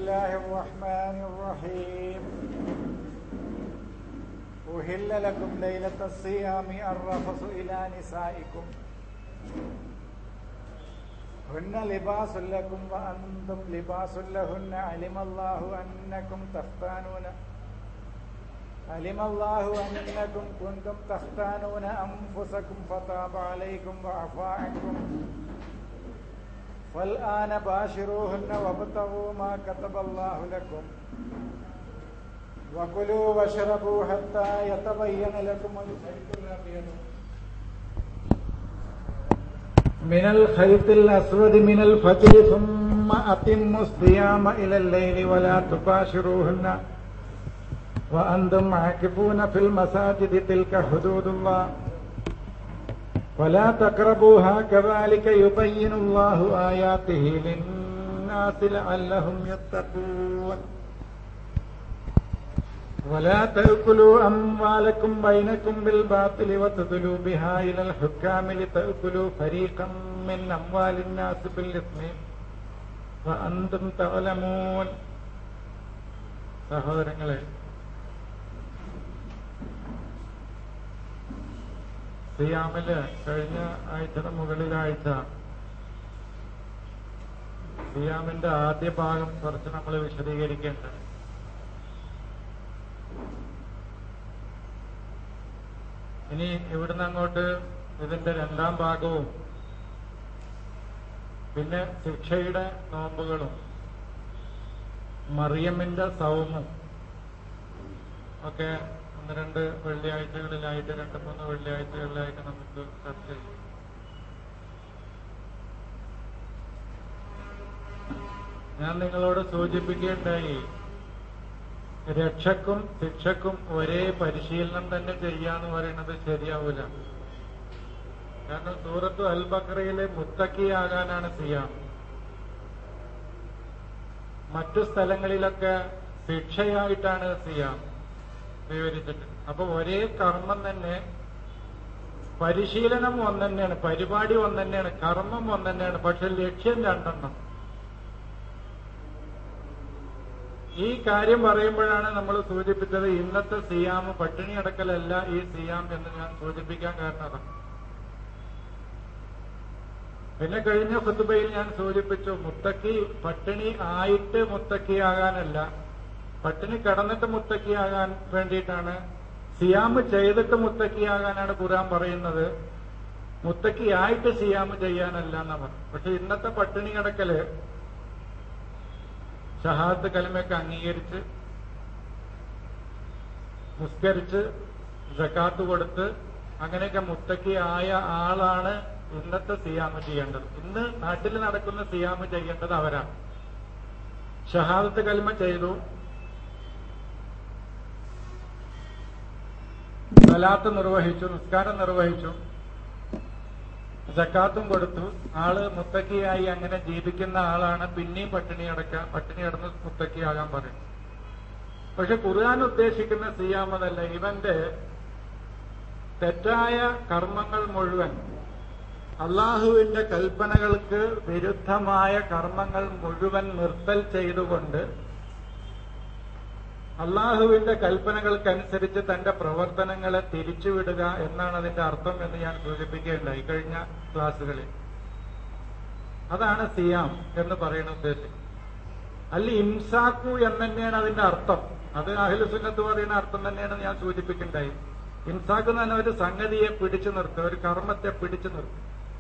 الله الرحمن الرحيم أهل لكم ليلة الصيام الرفث إلى نسائكم هن لباس لكم وأنتم لباس لهن علم الله أنكم تختانون علم الله أنكم كنتم تختانون أنفسكم فتاب عليكم وعفى عنكم فالآن باشروهن وابتغوا ما كتب الله لكم وكلوا واشربوا حتى يتبين لكم الخيط الأبيض من الخيط الأسود من الفجر ثم أتموا الصيام إلى الليل ولا تباشروهن وأنتم عاكفون في المساجد تلك حدود الله ولا تقربوها كذلك يبين الله آياته للناس لعلهم يتقون ولا تأكلوا أموالكم بينكم بالباطل وتدلوا بها إلى الحكام لتأكلوا فريقا من أموال الناس بالإثم وأنتم تعلمون സഹോദരങ്ങളെ സിയാമില് കഴിഞ്ഞ ആഴ്ചയുടെ മുകളിലാഴ്ച സിയാമിന്റെ ആദ്യ ഭാഗം കുറച്ച് നമ്മൾ വിശദീകരിക്കേണ്ടത് ഇനി ഇവിടുന്ന് അങ്ങോട്ട് ഇതിന്റെ രണ്ടാം ഭാഗവും പിന്നെ ശിക്ഷയുടെ നോമ്പുകളും മറിയമ്മിന്റെ സൗമും ഒക്കെ ഒന്ന് രണ്ട് വെള്ളിയാഴ്ചകളിലായിട്ട് രണ്ട് മൂന്ന് വെള്ളിയാഴ്ചകളിലായിട്ട് നമുക്ക് ചർച്ച ചെയ്യും ഞാൻ നിങ്ങളോട് സൂചിപ്പിക്കുകയുണ്ടായി രക്ഷക്കും ശിക്ഷക്കും ഒരേ പരിശീലനം തന്നെ ചെയ്യാന്ന് പറയുന്നത് ശരിയാവൂല കാരണം സൂറത്ത് അൽ ബക്രയിലെ മുത്തക്കിയാകാനാണ് സിയാം മറ്റു സ്ഥലങ്ങളിലൊക്കെ ശിക്ഷയായിട്ടാണ് സിയാം വിവരിച്ചിട്ട് അപ്പൊ ഒരേ കർമ്മം തന്നെ പരിശീലനം ഒന്ന് തന്നെയാണ് പരിപാടി ഒന്ന് തന്നെയാണ് കർമ്മം ഒന്ന് തന്നെയാണ് പക്ഷെ ലക്ഷ്യം രണ്ടെണ്ണം ഈ കാര്യം പറയുമ്പോഴാണ് നമ്മൾ സൂചിപ്പിച്ചത് ഇന്നത്തെ സിയാം പട്ടിണി അടക്കലല്ല ഈ സിയാം എന്ന് ഞാൻ സൂചിപ്പിക്കാൻ കാരണം അതാണ് പിന്നെ കഴിഞ്ഞ ഫുത്തുബയിൽ ഞാൻ സൂചിപ്പിച്ചു മുത്തക്കി പട്ടിണി ആയിട്ട് മുത്തക്കിയാകാനല്ല പട്ടിണി കടന്നിട്ട് മുത്തക്കിയാകാൻ വേണ്ടിയിട്ടാണ് സിയാമ് ചെയ്തിട്ട് മുത്തക്കിയാകാനാണ് ഖുറാൻ പറയുന്നത് മുത്തക്കിയായിട്ട് സിയാമ് ചെയ്യാനല്ല എന്നാ പറഞ്ഞു പക്ഷെ ഇന്നത്തെ പട്ടിണി കിടക്കല് ഷഹാദത്ത് കലിമയൊക്കെ അംഗീകരിച്ച് നിസ്കരിച്ച് ജക്കാത്ത് കൊടുത്ത് അങ്ങനെയൊക്കെ മുത്തക്കിയായ ആളാണ് ഇന്നത്തെ സിയാമ് ചെയ്യേണ്ടത് ഇന്ന് നാട്ടിൽ നടക്കുന്ന സിയാമ് ചെയ്യേണ്ടത് അവരാണ് ഷഹാദത്ത് കലിമ ചെയ്തു സലാത്ത് നിർവഹിച്ചു നിസ്കാരം നിർവഹിച്ചു ജക്കാത്തും കൊടുത്തു ആള് മുത്തക്കിയായി അങ്ങനെ ജീവിക്കുന്ന ആളാണ് പിന്നെയും പട്ടിണി അടക്കാൻ പട്ടിണി അടന്ന് മുത്തക്കിയാകാൻ പറയും പക്ഷെ ഖുർആൻ ഉദ്ദേശിക്കുന്ന സിയാമതല്ല ഇവന്റെ തെറ്റായ കർമ്മങ്ങൾ മുഴുവൻ അള്ളാഹുവിന്റെ കൽപ്പനകൾക്ക് വിരുദ്ധമായ കർമ്മങ്ങൾ മുഴുവൻ നിർത്തൽ ചെയ്തുകൊണ്ട് അള്ളാഹുവിന്റെ കൽപ്പനകൾക്കനുസരിച്ച് തന്റെ പ്രവർത്തനങ്ങളെ തിരിച്ചുവിടുക എന്നാണ് അതിന്റെ അർത്ഥം എന്ന് ഞാൻ സൂചിപ്പിക്കുകയുണ്ടായി കഴിഞ്ഞ ക്ലാസ്സുകളിൽ അതാണ് സിയാം എന്ന് പറയുന്ന ഉദ്ദേശം അല്ല ഇംസാക്കു എന്ന് തന്നെയാണ് അതിന്റെ അർത്ഥം അത് അഹിലുസുന്നത്ത് പറയുന്ന അർത്ഥം തന്നെയാണ് ഞാൻ സൂചിപ്പിക്കുണ്ടായി ഇംസാക്ക് എന്ന് പറഞ്ഞാൽ ഒരു സംഗതിയെ പിടിച്ചു നിർത്തുക ഒരു കർമ്മത്തെ പിടിച്ചു നിർത്തുക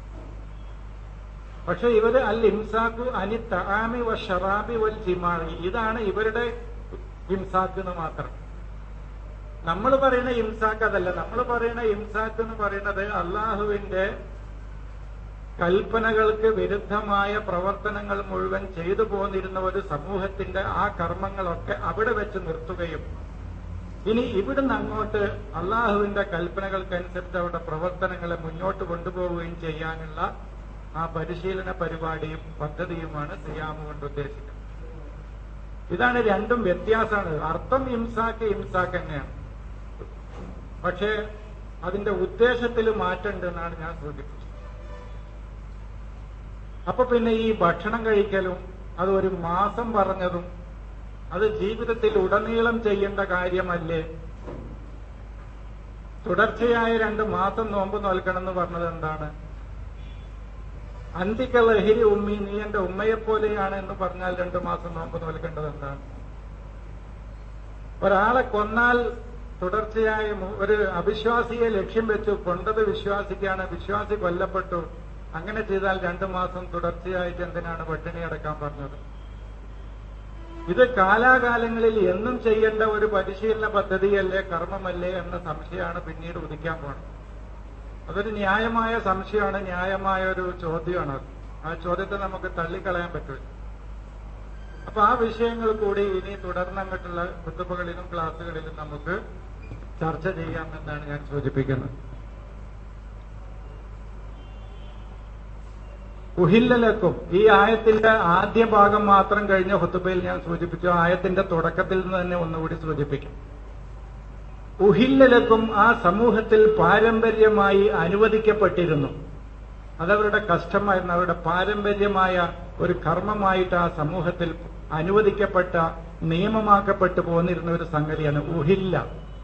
പക്ഷെ ഇവര് അൽ ഇംസാക്കു അനി തആമി വ ഷറാബി വൽ ജിമാഴി ഇതാണ് ഇവരുടെ ഇംസാക്ക് എന്ന് മാത്രം നമ്മൾ പറയുന്ന ഇംസാക്ക് അതല്ല നമ്മൾ പറയുന്ന ഇംസാക്ക് എന്ന് പറയുന്നത് അള്ളാഹുവിന്റെ കൽപ്പനകൾക്ക് വിരുദ്ധമായ പ്രവർത്തനങ്ങൾ മുഴുവൻ ചെയ്തു പോന്നിരുന്ന ഒരു സമൂഹത്തിന്റെ ആ കർമ്മങ്ങളൊക്കെ അവിടെ വെച്ച് നിർത്തുകയും ഇനി ഇവിടുന്ന് അങ്ങോട്ട് അള്ളാഹുവിന്റെ കൽപ്പനകൾക്കനുസരിച്ച് അവരുടെ പ്രവർത്തനങ്ങളെ മുന്നോട്ട് കൊണ്ടുപോവുകയും ചെയ്യാനുള്ള ആ പരിശീലന പരിപാടിയും പദ്ധതിയുമാണ് സിയാമ് കൊണ്ട് ഉദ്ദേശിക്കുന്നത് ഇതാണ് രണ്ടും വ്യത്യാസമാണ് അർത്ഥം ഇംസാക്ക് ഇംസാക്ക് തന്നെയാണ് പക്ഷേ അതിന്റെ ഉദ്ദേശത്തിൽ മാറ്റമുണ്ട് എന്നാണ് ഞാൻ സൂചിപ്പിച്ചത് അപ്പൊ പിന്നെ ഈ ഭക്ഷണം കഴിക്കലും അത് ഒരു മാസം പറഞ്ഞതും അത് ജീവിതത്തിൽ ഉടനീളം ചെയ്യേണ്ട കാര്യമല്ലേ തുടർച്ചയായ രണ്ട് മാസം നോമ്പ് നോൽക്കണം എന്ന് പറഞ്ഞത് എന്താണ് അന്തിക്ക ലഹരി ഉമ്മി നീ എന്റെ ഉമ്മയെപ്പോലെയാണ് എന്ന് പറഞ്ഞാൽ രണ്ടു മാസം നോമ്പ് നോൽക്കേണ്ടത് എന്താണ് ഒരാളെ കൊന്നാൽ തുടർച്ചയായ മു- ഒരു അവിശ്വാസിയെ ലക്ഷ്യം വെച്ചു കൊണ്ടത് വിശ്വാസിക്കാണ് വിശ്വാസി കൊല്ലപ്പെട്ടു അങ്ങനെ ചെയ്താൽ രണ്ടു മാസം തുടർച്ചയായിട്ട് എന്തിനാണ് പട്ടിണി അടക്കാൻ പറഞ്ഞത് ഇത് കാലാകാലങ്ങളിൽ എന്നും ചെയ്യേണ്ട ഒരു പരിശീലന പദ്ധതിയല്ലേ കർമ്മമല്ലേ എന്ന സംശയമാണ് പിന്നീട് ഉദിക്കാൻ പോണത് അതൊരു ന്യായമായ സംശയമാണ് ന്യായമായ ഒരു ചോദ്യമാണ് അത്. ആ ചോദ്യത്തെ നമുക്ക് തള്ളിക്കളയാൻ പറ്റില്ല അപ്പൊ ആ വിഷയങ്ങൾ കൂടി ഇനി തുടർന്നങ്ങോട്ടുള്ള കുത്തുബകളിലും ക്ലാസ്സുകളിലും നമുക്ക് ചർച്ച ചെയ്യാമെന്നാണ് ഞാൻ സൂചിപ്പിക്കുന്നത് ഉഹില്ലലക്കും ഈ ആയത്തിന്റെ ആദ്യ ഭാഗം മാത്രം കഴിഞ്ഞ ഹുത്തുബയിൽ ഞാൻ സൂചിപ്പിച്ചു ആ ആയത്തിന്റെ തുടക്കത്തിൽ നിന്ന് തന്നെ ഒന്നുകൂടി സൂചിപ്പിക്കും ഉഹില്ലലക്കും ആ സമൂഹത്തിൽ പാരമ്പര്യമായി അനുവദിക്കപ്പെട്ടിരുന്നു അതവരുടെ കഷ്ടമായിരുന്നു അവരുടെ പാരമ്പര്യമായ ഒരു കർമ്മമായിട്ട് ആ സമൂഹത്തിൽ അനുവദിക്കപ്പെട്ട നിയമമാക്കപ്പെട്ടു പോന്നിരുന്ന ഒരു സംഗതിയാണ് ഉഹില്ല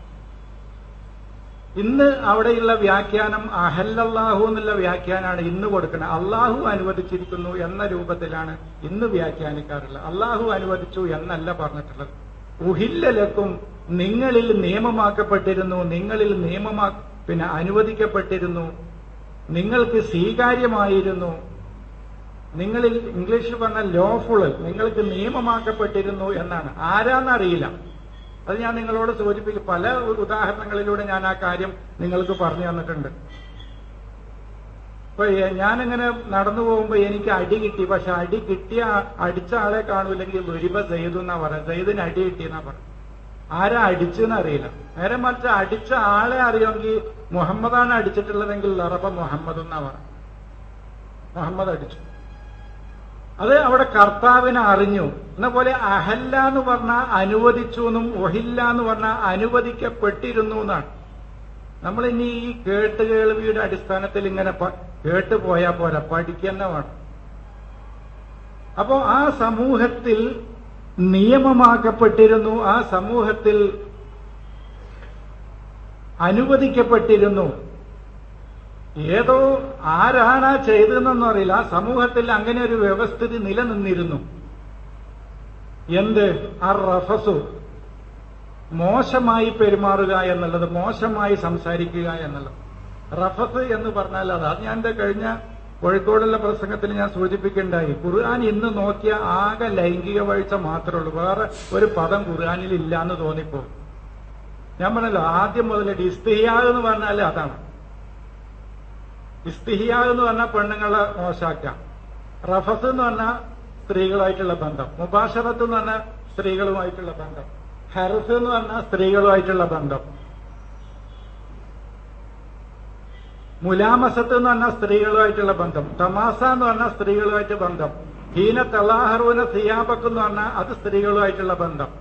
ഇന്ന് അവിടെയുള്ള വ്യാഖ്യാനം അഹല്ലല്ലാഹു എന്നുള്ള വ്യാഖ്യാനാണ് ഇന്ന് കൊടുക്കുന്നത് അള്ളാഹു അനുവദിച്ചിരിക്കുന്നു എന്ന രൂപത്തിലാണ് ഇന്ന് വ്യാഖ്യാനിക്കാറുള്ളത് അള്ളാഹു അനുവദിച്ചു എന്നല്ല പറഞ്ഞിട്ടുള്ളത് ഉഹില്ലലക്കും നിങ്ങളിൽ നിയമമാക്കപ്പെട്ടിരുന്നു നിങ്ങളിൽ നിയമമാ പിന്നെ അനുവദിക്കപ്പെട്ടിരുന്നു നിങ്ങൾക്ക് സ്വീകാര്യമായിരുന്നു നിങ്ങളിൽ ഇംഗ്ലീഷിൽ പറഞ്ഞ ലോഫുൾ നിങ്ങൾക്ക് നിയമമാക്കപ്പെട്ടിരുന്നു എന്നാണ് ആരാന്നറിയില്ല അത് ഞാൻ നിങ്ങളോട് സൂചിപ്പിക്കും പല ഉദാഹരണങ്ങളിലൂടെ ഞാൻ ആ കാര്യം നിങ്ങൾക്ക് പറഞ്ഞു തന്നിട്ടുണ്ട് ഇപ്പൊ എ- ഞാനിങ്ങനെ നടന്നു പോകുമ്പോ എനിക്ക് അടി കിട്ടി പക്ഷെ അടി കിട്ടിയ ആ- അടിച്ച ആളെ കാണൂല്ലെങ്കിൽ ദുരിബ സെയ്തു എന്നാ പറയാം സെയ്ദിന് അടി കിട്ടിയെന്നാ പറയാം ആരാ അടിച്ചെന്ന് അറിയില്ല നേരെ മറിച്ച് അടിച്ച ആളെ അറിയുമെങ്കിൽ മുഹമ്മദാണ് അടിച്ചിട്ടുള്ളതെങ്കിൽ ലറബ മുഹമ്മദ് എന്നാ പറയാം മുഹമ്മദ് അടിച്ചു അത് അവിടെ കർത്താവിനെ അറിഞ്ഞു എന്ന പോലെ അഹല്ല എന്ന് പറഞ്ഞാൽ അനുവദിച്ചു എന്നും ഒഹില്ല എന്ന് പറഞ്ഞാൽ അനുവദിക്കപ്പെട്ടിരുന്നു എന്നാണ് നമ്മൾ ഇനി ഈ കേട്ട് കേൾവിയുടെ അടിസ്ഥാനത്തിൽ ഇങ്ങനെ പ- കേട്ട് പോയാൽ പോരാ പഠിക്കുന്ന വേണം അപ്പോ ആ സമൂഹത്തിൽ നിയമമാക്കപ്പെട്ടിരുന്നു ആ സമൂഹത്തിൽ അനുവദിക്കപ്പെട്ടിരുന്നു ഏതോ ആരാണ് ആ ചെയ്തതെന്നൊന്നും അറിയില്ല ആ സമൂഹത്തിൽ അങ്ങനെ ഒരു വ്യവസ്ഥിതി നിലനിന്നിരുന്നു എന്ത് ആ റഫസു മോശമായി പെരുമാറുക എന്നുള്ളത് മോശമായി സംസാരിക്കുക എന്നുള്ളത് റഫസ് എന്ന് പറഞ്ഞാൽ അത് അത് ഞാൻ എന്റെ കഴിഞ്ഞ കോഴിക്കോടുള്ള പ്രസംഗത്തിൽ ഞാൻ സൂചിപ്പിക്കുകയുണ്ടായി ഖുർആൻ ഇന്ന് നോക്കിയ ആകെ ലൈംഗിക വീഴ്ച മാത്രമേ ഉള്ളൂ വേറെ ഒരു പദം ഖുർആനിൽ ഇല്ല എന്ന് തോന്നിപ്പോ ഞാൻ പറഞ്ഞല്ലോ ആദ്യം മുതൽ ഇസ്തിഹിയാ എന്ന് പറഞ്ഞാൽ അതാണ് ഇസ്തിഹിയ എന്ന് പറഞ്ഞാൽ പെണ്ണുങ്ങളെ മോശാക്കാം റഫസ് എന്ന് പറഞ്ഞാൽ സ്ത്രീകളുമായിട്ടുള്ള ബന്ധം മുബാഷറത്ത് എന്ന് പറഞ്ഞാൽ സ്ത്രീകളുമായിട്ടുള്ള ബന്ധം ഹെറസ് എന്ന് പറഞ്ഞാൽ സ്ത്രീകളുമായിട്ടുള്ള ബന്ധം മുലാമസത്ത് എന്ന് പറഞ്ഞാൽ സ്ത്രീകളുമായിട്ടുള്ള ബന്ധം തമാസ എന്ന് പറഞ്ഞാൽ സ്ത്രീകളുമായിട്ട് ബന്ധം ഹീന തലാഹറുവിന സിയാബക്ക് എന്ന് പറഞ്ഞാൽ അത് സ്ത്രീകളുമായിട്ടുള്ള ബന്ധം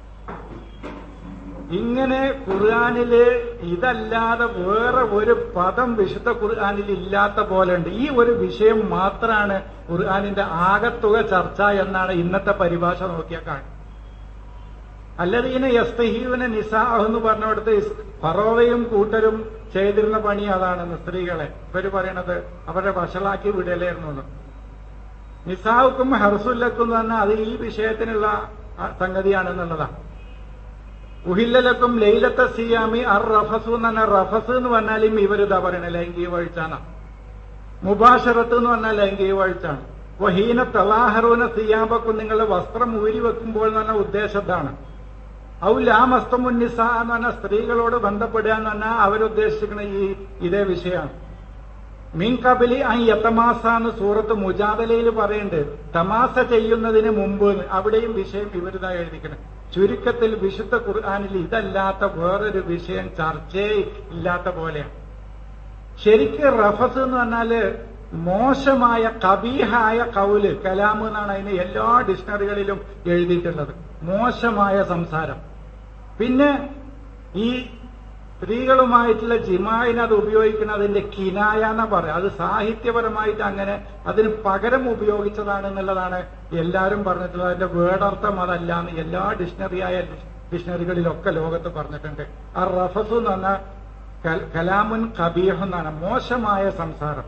ഇങ്ങനെ ഖുർആാനില് ഇതല്ലാതെ വേറെ ഒരു പദം വിശുദ്ധ ഖുർആാനിൽ ഇല്ലാത്ത പോലെ ഉണ്ട് ഈ ഒരു വിഷയം മാത്രമാണ് ഖുർആാനിന്റെ ആകത്തുക ചർച്ച എന്നാണ് ഇന്നത്തെ പരിഭാഷ നോക്കിയാൽ കാണും അല്ലതീന യസ്തഹീവിനെ നിസാഹ് എന്ന് പറഞ്ഞിടത്ത് ഫറോവയും കൂട്ടരും ചെയ്തിരുന്ന പണി അതാണെന്ന് സ്ത്രീകളെ ഇവര് പറയണത് അവരെ വഷളാക്കി വിടലായിരുന്നു എന്ന്. നിസാഹുക്കും ഹർസുല്ലക്കും എന്ന് പറഞ്ഞാൽ അത് ഈ വിഷയത്തിനുള്ള ആ, സംഗതിയാണെന്നുള്ളതാണ് ഉഹില്ലലക്കും ലൈലത്തെ സിയാമി അർ റഫസു എന്ന് പറഞ്ഞാൽ റഫസ് എന്ന് പറഞ്ഞാലും ഇവരിതാ പറയണ ലൈംഗിക വീഴ്ചാണ് മുബാഷറത്ത് എന്ന് പറഞ്ഞാൽ ലൈംഗിക വീഴ്ചാണ് വഹീന തലാഹറൂന സിയാബക്കും നിങ്ങളുടെ വസ്ത്രം ഊരി വെക്കുമ്പോൾ എന്ന് പറഞ്ഞ ഉദ്ദേശത്താണ് ഔ ലാമസ്തമുന്നിസ എന്ന് പറഞ്ഞാൽ സ്ത്രീകളോട് ബന്ധപ്പെടുക എന്ന് പറഞ്ഞാൽ അവരുദ്ദേശിക്കുന്ന ഈ ഇതേ വിഷയമാണ് മീൻ കബലി ആ യത്തമാസ എന്ന് സൂറത്ത് മുജാദലയിൽ പറയുന്നുണ്ട് തമാസ ചെയ്യുന്നതിന് മുമ്പ് എന്ന്. അവിടെയും വിഷയം ഇവരിതാ എഴുതിക്കണം ചുരുക്കത്തിൽ വിശുദ്ധ ഖുർആാനിൽ ഇതല്ലാത്ത വേറൊരു വിഷയം ചർച്ചേ ഇല്ലാത്ത പോലെയാണ് ശരിക്ക് റഫസ് എന്ന് പറഞ്ഞാല് മോശമായ കബീഹായ കൗല് കലാം എന്നാണ് അതിന് എല്ലാ ഡിക്ഷണറികളിലും എഴുതിയിട്ടുള്ളത് മോശമായ സംസാരം പിന്നെ ഈ സ്ത്രീകളുമായിട്ടുള്ള ജിമായിന് അത് ഉപയോഗിക്കുന്നത് അതിന്റെ കിനായ എന്നാ പറയാം അത് സാഹിത്യപരമായിട്ട് അങ്ങനെ അതിന് പകരം ഉപയോഗിച്ചതാണ് എന്നുള്ളതാണ് എല്ലാവരും പറഞ്ഞിട്ടുള്ളത് അതിന്റെ വേടർത്ഥം അതല്ല എന്ന് എല്ലാ ഡിക്ഷണറിയായ ഡിക്ഷണറികളിലൊക്കെ ലോകത്ത് പറഞ്ഞിട്ടുണ്ട് ആ റഫസു എന്ന് പറഞ്ഞ കലാമുൻ കബീഹ് എന്നാണ് മോശമായ സംസാരം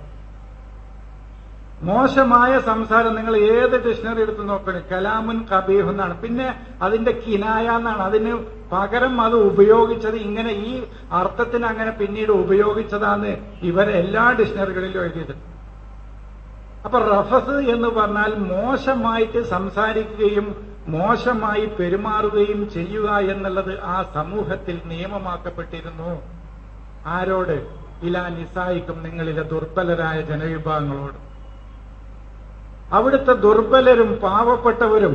മോശമായ സംസാരം നിങ്ങൾ ഏത് ഡിക്ഷണറി എടുത്ത് നോക്കണേ കലാമുൻ കബീഹ് എന്നാണ് പിന്നെ അതിന്റെ കിനായ എന്നാണ് അതിന് പകരം അത് ഉപയോഗിച്ചത് ഇങ്ങനെ ഈ അർത്ഥത്തിന് അങ്ങനെ പിന്നീട് ഉപയോഗിച്ചതാന്ന് ഇവരെ എല്ലാ ഡിക്ഷണറികളിലും എഴുതിയത് അപ്പൊ റഫസ് എന്ന് പറഞ്ഞാൽ മോശമായിട്ട് സംസാരിക്കുകയും മോശമായി പെരുമാറുകയും ചെയ്യുക എന്നുള്ളത് ആ സമൂഹത്തിൽ നിയമമാക്കപ്പെട്ടിരുന്നു ആരോട് ഇലാ നിസായിക്കും നിങ്ങളിലെ ദുർബലരായ ജനവിഭാഗങ്ങളോട് അവിടുത്തെ ദുർബലരും പാവപ്പെട്ടവരും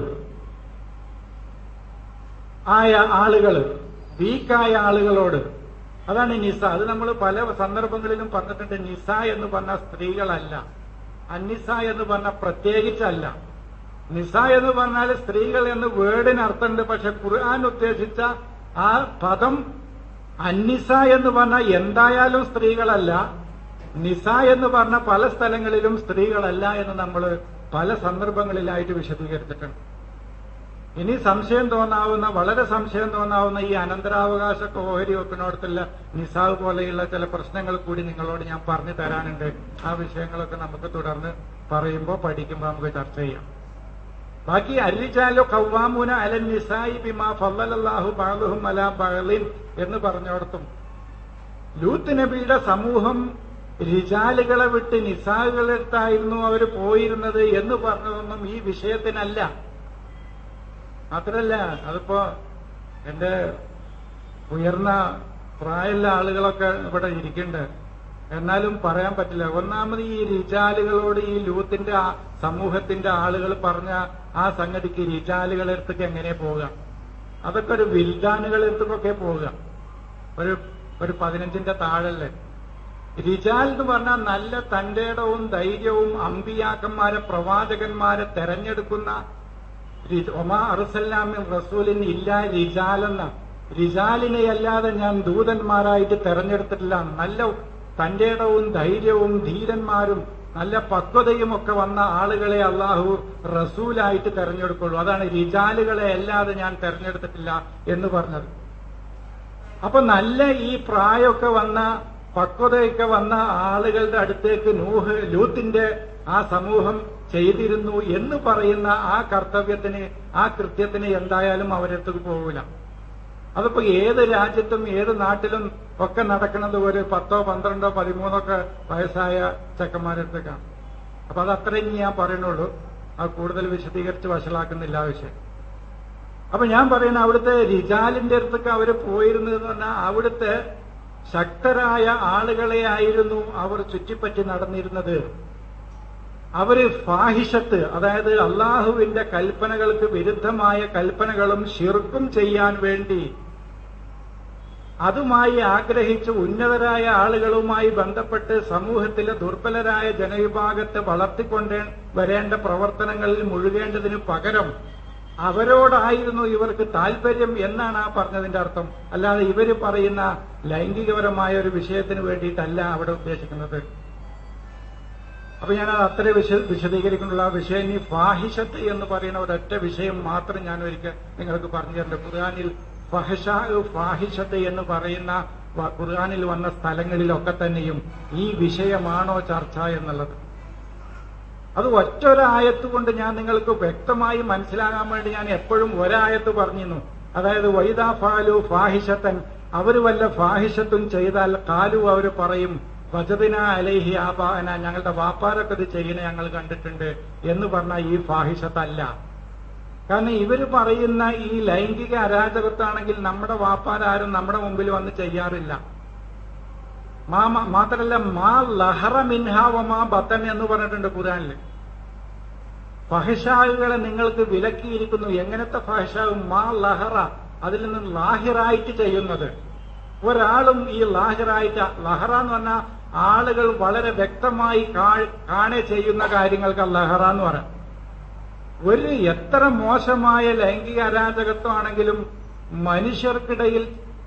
ആയ ആളുകൾ വീക്കായ ആളുകളോട് അതാണ് നിസ അത് നമ്മൾ പല സന്ദർഭങ്ങളിലും പറഞ്ഞിട്ടുണ്ട് നിസ എന്ന് പറഞ്ഞ സ്ത്രീകളല്ല അന്നിസ എന്ന് പറഞ്ഞ പ്രത്യേകിച്ചല്ല നിസ എന്ന് പറഞ്ഞാൽ സ്ത്രീകൾ എന്ന് വേർഡിന് അർത്ഥമുണ്ട് പക്ഷെ ഖുർആൻ ഉദ്ദേശിച്ച ആ പദം അന്നിസ എന്ന് പറഞ്ഞാൽ എന്തായാലും സ്ത്രീകളല്ല നിസ എന്ന് പറഞ്ഞ പല സ്ഥലങ്ങളിലും സ്ത്രീകളല്ല എന്ന് നമ്മൾ പല സന്ദർഭങ്ങളിലായിട്ട് വിശദീകരിച്ചിട്ടുണ്ട് ഇനി സംശയം തോന്നാവുന്ന വളരെ സംശയം തോന്നാവുന്ന ഈ അനന്തരാവകാശ ഓഹരി വെക്കുന്നിടത്തുള്ള നിസാവ് പോലെയുള്ള ചില പ്രശ്നങ്ങൾ കൂടി നിങ്ങളോട് ഞാൻ പറഞ്ഞു തരാനുണ്ട് ആ വിഷയങ്ങളൊക്കെ നമുക്ക് തുടർന്ന് പറയുമ്പോൾ പഠിക്കുമ്പോൾ നമുക്ക് ചർച്ച ചെയ്യാം ബാക്കി അരിച്ചാലോ കൗവാമൂന അലൻ നിസായി ബിമാ ഫല്ലല്ലാഹു ബാലുഹും അല ബഹലിൻ എന്ന് പറഞ്ഞോടത്തും ലൂത്ത് നബിയുടെ സമൂഹം റിജാലുകളെ വിട്ട് നിസാഹുകളെടുത്തായിരുന്നു അവർ പോയിരുന്നത് എന്ന് പറഞ്ഞതൊന്നും ഈ വിഷയത്തിനല്ല മാത്രല്ല അതിപ്പോ എന്റെ ഉയർന്ന പ്രായമുള്ള ആളുകളൊക്കെ ഇവിടെ ഇരിക്കുന്നുണ്ട് എന്നാലും പറയാൻ പറ്റില്ല ഒന്നാമത് ഈ റിജാലുകളോട് ഈ ലൂത്തിന്റെ സമൂഹത്തിന്റെ ആളുകൾ പറഞ്ഞ ആ സംഗതിക്ക് റിജാലുകളെടുത്തേക്ക് എങ്ങനെ പോവുക അതൊക്കെ ഒരു വിൽദാനുകളെടുത്തേക്കൊക്കെ പോവുക ഒരു ഒരു പതിനഞ്ചിന്റെ താഴല്ലേ റിജാൽ എന്ന് പറഞ്ഞാൽ നല്ല തന്റേടവും ധൈര്യവും അമ്പിയാക്കന്മാരെ പ്രവാചകന്മാരെ തെരഞ്ഞെടുക്കുന്ന ഒമാ അറുസല്ലാമിൻ റസൂലിൻ ഇല്ല റിജാലെന്ന റിജാലിനെ അല്ലാതെ ഞാൻ ദൂതന്മാരായിട്ട് തെരഞ്ഞെടുത്തിട്ടില്ല നല്ല തന്റേടവും ധൈര്യവും ധീരന്മാരും നല്ല പക്വതയും ഒക്കെ വന്ന ആളുകളെ അള്ളാഹു റസൂലായിട്ട് തെരഞ്ഞെടുക്കുള്ളൂ അതാണ് റിജാലുകളെ അല്ലാതെ ഞാൻ തെരഞ്ഞെടുത്തിട്ടില്ല എന്ന് പറഞ്ഞത് അപ്പൊ നല്ല ഈ പ്രായമൊക്കെ വന്ന പക്വതയൊക്കെ വന്ന ആളുകളുടെ അടുത്തേക്ക് നൂഹ് ലൂത്തിന്റെ ആ സമൂഹം ചെയ്തിരുന്നു എന്ന് പറയുന്ന ആ കർത്തവ്യത്തിന് ആ കൃത്യത്തിന് എന്തായാലും അവരടുത്തേക്ക് പോകില്ല അതിപ്പോ ഏത് രാജ്യത്തും ഏത് നാട്ടിലും ഒക്കെ നടക്കുന്നത് ഒരു പത്തോ പന്ത്രണ്ടോ പതിമൂന്നൊക്കെ വയസ്സായ ചെക്കന്മാരടുത്തേക്കാണ് അപ്പൊ അത് അത്രയും ഞാൻ പറയുന്നുള്ളൂ അത് കൂടുതൽ വിശദീകരിച്ച് വഷളാക്കുന്നില്ല ആ വിഷയം അപ്പൊ ഞാൻ പറയുന്ന അവിടുത്തെ റിജാലിന്റെ അടുത്തൊക്കെ അവര് പോയിരുന്നതെന്ന് പറഞ്ഞാൽ അവിടുത്തെ ശക്തരായ ആളുകളെ ആയിരുന്നു അവർ ചുറ്റിപ്പറ്റി നടന്നിരുന്നത് അവര് ഫാഹിഷത്ത് അതായത് അള്ളാഹുവിന്റെ കൽപ്പനകൾക്ക് വിരുദ്ധമായ കൽപ്പനകളും ഷിർക്കും ചെയ്യാൻ വേണ്ടി അതുമായി ആഗ്രഹിച്ച് ഉന്നതരായ ആളുകളുമായി ബന്ധപ്പെട്ട് സമൂഹത്തിലെ ദുർബലരായ ജനവിഭാഗത്തെ വളർത്തിക്കൊണ്ട് വരേണ്ട പ്രവർത്തനങ്ങളിൽ മുഴുകേണ്ടതിന് പകരം അവരോടായിരുന്നു ഇവർക്ക് താല്പര്യം എന്നാണ് ആ പറഞ്ഞതിന്റെ അർത്ഥം അല്ലാതെ ഇവര് പറയുന്ന ലൈംഗികപരമായ ഒരു വിഷയത്തിന് വേണ്ടിയിട്ടല്ല അവിടെ ഉദ്ദേശിക്കുന്നത് അപ്പൊ ഞാനത് അത്ര വിശ വിശദീകരിക്കുന്നുള്ള വിഷയം ഈ ഫാഹിഷത്ത് എന്ന് പറയുന്ന ഒരൊറ്റ വിഷയം മാത്രം ഞാൻ ഒരിക്കൽ നിങ്ങൾക്ക് പറഞ്ഞു തരുന്നുണ്ട് ഖുർആാനിൽ ഫഹഷ ഫാഹിഷത്ത് എന്ന് പറയുന്ന ഖുർആാനിൽ വന്ന സ്ഥലങ്ങളിലൊക്കെ തന്നെയും ഈ വിഷയമാണോ ചർച്ച എന്നുള്ളത് അത് ഒറ്റൊരായത്ത് കൊണ്ട് ഞാൻ നിങ്ങൾക്ക് വ്യക്തമായി മനസ്സിലാകാൻ വേണ്ടി ഞാൻ എപ്പോഴും ഒരായത്ത് പറഞ്ഞിരുന്നു അതായത് വൈദാ ഫാലു ഫാഹിഷത്തൻ അവർ വല്ല ഫാഹിഷത്തും ചെയ്താൽ കാലു അവർ പറയും വജദിന അലൈഹി ആബാന ഞങ്ങളുടെ വാപ്പാരൊക്കെ ഇത് ചെയ്യുന്ന ഞങ്ങൾ കണ്ടിട്ടുണ്ട് എന്ന് പറഞ്ഞാൽ ഈ ഫാഹിഷത്തല്ല കാരണം ഇവര് പറയുന്ന ഈ ലൈംഗിക അരാജകത്വമാണെങ്കിൽ നമ്മുടെ വാപ്പാരാരും നമ്മുടെ മുമ്പിൽ വന്ന് ചെയ്യാറില്ല മാത്രല്ല മാ ലഹറ മിൻഹാവമാ ബത്തൻ എന്ന് പറഞ്ഞിട്ടുണ്ട് ഖുറാനിൽ ഫഹഷാവുകളെ നിങ്ങൾക്ക് വിലക്കിയിരിക്കുന്നു എങ്ങനത്തെ ഫഹഷാവ് മാ ലഹറ അതിൽ നിന്ന് ലാഹിറായിട്ട് ചെയ്യുന്നത് ഒരാളും ഈ ലാഹിറായിട്ട് ലഹറ എന്ന് പറഞ്ഞാൽ ആളുകൾ വളരെ വ്യക്തമായി കാണെ ചെയ്യുന്ന കാര്യങ്ങൾക്ക് ലഹറ എന്ന് പറയാം ഒരു എത്ര മോശമായ ലൈംഗിക അരാജകത്വമാണെങ്കിലും മനുഷ്യർക്കിടയിൽ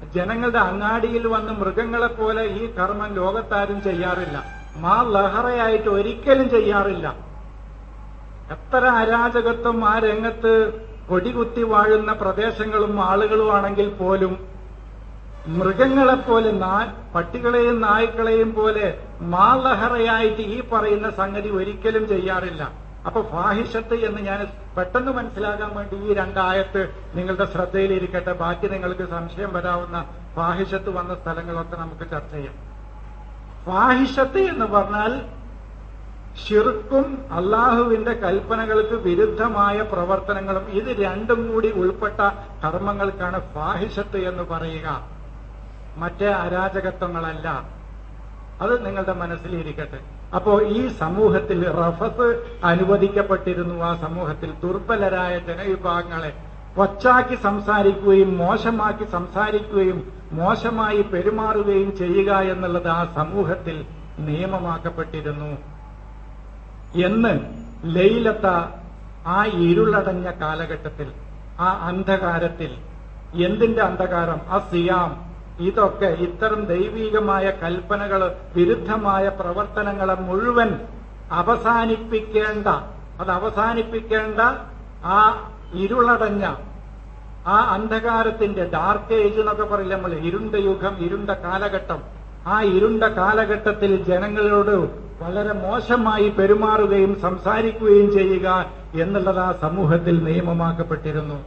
ജനങ്ങളുടെ അങ്ങാടിയിൽ വന്ന് മൃഗങ്ങളെ പോലെ ഈ കർമ്മം ലോകത്താരും ചെയ്യാറില്ല മാ ലഹറയായിട്ട് ഒരിക്കലും ചെയ്യാറില്ല എത്ര അരാജകത്വം ആ രംഗത്ത് കൊടികുത്തി വാഴുന്ന പ്രദേശങ്ങളും ആളുകളുമാണെങ്കിൽ പോലും മൃഗങ്ങളെപ്പോലെ നാ പട്ടികളെയും നായ്ക്കളെയും പോലെ മാലഹറയായിട്ട് ഈ പറയുന്ന സംഗതി ഒരിക്കലും ചെയ്യാറില്ല അപ്പൊ ഫാഹിഷത്ത് എന്ന് ഞാൻ പെട്ടെന്ന് മനസ്സിലാകാൻ വേണ്ടി ഈ രണ്ടായത്ത് നിങ്ങളുടെ ശ്രദ്ധയിലിരിക്കട്ടെ ബാക്കി നിങ്ങൾക്ക് സംശയം വരാവുന്ന ഫാഹിഷത്ത് വന്ന സ്ഥലങ്ങളൊക്കെ നമുക്ക് ചർച്ച ചെയ്യാം ഫാഹിഷത്ത് എന്ന് പറഞ്ഞാൽ ഷിർക്കും അള്ളാഹുവിന്റെ കൽപ്പനകൾക്ക് വിരുദ്ധമായ പ്രവർത്തനങ്ങളും ഇത് രണ്ടും കൂടി ഉൾപ്പെട്ട കർമ്മങ്ങൾക്കാണ് ഫാഹിഷത്ത് എന്ന് പറയുക മറ്റേ അരാജകത്വങ്ങളല്ല അത് നിങ്ങളുടെ മനസ്സിലിരിക്കട്ടെ അപ്പോ ഈ സമൂഹത്തിൽ റഫസ് അനുവദിക്കപ്പെട്ടിരുന്നു ആ സമൂഹത്തിൽ ദുർബലരായ ജനവിഭാഗങ്ങളെ കൊച്ചാക്കി സംസാരിക്കുകയും മോശമാക്കി സംസാരിക്കുകയും മോശമായി പെരുമാറുകയും ചെയ്യുക എന്നുള്ളത് ആ സമൂഹത്തിൽ നിയമമാക്കപ്പെട്ടിരുന്നു എന്ന് ലൈലത്ത ആ ഇരുളടഞ്ഞ കാലഘട്ടത്തിൽ ആ അന്ധകാരത്തിൽ എന്തിന്റെ അന്ധകാരം ആ സിയാം ഇതൊക്കെ ഇത്തരം ദൈവീകമായ കൽപ്പനകൾ വിരുദ്ധമായ പ്രവർത്തനങ്ങളെ മുഴുവൻ അവസാനിപ്പിക്കേണ്ട അത് അവസാനിപ്പിക്കേണ്ട ആ ഇരുളടഞ്ഞ ആ അന്ധകാരത്തിന്റെ ഡാർക്ക് ഏജ് എന്നൊക്കെ പറയില്ല നമ്മൾ ഇരുണ്ട യുഗം ഇരുണ്ട കാലഘട്ടം ആ ഇരുണ്ട കാലഘട്ടത്തിൽ ജനങ്ങളോട് വളരെ മോശമായി പെരുമാറുകയും സംസാരിക്കുകയും ചെയ്യുക എന്നുള്ളത് ആ സമൂഹത്തിൽ നിയമമാക്കപ്പെട്ടിരുന്നു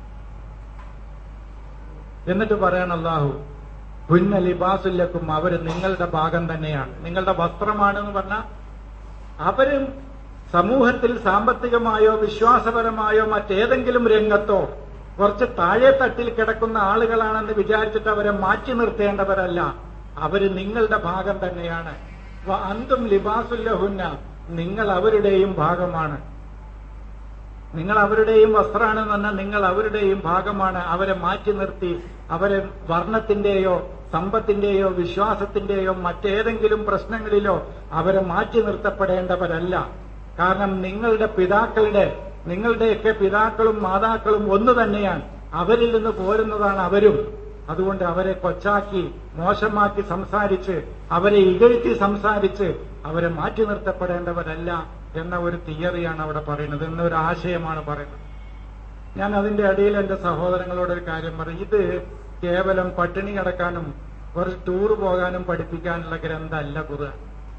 എന്നിട്ട് പറയാൻ അള്ളാഹു പുന്ന ലിബാസുല്ലക്കും അവര് നിങ്ങളുടെ ഭാഗം തന്നെയാണ് നിങ്ങളുടെ വസ്ത്രമാണെന്ന് പറഞ്ഞാൽ അവരും സമൂഹത്തിൽ സാമ്പത്തികമായോ വിശ്വാസപരമായോ മറ്റേതെങ്കിലും രംഗത്തോ കുറച്ച് താഴെ തട്ടിൽ കിടക്കുന്ന ആളുകളാണെന്ന് വിചാരിച്ചിട്ട് അവരെ മാറ്റി നിർത്തേണ്ടവരല്ല അവര് നിങ്ങളുടെ ഭാഗം തന്നെയാണ് അന്തും ലിബാസുല്ലഹുന്ന നിങ്ങൾ അവരുടെയും ഭാഗമാണ് നിങ്ങൾ അവരുടെയും വസ്ത്രമാണെന്ന് പറഞ്ഞാൽ നിങ്ങൾ അവരുടെയും ഭാഗമാണ് അവരെ മാറ്റി നിർത്തി അവരെ വർണ്ണത്തിന്റെയോ സമ്പത്തിന്റെയോ വിശ്വാസത്തിന്റെയോ മറ്റേതെങ്കിലും പ്രശ്നങ്ങളിലോ അവരെ മാറ്റി നിർത്തപ്പെടേണ്ടവരല്ല കാരണം നിങ്ങളുടെ പിതാക്കളുടെ നിങ്ങളുടെയൊക്കെ പിതാക്കളും മാതാക്കളും ഒന്നു തന്നെയാണ് അവരിൽ നിന്ന് പോരുന്നതാണ് അവരും അതുകൊണ്ട് അവരെ കൊച്ചാക്കി മോശമാക്കി സംസാരിച്ച് അവരെ ഇകഴ്ത്തി സംസാരിച്ച് അവരെ മാറ്റി നിർത്തപ്പെടേണ്ടവരല്ല എന്ന ഒരു തിയറിയാണ് അവിടെ പറയുന്നത് എന്നൊരു ആശയമാണ് പറയുന്നത് ഞാൻ അതിന്റെ ഇടയിൽ എന്റെ സഹോദരങ്ങളോട് ഒരു കാര്യം പറയും ഇത് കേവലം പട്ടിണി കിടക്കാനും കുറച്ച് ടൂർ പോകാനും പഠിപ്പിക്കാനുള്ള ഗ്രന്ഥമല്ല ഖുർആൻ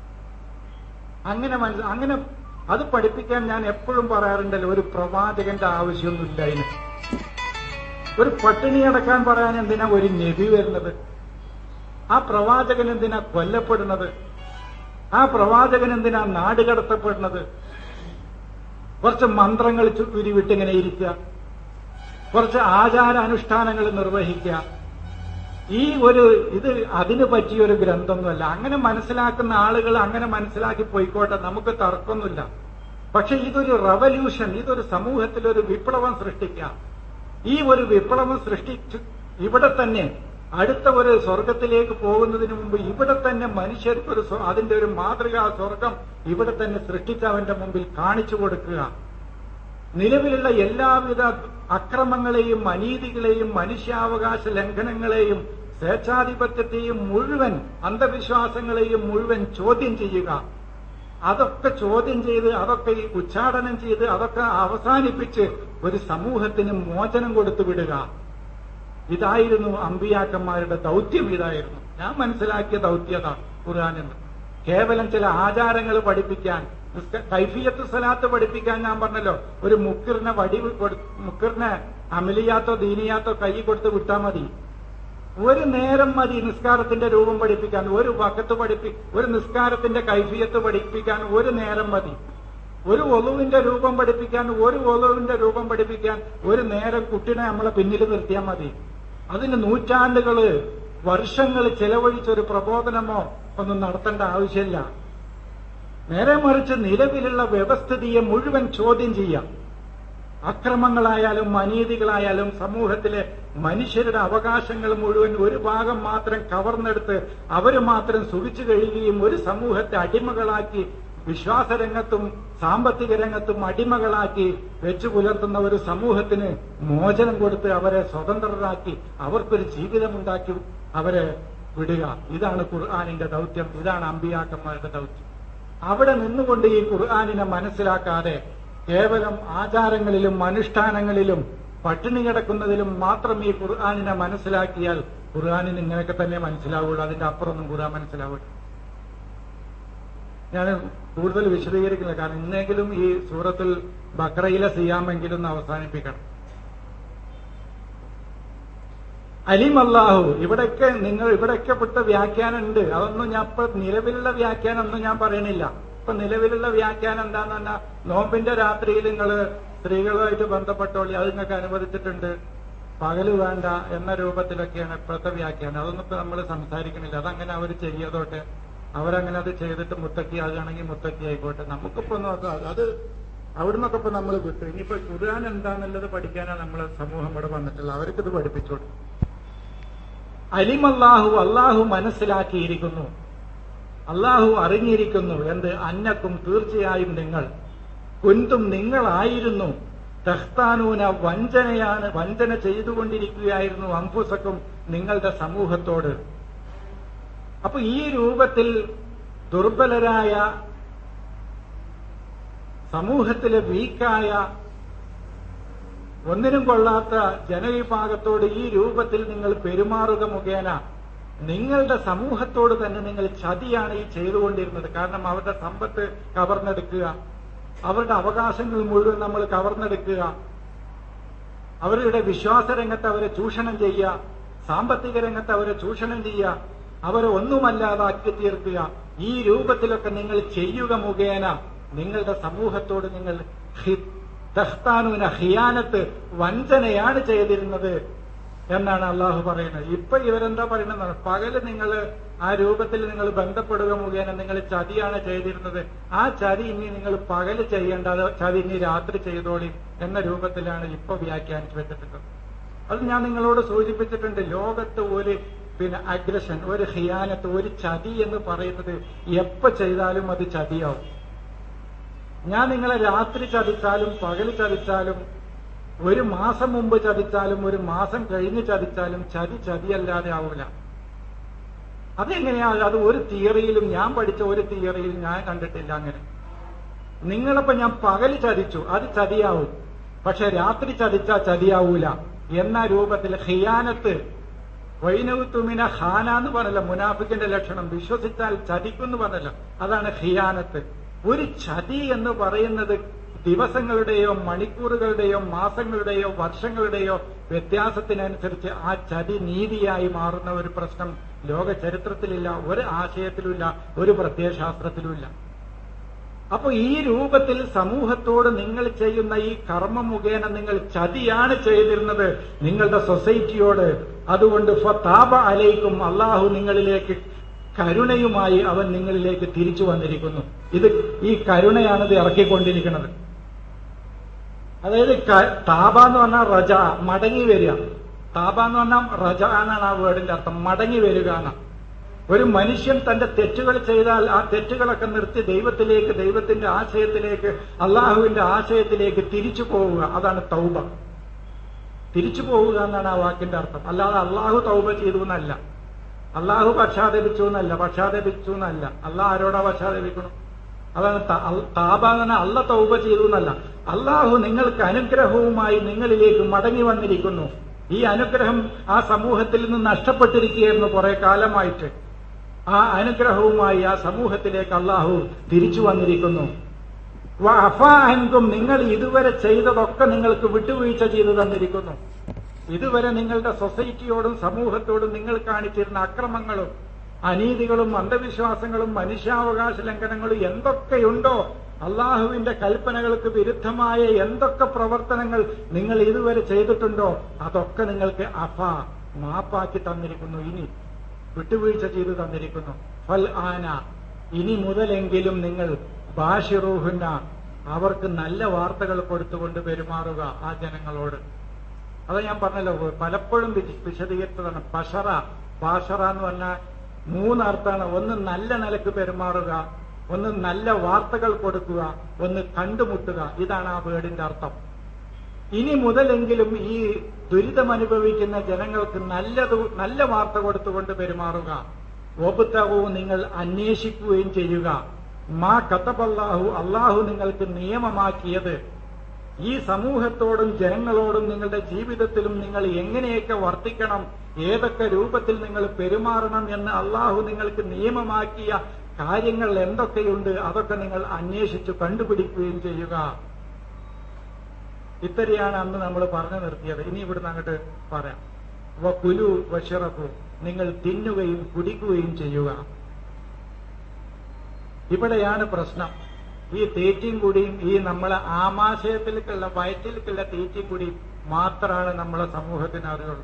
അങ്ങനെ മനസ്സ് അങ്ങനെ അത് പഠിപ്പിക്കാൻ ഞാൻ എപ്പോഴും പറയാറുണ്ടല്ലോ ഒരു പ്രവാചകന്റെ ആവശ്യമൊന്നുമില്ല അതിന് ഒരു പട്ടിണി അടക്കാൻ പറയാൻ എന്തിനാ ഒരു നബി വരുന്നത് ആ പ്രവാചകൻ എന്തിനാ കൊല്ലപ്പെടുന്നത് ആ പ്രവാചകൻ എന്തിനാ നാട് കടത്തപ്പെടുന്നത് കുറച്ച് മന്ത്രങ്ങൾ ഉരുവിട്ടിങ്ങനെ ഇരിക്കുക കുറച്ച് ആചാരാനുഷ്ഠാനങ്ങൾ നിർവഹിക്കുക ഈ ഒരു ഇത് അതിന് പറ്റിയ ഒരു ഗ്രന്ഥമൊന്നുമല്ല അങ്ങനെ മനസ്സിലാക്കുന്ന ആളുകൾ അങ്ങനെ മനസ്സിലാക്കി പോയിക്കോട്ടെ നമുക്ക് തർക്കമൊന്നുമില്ല പക്ഷെ ഇതൊരു റവല്യൂഷൻ ഇതൊരു സമൂഹത്തിൽ ഒരു വിപ്ലവം സൃഷ്ടിക്കുക ഈ ഒരു വിപ്ലവം സൃഷ്ടിച്ചു ഇവിടെ തന്നെ അടുത്ത ഒരു സ്വർഗത്തിലേക്ക് പോകുന്നതിന് മുമ്പ് ഇവിടെ തന്നെ മനുഷ്യർക്ക് ഒരു അതിന്റെ ഒരു മാതൃകാ സ്വർഗം ഇവിടെ തന്നെ സൃഷ്ടിച്ച് അവന്റെ മുമ്പിൽ കാണിച്ചു കൊടുക്കുക നിലവിലുള്ള എല്ലാവിധ അക്രമങ്ങളെയും അനീതികളെയും മനുഷ്യാവകാശ ലംഘനങ്ങളെയും സ്വേച്ഛാധിപത്യത്തെയും മുഴുവൻ അന്ധവിശ്വാസങ്ങളെയും മുഴുവൻ ചോദ്യം ചെയ്യുക അതൊക്കെ ചോദ്യം ചെയ്ത് അതൊക്കെ ഉച്ചാടനം ചെയ്ത് അതൊക്കെ അവസാനിപ്പിച്ച് ഒരു സമൂഹത്തിന് മോചനം കൊടുത്തു വിടുക ഇതായിരുന്നു അമ്പിയാക്കന്മാരുടെ ദൗത്യം ഇതായിരുന്നു ഞാൻ മനസ്സിലാക്കിയ ദൗത്യത ഖുർആാനെന്ന് കേവലം ചില ആചാരങ്ങൾ പഠിപ്പിക്കാൻ കൈഫിയത്ത് സലാത്ത് പഠിപ്പിക്കാൻ ഞാൻ പറഞ്ഞല്ലോ ഒരു മുക്കിറിനെ വടി മുക്കിറിനെ അമലിയാത്തോ ദീനിയാത്തോ കൈ കൊടുത്ത് വിട്ടാൽ മതി ഒരു നേരം മതി നിസ്കാരത്തിന്റെ രൂപം പഠിപ്പിക്കാൻ ഒരു വക്കത്ത് പഠിപ്പി ഒരു നിസ്കാരത്തിന്റെ കൈഫിയത്ത് പഠിപ്പിക്കാൻ ഒരു നേരം മതി ഒരു ഒലുവിന്റെ രൂപം പഠിപ്പിക്കാൻ ഒരു ഒലുവിന്റെ രൂപം പഠിപ്പിക്കാൻ ഒരു നേരം കുട്ടിനെ നമ്മളെ പിന്നിൽ നിർത്തിയാൽ മതി അതിന് നൂറ്റാണ്ടുകള് വർഷങ്ങൾ ചെലവഴിച്ചൊരു പ്രബോധനമോ ഒന്നും നടത്തേണ്ട ആവശ്യമില്ല നേരെ മറിച്ച് നിലവിലുള്ള വ്യവസ്ഥിതിയെ മുഴുവൻ ചോദ്യം ചെയ്യാം അക്രമങ്ങളായാലും അനീതികളായാലും സമൂഹത്തിലെ മനുഷ്യരുടെ അവകാശങ്ങൾ മുഴുവൻ ഒരു ഭാഗം മാത്രം കവർന്നെടുത്ത് അവർ മാത്രം സുഖിച്ചു കഴിയുകയും ഒരു സമൂഹത്തെ അടിമകളാക്കി വിശ്വാസരംഗത്തും സാമ്പത്തിക രംഗത്തും അടിമകളാക്കി വെച്ചു പുലർത്തുന്ന ഒരു സമൂഹത്തിന് മോചനം കൊടുത്ത് അവരെ സ്വതന്ത്രരാക്കി അവർക്കൊരു ജീവിതമുണ്ടാക്കി അവരെ വിടുക ഇതാണ് ഖുർആാനിന്റെ ദൗത്യം ഇതാണ് അമ്പിയാക്കന്മാരുടെ ദൗത്യം അവിടെ നിന്നുകൊണ്ട് ഈ ഖുർആാനിനെ മനസ്സിലാക്കാതെ കേവലം ആചാരങ്ങളിലും അനുഷ്ഠാനങ്ങളിലും പട്ടിണി കിടക്കുന്നതിലും മാത്രം ഈ ഖുർആാനിനെ മനസ്സിലാക്കിയാൽ ഖുർആാനിന് ഇങ്ങനെയൊക്കെ തന്നെ മനസ്സിലാവുള്ളൂ അതിന്റെ അപ്പുറമൊന്നും ഖുർആൻ മനസ്സിലാവില്ല ഞാൻ കൂടുതൽ വിശദീകരിക്കില്ല കാരണം ഇന്നെങ്കിലും ഈ സൂറത്തിൽ ബക്രയിലെ സിയാമെങ്കിലും ഒന്ന് അവസാനിപ്പിക്കണം അലിം അള്ളാഹു ഇവിടെയൊക്കെ നിങ്ങൾ ഇവിടെയൊക്കെ പെട്ട വ്യാഖ്യാനം ഉണ്ട് അതൊന്നും ഞാൻ ഇപ്പൊ നിലവിലുള്ള വ്യാഖ്യാനം ഒന്നും ഞാൻ പറയണില്ല ഇപ്പൊ നിലവിലുള്ള വ്യാഖ്യാനം എന്താന്ന് പറഞ്ഞാൽ നോമ്പിന്റെ രാത്രിയിൽ നിങ്ങൾ സ്ത്രീകളുമായിട്ട് ബന്ധപ്പെട്ടോളി അത് നിങ്ങൾക്ക് അനുവദിച്ചിട്ടുണ്ട് പകല് വേണ്ട എന്ന രൂപത്തിലൊക്കെയാണ് ഇപ്പോഴത്തെ വ്യാഖ്യാനം അതൊന്നും ഇപ്പൊ നമ്മൾ സംസാരിക്കണില്ല അതങ്ങനെ അവർ ചെയ്യതോട്ടെ അവരങ്ങനെ അത് ചെയ്തിട്ട് മുത്തക്കി ആകുകയാണെങ്കിൽ മുത്തക്കി ആയിക്കോട്ടെ നമുക്കിപ്പോ ഒന്നും അത് അത് അവിടുന്നൊക്കെ ഇപ്പൊ നമ്മൾ വിട്ടു ഇനിയിപ്പോ ഖുർആൻ എന്താന്നുള്ളത് പഠിക്കാനാണ് നമ്മളെ സമൂഹം ഇവിടെ വന്നിട്ടുള്ളത് അവർക്കിത് പഠിപ്പിച്ചോട്ടെ അലിമല്ലാഹു അള്ളാഹു മനസ്സിലാക്കിയിരിക്കുന്നു അള്ളാഹു അറിഞ്ഞിരിക്കുന്നു എന്ത് അന്നക്കും തീർച്ചയായും നിങ്ങൾ കുന്തും നിങ്ങളായിരുന്നു തഹ്താനൂന വഞ്ചനയാണ് വഞ്ചന ചെയ്തുകൊണ്ടിരിക്കുകയായിരുന്നു അംഫുസക്കും നിങ്ങളുടെ സമൂഹത്തോട് അപ്പൊ ഈ രൂപത്തിൽ ദുർബലരായ സമൂഹത്തിലെ വീക്കായ ഒന്നിനും കൊള്ളാത്ത ജനവിഭാഗത്തോട് ഈ രൂപത്തിൽ നിങ്ങൾ പെരുമാറുക മുഖേന നിങ്ങളുടെ സമൂഹത്തോട് തന്നെ നിങ്ങൾ ചതിയാണ് ഈ ചെയ്തുകൊണ്ടിരുന്നത് കാരണം അവരുടെ സമ്പത്ത് കവർന്നെടുക്കുക അവരുടെ അവകാശങ്ങൾ മുഴുവൻ നമ്മൾ കവർന്നെടുക്കുക അവരുടെ വിശ്വാസ രംഗത്ത് അവരെ ചൂഷണം ചെയ്യുക സാമ്പത്തിക രംഗത്ത് അവരെ ചൂഷണം ചെയ്യുക അവരെ ഒന്നുമല്ലാതാക്കി തീർക്കുക ഈ രൂപത്തിലൊക്കെ നിങ്ങൾ ചെയ്യുക മുഖേന നിങ്ങളുടെ സമൂഹത്തോട് നിങ്ങൾ തഹ്താനുവിന ഹിയാനത്ത് വഞ്ചനയാണ് ചെയ്തിരുന്നത് എന്നാണ് അള്ളാഹു പറയുന്നത് ഇപ്പൊ ഇവരെന്താ പറയുന്നത് പകല് നിങ്ങൾ ആ രൂപത്തിൽ നിങ്ങൾ ബന്ധപ്പെടുക മുഖേന നിങ്ങൾ ചതിയാണ് ചെയ്തിരുന്നത് ആ ചതി ഇനി നിങ്ങൾ പകല് ചെയ്യേണ്ട അത് ചതി ഇനി രാത്രി ചെയ്തോളി എന്ന രൂപത്തിലാണ് ഇപ്പൊ വ്യാഖ്യാനിച്ചു വെച്ചിട്ടുള്ളത് അത് ഞാൻ നിങ്ങളോട് സൂചിപ്പിച്ചിട്ടുണ്ട് ലോകത്ത് ഒരു പിന്നെ അഗ്രഷൻ ഒരു ഹിയാനത്ത് ഒരു ചതി എന്ന് പറയുന്നത് എപ്പോ ചെയ്താലും അത് ചതിയാവും ഞാൻ നിങ്ങളെ രാത്രി ചതിച്ചാലും പകൽ ചതിച്ചാലും ഒരു മാസം മുമ്പ് ചതിച്ചാലും ഒരു മാസം കഴിഞ്ഞ് ചതിച്ചാലും ചതി ചതിയല്ലാതെ ആവൂല അതെങ്ങനെയാ അത് ഒരു തിയറിയിലും ഞാൻ പഠിച്ച ഒരു തിയറിയിലും ഞാൻ കണ്ടിട്ടില്ല അങ്ങനെ നിങ്ങളിപ്പോ ഞാൻ പകല് ചതിച്ചു അത് ചതിയാവും പക്ഷെ രാത്രി ചതിച്ചാ ചതിയാവൂല എന്ന രൂപത്തിൽ ഹിയാനത്ത് വൈനവുത്തുമിന ഖാന എന്ന് പറഞ്ഞല്ലോ മുനാഫിക്കിന്റെ ലക്ഷണം വിശ്വസിച്ചാൽ ചതിക്കുന്നു പറഞ്ഞല്ലോ അതാണ് ഹിയാനത്ത് ഒരു ചതി എന്ന് പറയുന്നത് ദിവസങ്ങളുടെയോ മണിക്കൂറുകളുടെയോ മാസങ്ങളുടെയോ വർഷങ്ങളുടെയോ വ്യത്യാസത്തിനനുസരിച്ച് ആ ചതി നീതിയായി മാറുന്ന ഒരു പ്രശ്നം ലോക ചരിത്രത്തിലില്ല ഒരു ആശയത്തിലുമില്ല ഒരു പ്രത്യയശാസ്ത്രത്തിലുമില്ല അപ്പൊ ഈ രൂപത്തിൽ സമൂഹത്തോട് നിങ്ങൾ ചെയ്യുന്ന ഈ കർമ്മ മുഖേന നിങ്ങൾ ചതിയാണ് ചെയ്തിരുന്നത് നിങ്ങളുടെ സൊസൈറ്റിയോട് അതുകൊണ്ട് ഫതാബ അലൈക്കും അള്ളാഹു നിങ്ങളിലേക്ക് കരുണയുമായി അവൻ നിങ്ങളിലേക്ക് തിരിച്ചു വന്നിരിക്കുന്നു ഇത് ഈ കരുണയാണ് ഇത് ഇറക്കിക്കൊണ്ടിരിക്കുന്നത് അതായത് താബ എന്ന് പറഞ്ഞാൽ റജ മടങ്ങി വരിക താബ എന്ന് പറഞ്ഞാൽ റജ എന്നാണ് ആ വേർഡിന്റെ അർത്ഥം മടങ്ങി വരിക എന്നാണ് ഒരു മനുഷ്യൻ തന്റെ തെറ്റുകൾ ചെയ്താൽ ആ തെറ്റുകളൊക്കെ നിർത്തി ദൈവത്തിലേക്ക് ദൈവത്തിന്റെ ആശയത്തിലേക്ക് അള്ളാഹുവിന്റെ ആശയത്തിലേക്ക് തിരിച്ചു പോവുക അതാണ് തൗബ തിരിച്ചു പോവുക എന്നാണ് ആ വാക്കിന്റെ അർത്ഥം അല്ലാതെ അള്ളാഹു തൗബ ചെയ്തു എന്നല്ല അള്ളാഹു പക്ഷാതപിച്ചു എന്നല്ല പക്ഷാതപിച്ചു എന്നല്ല അള്ളാഹ് ആരോടാ പക്ഷാതപിക്കണം അതാണ് താപ എന്ന് അല്ല തൗബ ചെയ്തു എന്നല്ല അള്ളാഹു നിങ്ങൾക്ക് അനുഗ്രഹവുമായി നിങ്ങളിലേക്ക് മടങ്ങി വന്നിരിക്കുന്നു ഈ അനുഗ്രഹം ആ സമൂഹത്തിൽ നിന്ന് നഷ്ടപ്പെട്ടിരിക്കുകയായിരുന്നു കുറെ കാലമായിട്ട് ആ അനുഗ്രഹവുമായി ആ സമൂഹത്തിലേക്ക് അള്ളാഹു തിരിച്ചു വന്നിരിക്കുന്നു അഫാഹൻകും നിങ്ങൾ ഇതുവരെ ചെയ്തതൊക്കെ നിങ്ങൾക്ക് വിട്ടുവീഴ്ച ചെയ്തു തന്നിരിക്കുന്നു ഇതുവരെ നിങ്ങളുടെ സൊസൈറ്റിയോടും സമൂഹത്തോടും നിങ്ങൾ കാണിച്ചിരുന്ന അക്രമങ്ങളും അനീതികളും അന്ധവിശ്വാസങ്ങളും മനുഷ്യാവകാശ ലംഘനങ്ങളും എന്തൊക്കെയുണ്ടോ അള്ളാഹുവിന്റെ കൽപ്പനകൾക്ക് വിരുദ്ധമായ എന്തൊക്കെ പ്രവർത്തനങ്ങൾ നിങ്ങൾ ഇതുവരെ ചെയ്തിട്ടുണ്ടോ അതൊക്കെ നിങ്ങൾക്ക് അഫ മാപ്പാക്കി തന്നിരിക്കുന്നു ഇനി വിട്ടുവീഴ്ച ചെയ്തു തന്നിരിക്കുന്നു ഫൽ ആന ഇനി മുതലെങ്കിലും നിങ്ങൾ ബാഷിറൂഹുന്ന അവർക്ക് നല്ല വാർത്തകൾ കൊടുത്തുകൊണ്ട് പെരുമാറുക ആ ജനങ്ങളോട് അത് ഞാൻ പറഞ്ഞല്ലോ പലപ്പോഴും വിശദീകരിച്ചതാണ് ബഷറ ബാഷറ എന്ന് പറഞ്ഞാൽ മൂന്നർത്ഥാണ് ഒന്ന് നല്ല നിലക്ക് പെരുമാറുക ഒന്ന് നല്ല വാർത്തകൾ കൊടുക്കുക ഒന്ന് കണ്ടുമുട്ടുക ഇതാണ് ആ വേർഡിന്റെ അർത്ഥം ഇനി മുതലെങ്കിലും ഈ ദുരിതമനുഭവിക്കുന്ന ജനങ്ങൾക്ക് നല്ലത് നല്ല വാർത്ത കൊടുത്തുകൊണ്ട് പെരുമാറുക ഒബുത്തവും നിങ്ങൾ അന്വേഷിക്കുകയും ചെയ്യുക മാ കത്തബല്ലാഹു അള്ളാഹു നിങ്ങൾക്ക് നിയമമാക്കിയത് ഈ സമൂഹത്തോടും ജനങ്ങളോടും നിങ്ങളുടെ ജീവിതത്തിലും നിങ്ങൾ എങ്ങനെയൊക്കെ വർത്തിക്കണം ഏതൊക്കെ രൂപത്തിൽ നിങ്ങൾ പെരുമാറണം എന്ന് അള്ളാഹു നിങ്ങൾക്ക് നിയമമാക്കിയ കാര്യങ്ങൾ എന്തൊക്കെയുണ്ട് അതൊക്കെ നിങ്ങൾ അന്വേഷിച്ചു കണ്ടുപിടിക്കുകയും ചെയ്യുക ഇത്രയാണ് അന്ന് നമ്മൾ പറഞ്ഞു നിർത്തിയത് ഇനി ഇവിടുന്ന് അങ്ങോട്ട് പറയാം വ കുലു വഷിറപ്പു നിങ്ങൾ തിന്നുകയും കുടിക്കുകയും ചെയ്യുക ഇവിടെയാണ് പ്രശ്നം ഈ തീറ്റയും കൂടിയും ഈ നമ്മളെ ആമാശയത്തിലേക്കുള്ള വയറ്റിലേക്കുള്ള തീറ്റയും കൂടിയും മാത്രമാണ് നമ്മളെ സമൂഹത്തിന് അറിയുള്ളൂ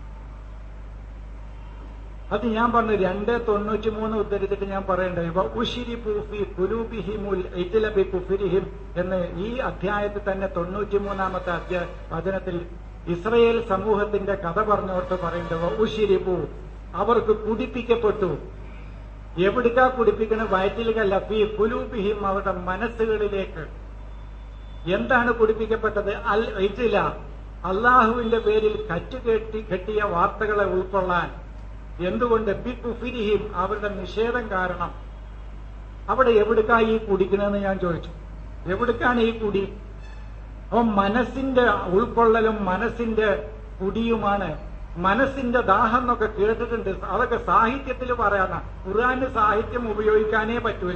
അത് ഞാൻ പറഞ്ഞു രണ്ട് തൊണ്ണൂറ്റി മൂന്ന് ഉദ്ധരിച്ചിട്ട് ഞാൻ പറയണ്ടേ ഇവ ഉഷിരി പൂഫി കുലൂബിഹിമുൽ ഇജിലബി കുഫിരിഹിം എന്ന് ഈ അധ്യായത്തിൽ തന്നെ തൊണ്ണൂറ്റി മൂന്നാമത്തെ അധ്യായ വചനത്തിൽ ഇസ്രയേൽ സമൂഹത്തിന്റെ കഥ പറഞ്ഞോട്ട് പറയേണ്ടവ ഉഷിരിപു അവർക്ക് കുടിപ്പിക്കപ്പെട്ടു എവിടുക്കാ കുടിപ്പിക്കണ വയറ്റിലേക്കല്ല ഫി കുലൂബിഹിം അവരുടെ മനസ്സുകളിലേക്ക് എന്താണ് കുടിപ്പിക്കപ്പെട്ടത് അൽ ഇജില അള്ളാഹുവിന്റെ പേരിൽ കറ്റുകെട്ടി കെട്ടിയ വാർത്തകളെ ഉൾക്കൊള്ളാൻ എന്തുകൊണ്ട് ബി കുഫിരിഹിം അവരുടെ നിഷേധം കാരണം അവിടെ എവിടുക്കാ ഈ കുടിക്കണമെന്ന് ഞാൻ ചോദിച്ചു എവിടുക്കാണ് ഈ കുടി അപ്പം മനസ്സിന്റെ ഉൾക്കൊള്ളലും മനസ്സിന്റെ കുടിയുമാണ് മനസ്സിന്റെ ദാഹം എന്നൊക്കെ കേട്ടിട്ടുണ്ട് അതൊക്കെ സാഹിത്യത്തിൽ പറയാന ഖുർആന് സാഹിത്യം ഉപയോഗിക്കാനേ പറ്റൂല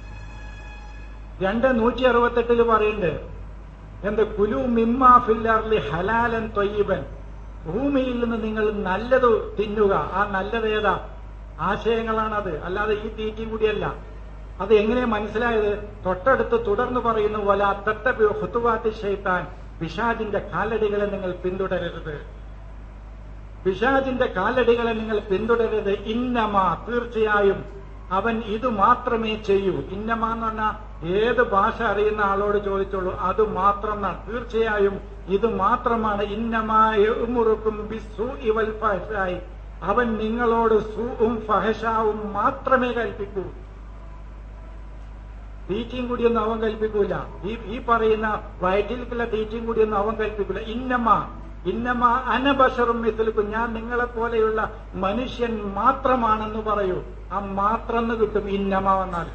രണ്ട് നൂറ്റി അറുപത്തെട്ടില് പറയുന്നുണ്ട് എന്ത് കുലു മിമ്മ ഫില്ലർലി ഹലാലൻ തൊയ്യബൻ ഭൂമിയിൽ നിന്ന് നിങ്ങൾ നല്ലത് തിന്നുക ആ നല്ലത് ഏതാ ആശയങ്ങളാണത് അല്ലാതെ ഈ തീറ്റയും കൂടിയല്ല അത് എങ്ങനെ മനസ്സിലായത് തൊട്ടടുത്ത് തുടർന്ന് പറയുന്നു പോലെ അത്തത്ത ഹുത്തുവാത്തി ഷെയ്ത്താൻ പിശാജിന്റെ കാലടികളെ നിങ്ങൾ പിന്തുടരരുത് പിശാജിന്റെ കാലടികളെ നിങ്ങൾ പിന്തുടരരുത് ഇന്നമ തീർച്ചയായും അവൻ ഇത് മാത്രമേ ചെയ്യൂ ഇന്നമ എന്ന് പറഞ്ഞാൽ ഏത് ഭാഷ അറിയുന്ന ആളോട് ചോദിച്ചോളൂ അത് മാത്രം എന്നാണ് തീർച്ചയായും ഇത് മാത്രമാണ് ഇന്നമാറുക്കും ബിസു ഇവൽ ഫഹഷായി അവൻ നിങ്ങളോട് സൂവും ഫഹഷാവും മാത്രമേ കൽപ്പിക്കൂ തീറ്റയും കൂടിയൊന്നും അവൻ കൽപ്പിക്കൂല ഈ ഈ പറയുന്ന വയറ്റിലേക്കുള്ള തീറ്റയും കൂടിയൊന്നും അവൻ കൽപ്പിക്കൂല ഇന്നമ ഇന്നമ അനബഷറും മിസിൽക്കും ഞാൻ നിങ്ങളെ പോലെയുള്ള മനുഷ്യൻ മാത്രമാണെന്ന് പറയൂ ആ മാത്രം എന്ന് കിട്ടും ഇന്നമ വന്നാൽ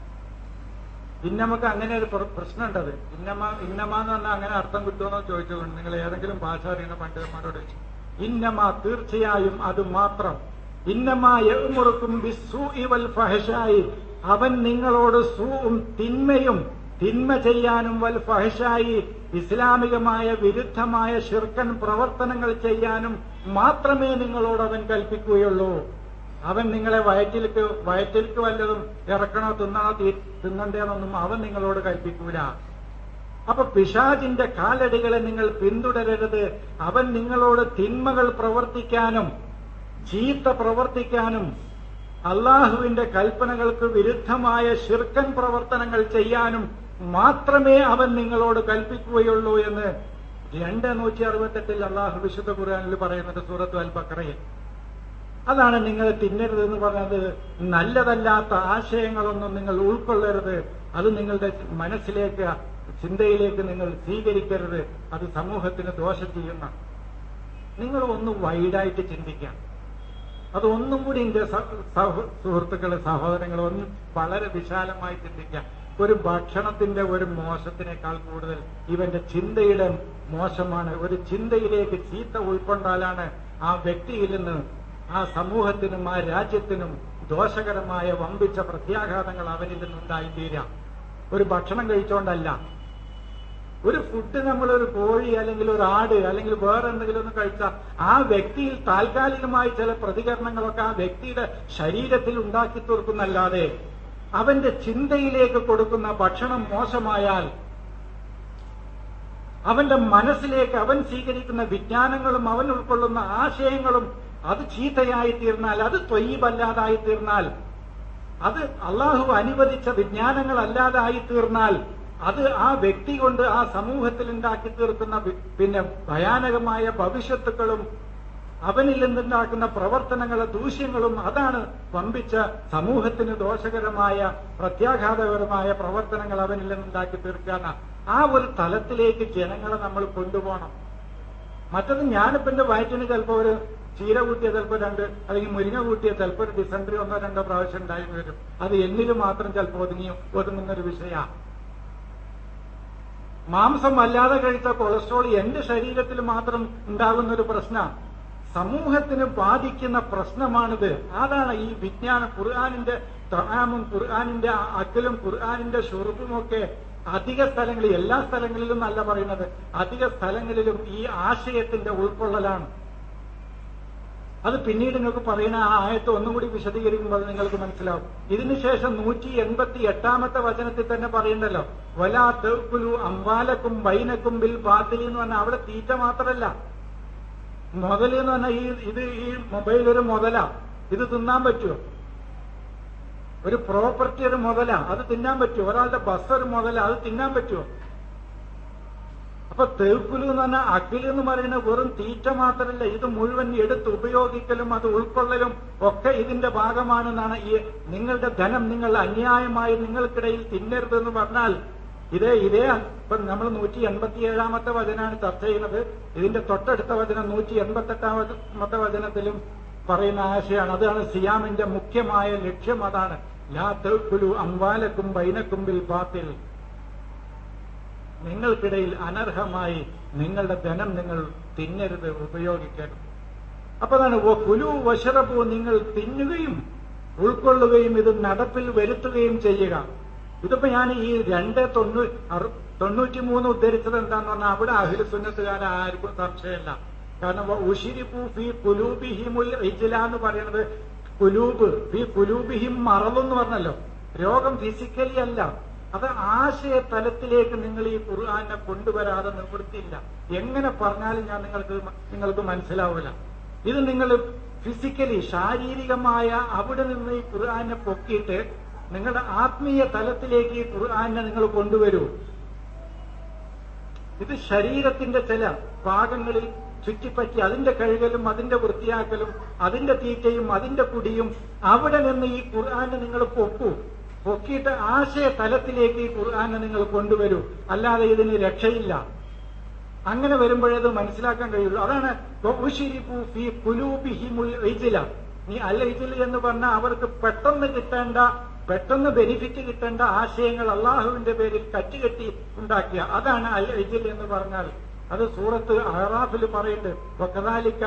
ഇന്നമക്ക് അങ്ങനെ ഒരു പ്രശ്നമുണ്ടത് ഇന്നമ ഇന്നമ എന്ന് പറഞ്ഞാൽ അങ്ങനെ അർത്ഥം കിട്ടുമെന്നോ ചോദിച്ചുകൊണ്ട് നിങ്ങൾ ഏതെങ്കിലും ഭാഷ അറിയുന്ന പണ്ഡിതന്മാരോട് ചോദിച്ചു ഇന്നമ തീർച്ചയായും അത് മാത്രം ഇന്നമ എഴുമുറുക്കും ബിസു ഇവൽ ഫഹഷായി അവൻ നിങ്ങളോട് സൂവും തിന്മയും തിന്മ ചെയ്യാനും വൽ ഫഹഷായി ഇസ്ലാമികമായ വിരുദ്ധമായ ശിർക്കൻ പ്രവർത്തനങ്ങൾ ചെയ്യാനും മാത്രമേ നിങ്ങളോട് അവൻ കൽപ്പിക്കുകയുള്ളൂ അവൻ നിങ്ങളെ വയറ്റിലേക്ക് വയറ്റിലേക്ക് വല്ലതും ഇറക്കണോ തിന്നണോ തിന്നണ്ടേന്നൊന്നും അവൻ നിങ്ങളോട് കൽപ്പിക്കൂല അപ്പൊ പിശാജിന്റെ കാലടികളെ നിങ്ങൾ പിന്തുടരരുത് അവൻ നിങ്ങളോട് തിന്മകൾ പ്രവർത്തിക്കാനും ചീത്ത പ്രവർത്തിക്കാനും അള്ളാഹുവിന്റെ കൽപ്പനകൾക്ക് വിരുദ്ധമായ ശിർക്കൻ പ്രവർത്തനങ്ങൾ ചെയ്യാനും മാത്രമേ അവൻ നിങ്ങളോട് കൽപ്പിക്കുകയുള്ളൂ എന്ന് രണ്ട് നൂറ്റി അറുപത്തെട്ടിൽ അള്ളാഹു വിശുദ്ധ ഖുർആാനിൽ പറയുന്നത് സൂറത്ത് അൽ ബക്കറയിൽ അതാണ് നിങ്ങൾ തിന്നരുതെന്ന് പറഞ്ഞത് നല്ലതല്ലാത്ത ആശയങ്ങളൊന്നും നിങ്ങൾ ഉൾക്കൊള്ളരുത് അത് നിങ്ങളുടെ മനസ്സിലേക്ക് ചിന്തയിലേക്ക് നിങ്ങൾ സ്വീകരിക്കരുത് അത് സമൂഹത്തിന് ദോഷം ചെയ്യുന്ന നിങ്ങൾ ഒന്ന് വൈഡായിട്ട് ചിന്തിക്കാം അത് ഒന്നും കൂടി എന്റെ സുഹൃത്തുക്കളെ സഹോദരങ്ങൾ ഒന്ന് വളരെ വിശാലമായി ചിന്തിക്കാം ഒരു ഭക്ഷണത്തിന്റെ ഒരു മോശത്തിനേക്കാൾ കൂടുതൽ ഇവന്റെ ചിന്തയുടെ മോശമാണ് ഒരു ചിന്തയിലേക്ക് ചീത്ത ഉൾക്കൊണ്ടാലാണ് ആ വ്യക്തിയിൽ നിന്ന് ആ സമൂഹത്തിനും ആ രാജ്യത്തിനും ദോഷകരമായ വമ്പിച്ച പ്രത്യാഘാതങ്ങൾ അവനിൽ നിന്നുണ്ടായിത്തീരാം ഒരു ഭക്ഷണം കഴിച്ചോണ്ടല്ല ഒരു ഫുഡ് നമ്മളൊരു കോഴി അല്ലെങ്കിൽ ഒരു ആട് അല്ലെങ്കിൽ വേറെ എന്തെങ്കിലും ഒന്ന് കഴിച്ചാൽ ആ വ്യക്തിയിൽ താൽക്കാലികമായി ചില പ്രതികരണങ്ങളൊക്കെ ആ വ്യക്തിയുടെ ശരീരത്തിൽ ഉണ്ടാക്കി തീർക്കുന്നല്ലാതെ അവന്റെ ചിന്തയിലേക്ക് കൊടുക്കുന്ന ഭക്ഷണം മോശമായാൽ അവന്റെ മനസ്സിലേക്ക് അവൻ സ്വീകരിക്കുന്ന വിജ്ഞാനങ്ങളും അവൻ ഉൾക്കൊള്ളുന്ന ആശയങ്ങളും അത് ചീത്തയായി തീർന്നാൽ അത് ത്വയ്യബല്ലാതായി തീർന്നാൽ അത് അള്ളാഹു അനുവദിച്ച വിജ്ഞാനങ്ങളല്ലാതായി തീർന്നാൽ അത് ആ വ്യക്തി കൊണ്ട് ആ സമൂഹത്തിൽ ഉണ്ടാക്കി തീർക്കുന്ന പിന്നെ ഭയാനകമായ ഭവിഷ്യത്തുക്കളും അവനിൽ നിന്നുണ്ടാക്കുന്ന പ്രവർത്തനങ്ങളെ ദൂഷ്യങ്ങളും അതാണ് വമ്പിച്ച സമൂഹത്തിന് ദോഷകരമായ പ്രത്യാഘാതകരമായ പ്രവർത്തനങ്ങൾ അവനിൽ നിന്നുണ്ടാക്കി തീർക്കാന ആ ഒരു തലത്തിലേക്ക് ജനങ്ങളെ നമ്മൾ കൊണ്ടുപോകണം മറ്റത് ഞാനിപ്പോ എന്റെ വയറ്റിന് ചിലപ്പോ ഒരു ചീര കൂട്ടിയ ചിലപ്പോ രണ്ട് അല്ലെങ്കിൽ മുരിങ്ങ കൂട്ടിയ ചിലപ്പോ ഒരു ഡിസംബറി ഒന്നോ രണ്ടോ പ്രാവശ്യം ഉണ്ടായി വരും അത് എന്നിലും മാത്രം ചിലപ്പോ ഒതുങ്ങി ഒതുങ്ങുന്ന ഒരു വിഷയമാണ് മാംസം വല്ലാതെ കഴിച്ച കൊളസ്ട്രോൾ എന്റെ ശരീരത്തിൽ മാത്രം ഉണ്ടാകുന്ന ഒരു പ്രശ്നമാണ് സമൂഹത്തിന് ബാധിക്കുന്ന പ്രശ്നമാണിത് അതാണ് ഈ വിജ്ഞാന ഖുർആാനിന്റെ തഹാമും ഖുർആാനിന്റെ അക്കലും ഖുർആാനിന്റെ ഷുറുബും ഒക്കെ അധിക സ്ഥലങ്ങളിൽ എല്ലാ സ്ഥലങ്ങളിലും അല്ല പറയുന്നത് അധിക സ്ഥലങ്ങളിലും ഈ ആശയത്തിന്റെ ഉൾക്കൊള്ളലാണ് അത് പിന്നീട് നിങ്ങൾക്ക് പറയുന്ന ആ ആയത്ത് ഒന്നും കൂടി വിശദീകരിക്കുമ്പോൾ നിങ്ങൾക്ക് മനസ്സിലാവും ഇതിനുശേഷം നൂറ്റി എൺപത്തി എട്ടാമത്തെ വചനത്തിൽ തന്നെ പറയണ്ടല്ലോ വലാ തെക്കുലു അമ്പാലക്കും ബൈനക്കും ബിൽ ബാത്തിൽ എന്ന് പറഞ്ഞാൽ അവിടെ തീറ്റ മാത്രമല്ല മുതൽ എന്ന് പറഞ്ഞാൽ ഈ ഇത് ഈ മൊബൈൽ ഒരു മുതലാ ഇത് തിന്നാൻ പറ്റുമോ ഒരു പ്രോപ്പർട്ടി ഒരു മുതലാ അത് തിന്നാൻ പറ്റുമോ ഒരാളുടെ ബസ് ഒരു മുതലാ അത് തിന്നാൻ പറ്റുമോ അപ്പൊ തേക്കുലു എന്ന് പറഞ്ഞാൽ അഖിൽ എന്ന് പറയുന്ന വെറും തീറ്റ മാത്രമല്ല ഇത് മുഴുവൻ എടുത്ത് ഉപയോഗിക്കലും അത് ഉൾക്കൊള്ളലും ഒക്കെ ഇതിന്റെ ഭാഗമാണെന്നാണ് ഈ നിങ്ങളുടെ ധനം നിങ്ങൾ അന്യായമായി നിങ്ങൾക്കിടയിൽ തിന്നരുത് എന്ന് പറഞ്ഞാൽ ഇതേ ഇതേ ഇപ്പൊ നമ്മൾ നൂറ്റി എൺപത്തി ഏഴാമത്തെ വചനാണ് ചർച്ച ചെയ്യുന്നത് ഇതിന്റെ തൊട്ടടുത്ത വചനം നൂറ്റി എൺപത്തി എട്ടാമത്തെ വചനത്തിലും പറയുന്ന ആശയമാണ് അതാണ് സിയാമിന്റെ മുഖ്യമായ ലക്ഷ്യം അതാണ് ലാ തേക്കുലു അംവാലക്കും ബൈനക്കുമ്പിൽ ബാത്തിൽ നിങ്ങൾക്കിടയിൽ അനർഹമായി നിങ്ങളുടെ ധനം നിങ്ങൾ തിന്നരുത് ഉപയോഗിക്കരുത് അപ്പൊ അതാണ് കുലു വശറപ്പു നിങ്ങൾ തിന്നുകയും ഉൾക്കൊള്ളുകയും ഇത് നടപ്പിൽ വരുത്തുകയും ചെയ്യുക ഇതിപ്പോ ഞാൻ ഈ രണ്ട് തൊണ്ണൂ തൊണ്ണൂറ്റി മൂന്ന് ഉദ്ധരിച്ചത് എന്താന്ന് പറഞ്ഞാൽ അവിടെ അഹിൽ സുന്നത്തുകാരെ ആർക്കും സംശയമില്ല കാരണം ഉഷിരിപ്പു ഫി കുലൂബിഹിമുൽ ഇജില എന്ന് പറയുന്നത് കുലൂബ് ഫി കുലൂബിഹിം മറന്നെന്ന് പറഞ്ഞല്ലോ രോഗം ഫിസിക്കലി അല്ല അത് ആശയ തലത്തിലേക്ക് നിങ്ങൾ ഈ ഖുർആാനെ കൊണ്ടുവരാതെ നിവൃത്തിയില്ല എങ്ങനെ പറഞ്ഞാലും ഞാൻ നിങ്ങൾക്ക് നിങ്ങൾക്ക് മനസ്സിലാവില്ല ഇത് നിങ്ങൾ ഫിസിക്കലി ശാരീരികമായ അവിടെ നിന്ന് ഈ ഖുർആാനെ പൊക്കിയിട്ട് നിങ്ങളുടെ ആത്മീയ തലത്തിലേക്ക് ഈ ഖുർആാനെ നിങ്ങൾ കൊണ്ടുവരൂ ഇത് ശരീരത്തിന്റെ ചില ഭാഗങ്ങളിൽ ചുറ്റിപ്പറ്റി അതിന്റെ കഴുകലും അതിന്റെ വൃത്തിയാക്കലും അതിന്റെ തീറ്റയും അതിന്റെ കുടിയും അവിടെ നിന്ന് ഈ ഖുർആാനെ നിങ്ങൾ പൊക്കൂ പൊക്കിയിട്ട് ആശയ തലത്തിലേക്ക് ഈ ഖുർആാനെ നിങ്ങൾ കൊണ്ടുവരൂ അല്ലാതെ ഇതിന് രക്ഷയില്ല അങ്ങനെ വരുമ്പോഴത് മനസ്സിലാക്കാൻ കഴിയുള്ളൂ അതാണ് നീ അൽ ഇജിൽ എന്ന് പറഞ്ഞാൽ അവർക്ക് പെട്ടെന്ന് കിട്ടേണ്ട പെട്ടെന്ന് ബെനിഫിറ്റ് കിട്ടേണ്ട ആശയങ്ങൾ അള്ളാഹുവിന്റെ പേരിൽ കറ്റുകെട്ടി ഉണ്ടാക്കിയ അതാണ് അൽ ഇജിൽ എന്ന് പറഞ്ഞാൽ അത് സൂറത്ത് അഹറാഫിൽ പറയുന്നുണ്ട് വക്കതാലിക്ക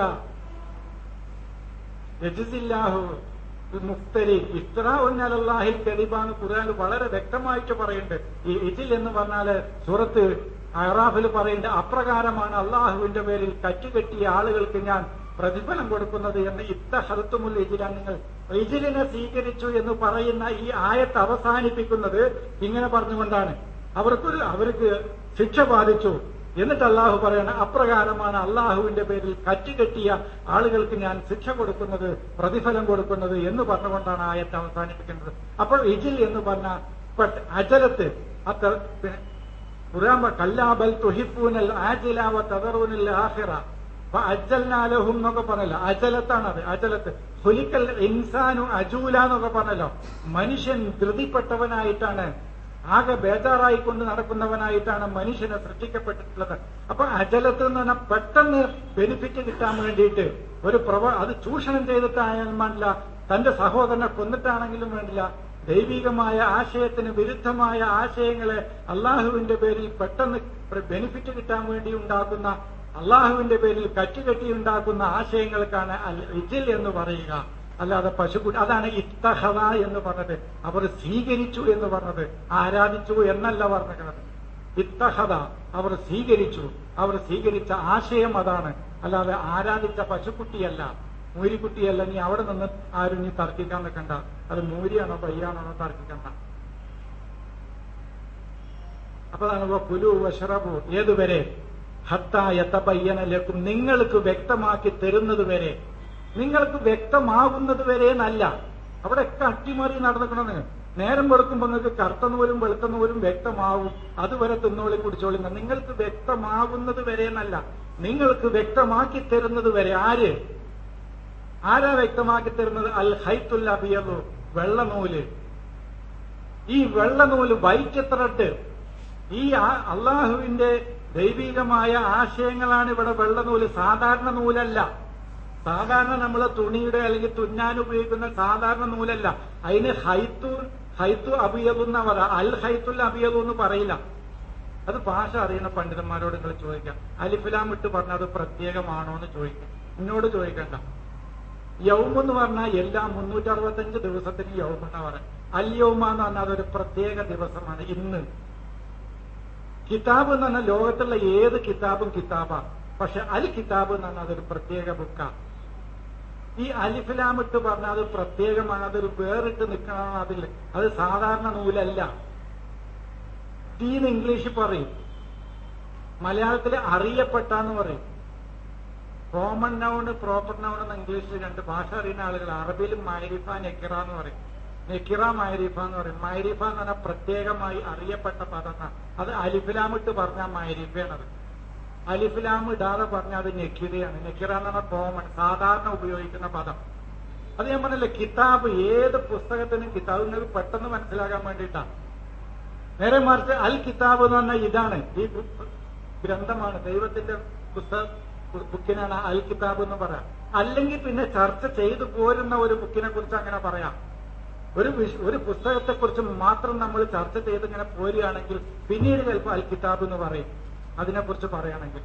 രജിസില്ലാഹു മുഫ്തരി ഇസ്രാഹുല്ലാഹിൽ കരീബാന്ന് ഖുർആൻ വളരെ വ്യക്തമായിട്ട് പറയുന്നുണ്ട് ഈ ഇജിൽ എന്ന് പറഞ്ഞാല് സൂറത്ത് അഹറാഫിൽ പറയുന്നുണ്ട് അപ്രകാരമാണ് അള്ളാഹുവിന്റെ പേരിൽ കറ്റുകെട്ടിയ ആളുകൾക്ക് ഞാൻ പ്രതിഫലം കൊടുക്കുന്നത് എന്ന് ഇത്ത ഹർത്തുമുൽ ഇജില നിങ്ങൾ ഇജിലിനെ സ്വീകരിച്ചു എന്ന് പറയുന്ന ഈ ആയത്ത് അവസാനിപ്പിക്കുന്നത് ഇങ്ങനെ പറഞ്ഞുകൊണ്ടാണ് അവർക്കൊരു അവർക്ക് ശിക്ഷ ബാധിച്ചു എന്നിട്ട് അള്ളാഹു പറയണം അപ്രകാരമാണ് അള്ളാഹുവിന്റെ പേരിൽ കറ്റുകെട്ടിയ ആളുകൾക്ക് ഞാൻ ശിക്ഷ കൊടുക്കുന്നത് പ്രതിഫലം കൊടുക്കുന്നത് എന്ന് പറഞ്ഞുകൊണ്ടാണ് ആയത്ത് അവസാനിപ്പിക്കുന്നത് അപ്പോൾ ഇജിൽ എന്ന് പറഞ്ഞ അജലത്ത് അത്ര ഖുറാൻ കല്ലാബൽ തുഹിപ്പൂനൽ ആജിലാവ തകറൂനൽ ആഹിറ അപ്പൊ അജൽനാലഹും എന്നൊക്കെ പറഞ്ഞല്ലോ അജലത്താണ് അത് അജലത്ത് ഹുലിക്കൽ ഇൻസാനു അജൂല എന്നൊക്കെ പറഞ്ഞല്ലോ മനുഷ്യൻ ധൃതിപ്പെട്ടവനായിട്ടാണ് ആകെ ബേജാറായിക്കൊണ്ട് നടക്കുന്നവനായിട്ടാണ് മനുഷ്യനെ സൃഷ്ടിക്കപ്പെട്ടിട്ടുള്ളത് അപ്പൊ അജലത്ത് എന്ന് പറഞ്ഞാൽ പെട്ടെന്ന് ബെനിഫിറ്റ് കിട്ടാൻ വേണ്ടിയിട്ട് ഒരു പ്രവ അത് ചൂഷണം ചെയ്തിട്ടായാലും വേണ്ടില്ല തന്റെ സഹോദരനെ കൊന്നിട്ടാണെങ്കിലും വേണ്ടില്ല ദൈവികമായ ആശയത്തിന് വിരുദ്ധമായ ആശയങ്ങളെ അള്ളാഹുവിന്റെ പേരിൽ പെട്ടെന്ന് ബെനിഫിറ്റ് കിട്ടാൻ വേണ്ടി ഉണ്ടാക്കുന്ന അള്ളാഹുവിന്റെ പേരിൽ കറ്റുകെട്ടി ഉണ്ടാക്കുന്ന ആശയങ്ങൾക്കാണ് അൽ ഇജിൽ എന്ന് പറയുക അല്ലാതെ പശുക്കുട്ടി അതാണ് ഇത്തഹദ എന്ന് പറഞ്ഞത് അവർ സ്വീകരിച്ചു എന്ന് പറഞ്ഞത് ആരാധിച്ചു എന്നല്ല പറഞ്ഞത് ഇത്തഹദ അവർ സ്വീകരിച്ചു അവർ സ്വീകരിച്ച ആശയം അതാണ് അല്ലാതെ ആരാധിച്ച പശുക്കുട്ടിയല്ല മൂരിക്കുട്ടിയല്ല നീ അവിടെ നിന്ന് ആരും നീ തർക്കിക്കാൻ നിൽക്കണ്ട അത് മൂരിയാണോ പയ്യാണോ തർക്കിക്കണ്ട അപ്പൊ അതാണ് പുലു വഷറബു ഏതുവരെ ഹത്തായത്തപയ്യനലേക്കും നിങ്ങൾക്ക് വ്യക്തമാക്കി തരുന്നത് വരെ നിങ്ങൾക്ക് വ്യക്തമാകുന്നത് വരെ എന്നല്ല അവിടെയൊക്കെ അട്ടിമറി നടന്നിക്കണമെന്ന് നേരം വെളുക്കുമ്പോൾ നിങ്ങൾക്ക് കറുത്ത നൂലും വെളുത്ത നൂലും വ്യക്തമാവും അതുവരെ തിന്നോളി കുടിച്ചോളി നിങ്ങൾക്ക് വ്യക്തമാകുന്നത് വരെ എന്നല്ല നിങ്ങൾക്ക് വ്യക്തമാക്കി തരുന്നത് വരെ ആര് ആരാ വ്യക്തമാക്കി തരുന്നത് അൽ ഹൈത്തുൽ അബിയലു വെള്ളനൂല് ഈ വെള്ളനൂല് വൈറ്റ് ത്രെഡ് ഈ ആ- അള്ളാഹുവിന്റെ ദൈവികമായ ആശയങ്ങളാണ് ഇവിടെ വെള്ളനൂല് സാധാരണ നൂലല്ല സാധാരണ നമ്മൾ തുണിയുടെ അല്ലെങ്കിൽ തുന്നാൻ ഉപയോഗിക്കുന്ന സാധാരണ നൂലല്ല അതിന് ഹൈത്തു ഹൈത്തു അബിയതു എന്നാ പറയാ അൽ ഹൈത്തുൽ അബിയതു എന്ന് പറയില്ല അത് ഭാഷ അറിയുന്ന പണ്ഡിതന്മാരോട് നിങ്ങൾ ചോദിക്കാം അലിഫിലാം ഇട്ട് പറഞ്ഞാൽ അത് പ്രത്യേകമാണോ എന്ന് ചോദിക്കാം എന്നോട് ചോദിക്കണ്ട യൗമ എന്ന് പറഞ്ഞാൽ എല്ലാ മുന്നൂറ്റി അറുപത്തഞ്ച് ദിവസത്തിന് യൗമ എന്നാ പറയാം അൽ യൗമ എന്ന് പറഞ്ഞാൽ അതൊരു പ്രത്യേക ദിവസമാണ് ഇന്ന് കിതാബ് എന്ന് പറഞ്ഞാൽ ലോകത്തുള്ള ഏത് കിതാബും കിതാബാണ് പക്ഷെ അൽ കിതാബ് എന്ന് പറഞ്ഞാൽ അതൊരു പ്രത്യേക ബുക്കാണ് ഈ അലിഫിലാം ഇട്ട് പറഞ്ഞാൽ അത് പ്രത്യേകമാണ് അതൊരു വേറിട്ട് നിൽക്കണം അതിൽ അത് സാധാരണ നൂലല്ല ദീൻ ഇംഗ്ലീഷിൽ പറയും മലയാളത്തിൽ അറിയപ്പെട്ടാന്ന് പറയും കോമൺ നൗണ് പ്രോപ്പർ നൗൺ എന്ന് ഇംഗ്ലീഷിൽ രണ്ട് ഭാഷ അറിയുന്ന ആളുകൾ അറബിയിൽ മൈരിഫ നെക്കിറ എന്ന് പറയും നെക്കിറ മൈരിഫ എന്ന് പറയും മൈരിഫ എന്ന് പറഞ്ഞാൽ പ്രത്യേകമായി അറിയപ്പെട്ട പദമാണ് അത് അലിഫിലാമിട്ട് പറഞ്ഞാൽ മൈരിഫയാണത് അലിഫിലാം ഇടാതെ പറഞ്ഞാൽ അത് നെക്കിറയാണ് നെക്കിറ എന്ന് പറഞ്ഞാൽ കോമൺ സാധാരണ ഉപയോഗിക്കുന്ന പദം അത് ഞാൻ പറഞ്ഞില്ലേ കിതാബ് ഏത് പുസ്തകത്തിനും കിതാബ് നിങ്ങൾക്ക് പെട്ടെന്ന് മനസ്സിലാക്കാൻ വേണ്ടിയിട്ടാണ് നേരെ മറിച്ച് അൽ കിതാബ് എന്ന് പറഞ്ഞാൽ ഇതാണ് ഈ ബു- ഗ്രന്ഥമാണ് ദൈവത്തിന്റെ പുസ്തക ബു- ബുക്കിനാണ് അൽ കിതാബ് എന്ന് പറയാം അല്ലെങ്കിൽ പിന്നെ ചർച്ച ചെയ്തു പോരുന്ന ഒരു ബുക്കിനെ കുറിച്ച് അങ്ങനെ പറയാം ഒരു വിഷ- ഒരു പുസ്തകത്തെ കുറിച്ച് മാത്രം നമ്മൾ ചർച്ച ചെയ്ത് ഇങ്ങനെ പോരുകയാണെങ്കിൽ പിന്നീട് ചിലപ്പോൾ അൽ കിതാബ് എന്ന് പറയും അതിനെക്കുറിച്ച് പറയുകയാണെങ്കിൽ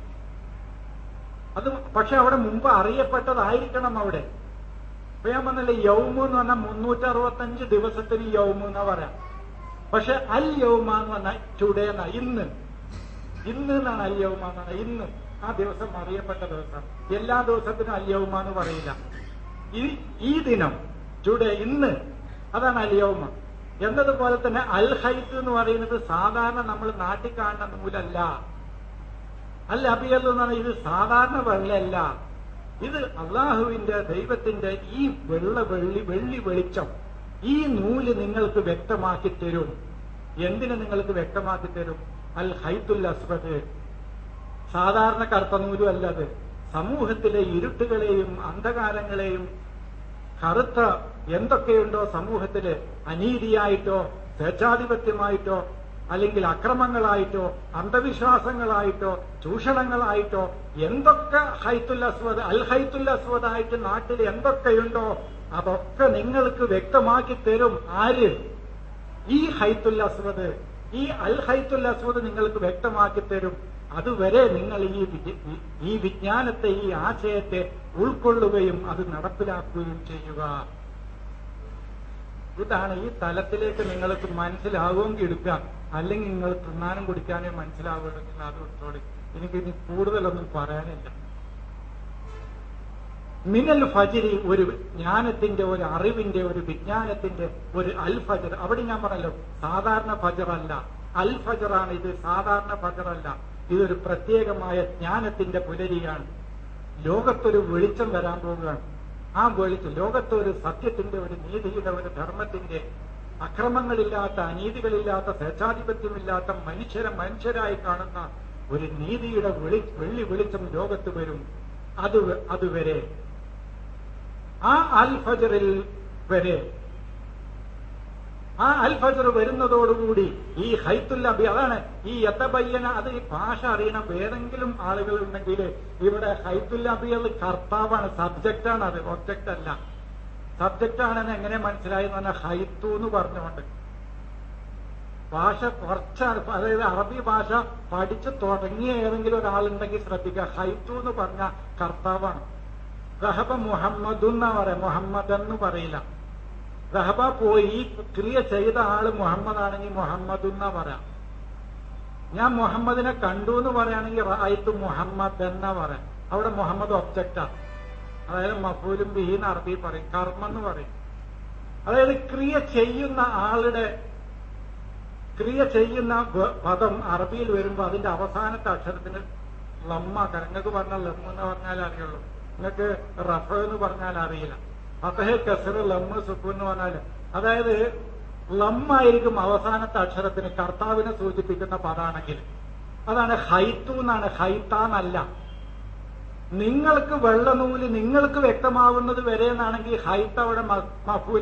അത് പക്ഷെ അവിടെ മുമ്പ് അറിയപ്പെട്ടതായിരിക്കണം അവിടെ ഇപ്പൊ ഞാൻ പറഞ്ഞില്ലേ യൗമു എന്ന് പറഞ്ഞാൽ മുന്നൂറ്റി അറുപത്തഞ്ച് ദിവസത്തിന് യൗമു എന്നാ പറയാം പക്ഷെ അൽ യൗമ എന്ന് പറഞ്ഞാൽ ടുഡേ എന്നാ ഇന്ന് ഇന്ന് എന്നാണ് അൽ യൗമ എന്ന് പറഞ്ഞാൽ ഇന്ന് ആ ദിവസം അറിയപ്പെട്ട ദിവസം എല്ലാ ദിവസത്തിനും അൽ യൗമ എന്ന് പറയില്ല ഈ ഈ ദിനം ടുഡേ ഇന്ന് അതാണ് അൽ യൗമ എന്നതുപോലെ തന്നെ അൽ ഹൈത്ത് എന്ന് പറയുന്നത് സാധാരണ നമ്മൾ നാട്ടിൽ കാണുന്ന നൂലല്ല അൽ അബിയൽ എന്ന് പറഞ്ഞാൽ ഇത് സാധാരണ വെള്ളയല്ല ഇത് അള്ളാഹുവിന്റെ ദൈവത്തിന്റെ ഈ വെള്ള വെള്ളി വെള്ളി വെളിച്ചം ഈ നൂല് നിങ്ങൾക്ക് വ്യക്തമാക്കി തരും എന്തിന് നിങ്ങൾക്ക് വ്യക്തമാക്കി തരും അൽ ഹൈത്തുൽ അസ്വദ് സാധാരണ കറുത്ത നൂലും അല്ലത് സമൂഹത്തിലെ ഇരുട്ടുകളെയും അന്ധകാരങ്ങളെയും കറുത്ത എന്തൊക്കെയുണ്ടോ സമൂഹത്തില് അനീതിയായിട്ടോ സ്വേച്ഛാധിപത്യമായിട്ടോ അല്ലെങ്കിൽ അക്രമങ്ങളായിട്ടോ അന്ധവിശ്വാസങ്ങളായിട്ടോ ചൂഷണങ്ങളായിട്ടോ എന്തൊക്കെ ഹൈത്തുൽ അസ്വദ് അൽ ഹൈത്തുൽ അസ്വദായിട്ട് നാട്ടിൽ എന്തൊക്കെയുണ്ടോ അതൊക്കെ നിങ്ങൾക്ക് വ്യക്തമാക്കി തരും ആര് ഈ ഹൈത്തുൽ അസ്വദ് ഈ അൽ ഹൈത്തുൽ അസ്വദ് നിങ്ങൾക്ക് വ്യക്തമാക്കി തരും അതുവരെ നിങ്ങൾ ഈ വി- ഈ- ഈ വിജ്ഞാനത്തെ ഈ ആശയത്തെ ഉൾക്കൊള്ളുകയും അത് നടപ്പിലാക്കുകയും ചെയ്യുക ഇതാണ് ഈ തലത്തിലേക്ക് നിങ്ങൾക്ക് മനസ്സിലാവുമെങ്കിൽ എടുക്കുക അല്ലെങ്കിൽ നിങ്ങൾ തിന്നാനും കുടിക്കാനും മനസ്സിലാവുകയാണെങ്കിൽ അത് വിട്ടോളി എനിക്ക് ഇനി കൂടുതലൊന്നും പറയാനില്ല മിനൽ ഫജിരി ഒരു ജ്ഞാനത്തിന്റെ ഒരു അറിവിന്റെ ഒരു വിജ്ഞാനത്തിന്റെ ഒരു അൽ ഫജർ അവിടെ ഞാൻ പറഞ്ഞല്ലോ സാധാരണ ഫജർ അല്ല അൽ ഫജറാണ് ഇത് സാധാരണ ഫജറല്ല ഇതൊരു പ്രത്യേകമായ ജ്ഞാനത്തിന്റെ പുലരിയാണ് ലോകത്തൊരു വെളിച്ചം വരാൻ പോവുകയാണ് ആ വെളിച്ചം ലോകത്തൊരു സത്യത്തിന്റെ ഒരു നീതിയുടെ ഒരു ധർമ്മത്തിന്റെ അക്രമങ്ങളില്ലാത്ത അനീതികളില്ലാത്ത സ്വേച്ഛാധിപത്യമില്ലാത്ത മനുഷ്യരെ മനുഷ്യരായി കാണുന്ന ഒരു നീതിയുടെ വെളി വെള്ളി വെളിച്ചം ലോകത്ത് വരും അത് വ- അതുവരെ ആ അൽ ഫജറിൽ വരെ ആ അൽ ഫജർ വരുന്നതോടുകൂടി ഈ ഹൈത്തുൽ അബി അതാണ് ഈ യത്തബയ്യന അത് ഈ ഭാഷ അറിയണം ഏതെങ്കിലും ആളുകൾ ഉണ്ടെങ്കിൽ ഇവിടെ ഹൈത്തുൽ അബിയൽ കർത്താവാണ് സബ്ജക്റ്റാണ് അത് ഒബ്ജക്റ്റ് അല്ല സബ്ജക്റ്റ് ആണെന്ന് എങ്ങനെ മനസ്സിലായി എന്ന് പറഞ്ഞാൽ ഹൈത്തു എന്ന് പറഞ്ഞുകൊണ്ട് ഭാഷ കുറച്ചാണ് അതായത് അറബി ഭാഷ പഠിച്ചു തുടങ്ങിയ ഏതെങ്കിലും ഒരാളുണ്ടെങ്കിൽ ശ്രദ്ധിക്കുക ഹൈത്തു എന്ന് പറഞ്ഞ കർത്താവാണ് റഹബ മുഹമ്മദ് എന്നാ പറയാം മുഹമ്മദ് എന്ന് പറയില്ല റഹബ പോയി ഈ ക്രിയ ചെയ്ത ആള് മുഹമ്മദ് ആണെങ്കിൽ മുഹമ്മദ് എന്നാ പറയാം ഞാൻ മുഹമ്മദിനെ കണ്ടു എന്ന് പറയുകയാണെങ്കിൽ റായിത്ത് മുഹമ്മദ് എന്നാ പറയാം അവിടെ മുഹമ്മദ് ഒബ്ജക്റ്റാ അതായത് മഫൂലും ബിഹിന്ന് അറബി പറയും കർമ്മ എന്ന് പറയും അതായത് ക്രിയ ചെയ്യുന്ന ആളുടെ ക്രിയ ചെയ്യുന്ന വ- പദം അറബിയിൽ വരുമ്പോൾ അതിന്റെ അവസാനത്തെ അക്ഷരത്തിന് ലമ്മ നിങ്ങൾക്ക് പറഞ്ഞാൽ ലമ്മ എന്ന് പറഞ്ഞാൽ അറിയുള്ളൂ നിങ്ങൾക്ക് റഫ എന്ന് പറഞ്ഞാൽ അറിയില്ല അത്തഹ കസർ ലമ്മ സുഖു എന്ന് പറഞ്ഞാൽ അതായത് ലമ്മായിരിക്കും അവസാനത്തെ അക്ഷരത്തിന് കർത്താവിനെ സൂചിപ്പിക്കുന്ന പദാണെങ്കിൽ അതാണ് ഹൈത്തു എന്നാണ് ഹൈത്താന്നല്ല നിങ്ങൾക്ക് വെള്ളനൂല് നിങ്ങൾക്ക് വ്യക്തമാവുന്നത് വരെ എന്നാണെങ്കിൽ ഹൈത്ത് അവിടെ മ- മഫൂല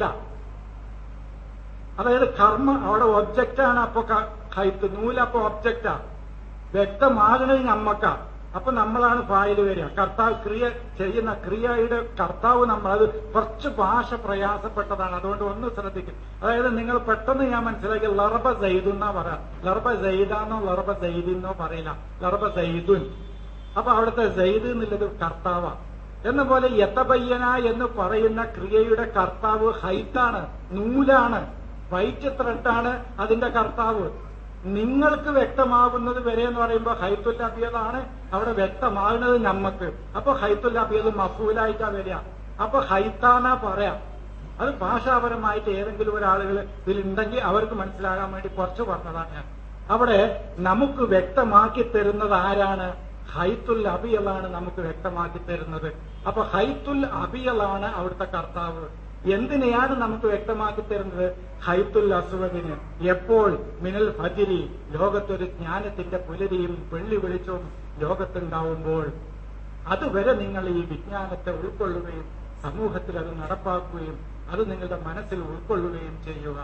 അതായത് കർമ്മ അവിടെ ഒബ്ജക്റ്റാണ് അപ്പൊ ക- ഹൈത്ത് നൂലപ്പൊ ഒബ്ജക്റ്റാ വ്യക്തമാകണത് നമ്മക്ക അപ്പൊ നമ്മളാണ് ഫായിൽ വരിക കർത്താവ് ക്രിയ ചെയ്യുന്ന ക്രിയയുടെ കർത്താവ് നമ്മൾ അത് കുറച്ച് ഭാഷ പ്രയാസപ്പെട്ടതാണ് അതുകൊണ്ട് ഒന്ന് ശ്രദ്ധിക്കും അതായത് നിങ്ങൾ പെട്ടെന്ന് ഞാൻ മനസ്സിലാക്കി ലർബ സെയ്ദുന്നാ പറയാം ലർബ സെയ്ദാന്നോ ലർബ സെയ്ദിന്നോ പറയില്ല ലർബ സെയ്ദുൻ അപ്പൊ അവിടുത്തെ സെയ്ദ് എന്നുള്ളത് കർത്താവാ എന്ന പോലെ യത്തബയ്യന എന്ന് പറയുന്ന ക്രിയയുടെ കർത്താവ് ഹൈത്താണ് നൂലാണ് വൈറ്റ് ത്രെഡാണ് അതിന്റെ കർത്താവ് നിങ്ങൾക്ക് വ്യക്തമാകുന്നത് വരെ എന്ന് പറയുമ്പോൾ ഹൈത്തുൽ അബിയതാണ് അവിടെ വ്യക്തമാകുന്നത് നമ്മക്ക് അപ്പൊ ഹൈത്തുൽ അബിയത് മഫൂലായിട്ടാ വരിക അപ്പൊ ഹൈത്താനാ പറയാം അത് ഭാഷാപരമായിട്ട് ഏതെങ്കിലും ഒരാളുകൾ ഇതിലുണ്ടെങ്കിൽ അവർക്ക് മനസ്സിലാകാൻ വേണ്ടി കുറച്ച് പറഞ്ഞതാണ് ഞാൻ അവിടെ നമുക്ക് വ്യക്തമാക്കി തരുന്നത് ആരാണ് ഹൈത്തുൽ അബിയലാണ് നമുക്ക് വ്യക്തമാക്കി തരുന്നത് അപ്പൊ ഹൈത്തുൽ അബിയലാണ് അവിടുത്തെ കർത്താവ് എന്തിനെയാണ് നമുക്ക് വ്യക്തമാക്കി തരുന്നത് ഹൈത്തുൽ അസുവദിന് എപ്പോൾ മിനൽ ഫജിരി ലോകത്തൊരു ജ്ഞാനത്തിന്റെ പുലരിയും വെള്ളി വെളിച്ചവും ലോകത്തുണ്ടാവുമ്പോൾ അതുവരെ നിങ്ങൾ ഈ വിജ്ഞാനത്തെ ഉൾക്കൊള്ളുകയും സമൂഹത്തിൽ അത് നടപ്പാക്കുകയും അത് നിങ്ങളുടെ മനസ്സിൽ ഉൾക്കൊള്ളുകയും ചെയ്യുക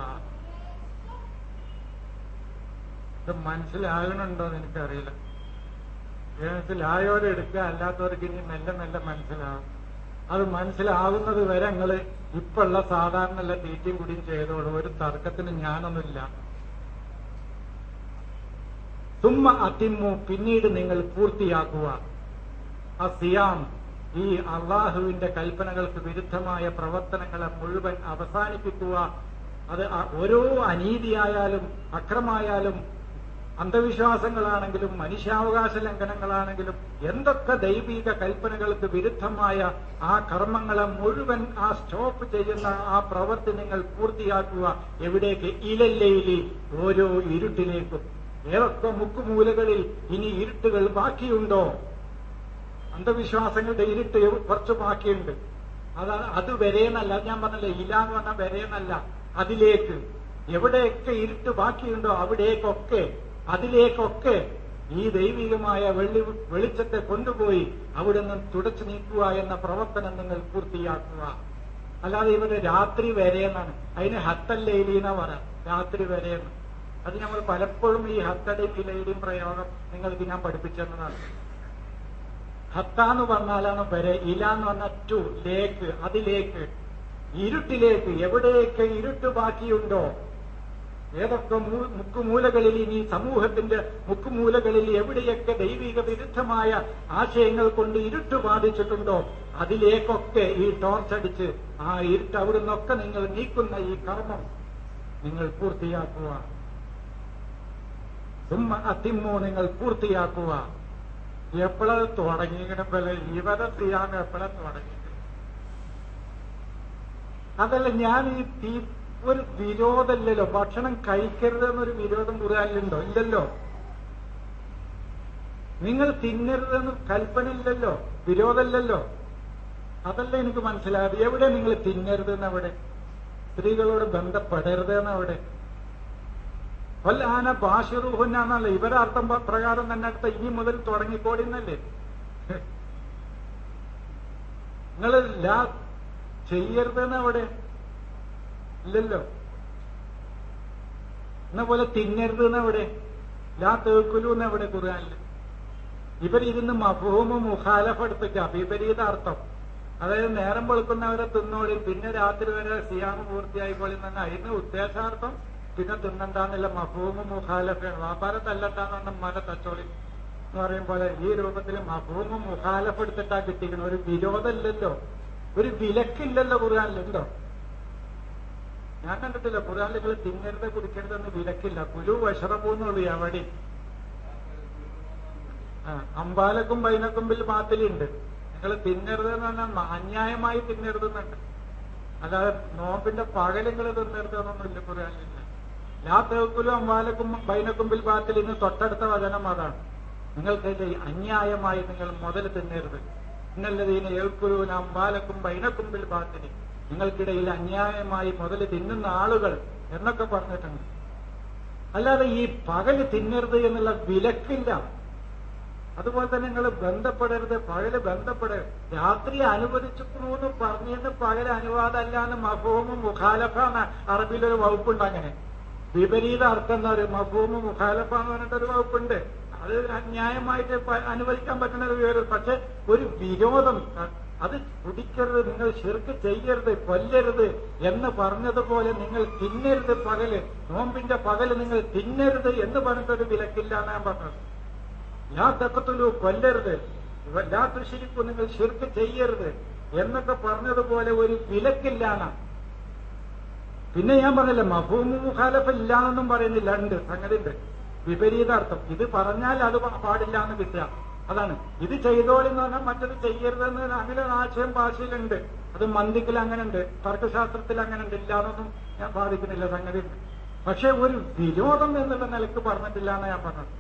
ഇത് മനസ്സിലാകണുണ്ടോ എന്ന് എനിക്കറിയില്ല മനസ്സിലായവരെ എടുക്കുക അല്ലാത്തവർക്ക് ഇനി മെല്ലെ മെല്ലെ മനസ്സിലാവും അത് മനസ്സിലാവുന്നത് വരെ നിങ്ങള് ഇപ്പുള്ള സാധാരണ തീറ്റയും കുടിയും ചെയ്തോളൂ ഒരു തർക്കത്തിന് ഞാനൊന്നുമില്ല തുമ്മ അതിമ്മു പിന്നീട് നിങ്ങൾ പൂർത്തിയാക്കുക ആ സിയാം ഈ അള്ളാഹുവിന്റെ കൽപ്പനകൾക്ക് വിരുദ്ധമായ പ്രവർത്തനങ്ങളെ മുഴുവൻ അവസാനിപ്പിക്കുക അത് അ- ഓരോ അനീതിയായാലും അക്രമായാലും അന്ധവിശ്വാസങ്ങളാണെങ്കിലും മനുഷ്യാവകാശ ലംഘനങ്ങളാണെങ്കിലും എന്തൊക്കെ ദൈവിക കൽപ്പനകൾക്ക് വിരുദ്ധമായ ആ കർമ്മങ്ങളെ മുഴുവൻ ആ സ്റ്റോപ്പ് ചെയ്യുന്ന ആ പ്രവൃത്തി നിങ്ങൾ പൂർത്തിയാക്കുക എവിടേക്ക് ഇലല്ലയിലി ഓരോ ഇരുട്ടിലേക്കും ഏതൊക്കെ മുക്കുമൂലകളിൽ ഇനി ഇരുട്ടുകൾ ബാക്കിയുണ്ടോ അന്ധവിശ്വാസങ്ങളുടെ ഇരുട്ട് കുറച്ച് ബാക്കിയുണ്ട് അതാണ് അത് വരേന്നല്ല ഞാൻ പറഞ്ഞല്ലേ ഇല എന്ന് പറഞ്ഞാൽ വരേന്നല്ല അതിലേക്ക് എവിടെയൊക്കെ ഇരുട്ട് ബാക്കിയുണ്ടോ അവിടേക്കൊക്കെ അതിലേക്കൊക്കെ ഈ ദൈവികമായ വെള്ളി വെളിച്ചത്തെ കൊണ്ടുപോയി അവിടെ നിന്ന് തുടച്ചു നീക്കുക എന്ന പ്രവർത്തനം നിങ്ങൾ പൂർത്തിയാക്കുക അല്ലാതെ ഇവര് രാത്രി വരെയെന്നാണ് അതിന് ഹത്തല്ലയിലീന്ന പറയാം രാത്രി വരെയെന്ന് അത് നമ്മൾ പലപ്പോഴും ഈ ഹത്തടയും ഇലയുടെയും പ്രയോഗം നിങ്ങൾക്ക് ഞാൻ പഠിപ്പിച്ചെന്നതാണ് ഹത്ത എന്ന് പറഞ്ഞാലാണ് വരെ ഇല എന്ന് പറഞ്ഞാൽ ടു ലേക്ക് അതിലേക്ക് ഇരുട്ടിലേക്ക് എവിടെയൊക്കെ ഇരുട്ട് ബാക്കിയുണ്ടോ ഏതൊക്കെ മൂ- മുക്കുമൂലകളിൽ ഇനി സമൂഹത്തിന്റെ മുക്കുമൂലകളിൽ എവിടെയൊക്കെ ദൈവിക വിരുദ്ധമായ ആശയങ്ങൾ കൊണ്ട് ഇരുട്ട് ബാധിച്ചിട്ടുണ്ടോ അതിലേക്കൊക്കെ ഈ ടോർച്ചടിച്ച് ആ ഇരുട്ട് അവിടുന്നൊക്കെ നിങ്ങൾ നീക്കുന്ന ഈ കർമ്മം നിങ്ങൾ പൂർത്തിയാക്കുക സുമ്മ അത്തിമ്മോ നിങ്ങൾ പൂർത്തിയാക്കുക എപ്പോഴത് തുടങ്ങിയിങ്ങനെ പോലെ ഇവരെ ചെയ്യാൻ എപ്പോഴാ തുടങ്ങി അതല്ല ഞാൻ ഈ തീ ഒരു വിരോധമില്ലല്ലോ ഭക്ഷണം കഴിക്കരുത് എന്നൊരു വിരോധം ഖുർആനിലുണ്ടോ ഇല്ലല്ലോ നിങ്ങൾ തിന്നരുതെന്ന് കൽപ്പന ഇല്ലല്ലോ വിരോധമില്ലല്ലോ അതല്ല എനിക്ക് മനസ്സിലായത് എവിടെ നിങ്ങൾ തിന്നരുതെന്ന് അവിടെ സ്ത്രീകളോട് ബന്ധപ്പെടരുതെന്ന് അവിടെ വല്ലാന ബാഷിറുഹുന്നല്ല ഇവരെ അർത്ഥം പ- പ്രകാരം തന്നെ അടുത്ത ഇനി മുതൽ തുടങ്ങിക്കോടിന്നല്ലേ നിങ്ങൾ ലാ ചെയ്യരുതെന്ന് അവിടെ ഇല്ലല്ലോ എന്ന പോലെ തിന്നരുതെന്ന് അവിടെ ലാ തേക്കുലു എന്ന് അവിടെ ഖുർആനില് ഇവരിരുന്ന് മഫൂമ് മുഖാലഫ എടുത്തിട്ട് വിപരീത അർത്ഥം അതായത് നേരം വെളുക്കുന്നവരെ തിന്നോളി പിന്നെ രാത്രി വരെ സിയാമ് പൂർത്തിയായിക്കോളി എന്ന് പറഞ്ഞാൽ അതിന് ഉദ്ദേശാർത്ഥം പിന്നെ തിന്നണ്ടാന്നില്ല മഫൂമ് മുഖാലഫയാണ് വാപ്പാരെ തല്ലട്ടാന്ന് പറഞ്ഞ മല തച്ചോളി എന്ന് പറയും പോലെ ഈ രൂപത്തിൽ മഫൂമ് മുഖാലഫ എടുത്തിട്ടാ കിട്ടിക്കണം ഒരു വിരോധമില്ലല്ലോ ഒരു വിലക്കില്ലല്ലോ ഖുർആനിലുണ്ടോ ഞാൻ കണ്ടിട്ടില്ല ഖുർആനിൽ നിങ്ങൾ തിന്നരുത് കുടിക്കരുതെന്ന് വിലക്കില്ല കുലു വഷറപ്പൂന്നുള്ളൂ എവിടെ ആ, അമ്പാലക്കും ബൈനക്കുമ്പിൽ മാത്തിലുണ്ട് നിങ്ങൾ തിന്നരുത് എന്ന് പറഞ്ഞാൽ അന്യായമായി തിന്നരുതെന്നുണ്ട് അല്ലാതെ നോമ്പിന്റെ പകൽ നിങ്ങൾ തിന്നരുത് എന്നൊന്നുമില്ല ഖുർആനിലില്ല ലാ തേക്കുലും അമ്പാലക്കും ബൈനക്കുമ്പിൽ ബാത്തിൽ ഇന്ന് തൊട്ടടുത്ത വചനം അതാണ് നിങ്ങൾക്ക് അന്യായമായി നിങ്ങൾ മുതൽ തിന്നരുത് ഇന്നല്ലതീന ഏൽക്കുലൂന അമ്പാലക്കും ബൈനക്കുമ്പിൽ ബാത്തിൽ നിങ്ങൾക്കിടയിൽ അന്യായമായി മുതൽ തിന്നുന്ന ആളുകൾ എന്നൊക്കെ പറഞ്ഞിട്ടുണ്ട് അല്ലാതെ ഈ പകല് തിന്നരുത് എന്നുള്ള വിലക്കില്ല അതുപോലെ തന്നെ നിങ്ങൾ ബന്ധപ്പെടരുത് പകല് ബന്ധപ്പെടരുത് രാത്രി അനുവദിച്ചിരിക്കണു എന്ന് പറഞ്ഞിട്ട് പകല് അനുവാദമല്ല എന്ന് മഫൂമും മുഖാലഫ എന്ന അറബിയിലൊരു വകുപ്പുണ്ട് അങ്ങനെ വിപരീത അർത്ഥം എന്താ ഒരു മഫൂമ് മുഖാലഫ എന്ന് പറഞ്ഞിട്ടൊരു വകുപ്പുണ്ട് അത് ന്യായമായിട്ട് പ- അനുവദിക്കാൻ പറ്റുന്ന ഒരു വിവരം പക്ഷെ ഒരു വിരോധം അ- അത് കുടിക്കരുത് നിങ്ങൾ ശിർക്ക് ചെയ്യരുത് കൊല്ലരുത് എന്ന് പറഞ്ഞതുപോലെ നിങ്ങൾ തിന്നരുത് പകല് നോമ്പിന്റെ പകല് നിങ്ങൾ തിന്നരുത് എന്ന് പറഞ്ഞിട്ടൊരു വിലക്കില്ല എന്ന് ഞാൻ പറഞ്ഞത് ലാ തക്കത്തുലു കൊല്ലരുത് ഇവ- ലാ തുശിരിക്കു നിങ്ങൾ ശിർക്ക് ചെയ്യരുത് എന്നൊക്കെ പറഞ്ഞതുപോലെ ഒരു വിലക്കില്ലാണ് പിന്നെ ഞാൻ പറഞ്ഞില്ല മഫൂമു മുഖാലഫ ഇല്ലാന്നൊന്നും പറയുന്നില്ല ഉണ്ട് സംഗതി ഉണ്ട് വിപരീതാർത്ഥം ഇത് പറഞ്ഞാൽ അത് പ- പാടില്ല എന്ന് കിട്ടുക അതാണ് ഇത് ചെയ്തോളെന്ന് പറഞ്ഞാൽ മറ്റത് ചെയ്യരുതെന്ന് അങ്ങനെ ഒരു ആശയം ഭാഷയിലുണ്ട് അത് മന്ദിക്കിൽ അങ്ങനെ ഉണ്ട് തർക്കശാസ്ത്രത്തിൽ അങ്ങനെ ഉണ്ട് ഇല്ലാന്നൊന്നും ഞാൻ ബാധിക്കുന്നില്ല സംഗതി ഉണ്ട് പക്ഷെ ഒരു വിരോധം എന്നുള്ള നിലക്ക് പറഞ്ഞിട്ടില്ല എന്ന് ഞാൻ പറഞ്ഞത്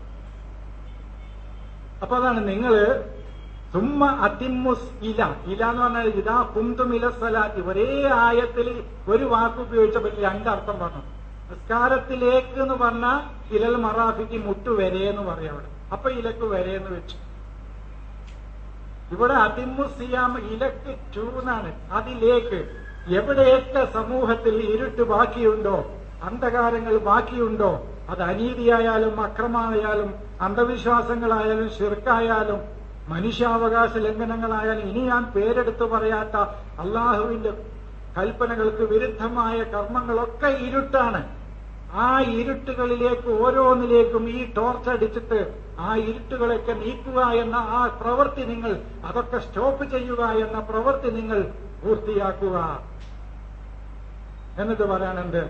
അപ്പൊ അതാണ് നിങ്ങള് സുമ്മ അതിമ്മുസ് ഇല ഇല എന്ന് പറഞ്ഞാൽ ഇതാ കുന്തും ഇല സ്വലാത്തി ഒരേ ആയത്തിൽ ഒരു വാക്ക് ഉപയോഗിച്ചപ്പോൾ രണ്ടർത്ഥം പറഞ്ഞു നിസ്കാരത്തിലേക്ക് എന്ന് പറഞ്ഞാൽ ഇലൽ മറാഫിക്ക് മുട്ടു വരെ എന്ന് പറയാം അവിടെ അപ്പൊ ഇലക്ക് വരെ എന്ന് വെച്ചു ഇവിടെ അതിമ്മു സിയാം ഇലക്ക് ചൂന്നാണ് അതിലേക്ക് എവിടെയൊക്കെ സമൂഹത്തിൽ ഇരുട്ട് ബാക്കിയുണ്ടോ അന്ധകാരങ്ങൾ ബാക്കിയുണ്ടോ അത് അനീതിയായാലും അക്രമമായാലും അന്ധവിശ്വാസങ്ങളായാലും ശിർക്കായാലും മനുഷ്യാവകാശ ലംഘനങ്ങളായാലും ഇനി ഞാൻ പേരെടുത്തു പറയാത്ത അള്ളാഹുവിന്റെ കൽപ്പനകൾക്ക് വിരുദ്ധമായ കർമ്മങ്ങളൊക്കെ ഇരുട്ടാണ് ആ ഇരുട്ടുകളിലേക്ക് ഓരോന്നിലേക്കും ഈ ടോർച്ച് അടിച്ചിട്ട് ആ ഇരുട്ടുകളൊക്കെ നീക്കുക എന്ന ആ പ്രവൃത്തി നിങ്ങൾ അതൊക്കെ സ്റ്റോപ്പ് ചെയ്യുക എന്ന പ്രവൃത്തി നിങ്ങൾ പൂർത്തിയാക്കുക എന്നിട്ട് പറയാനുണ്ട്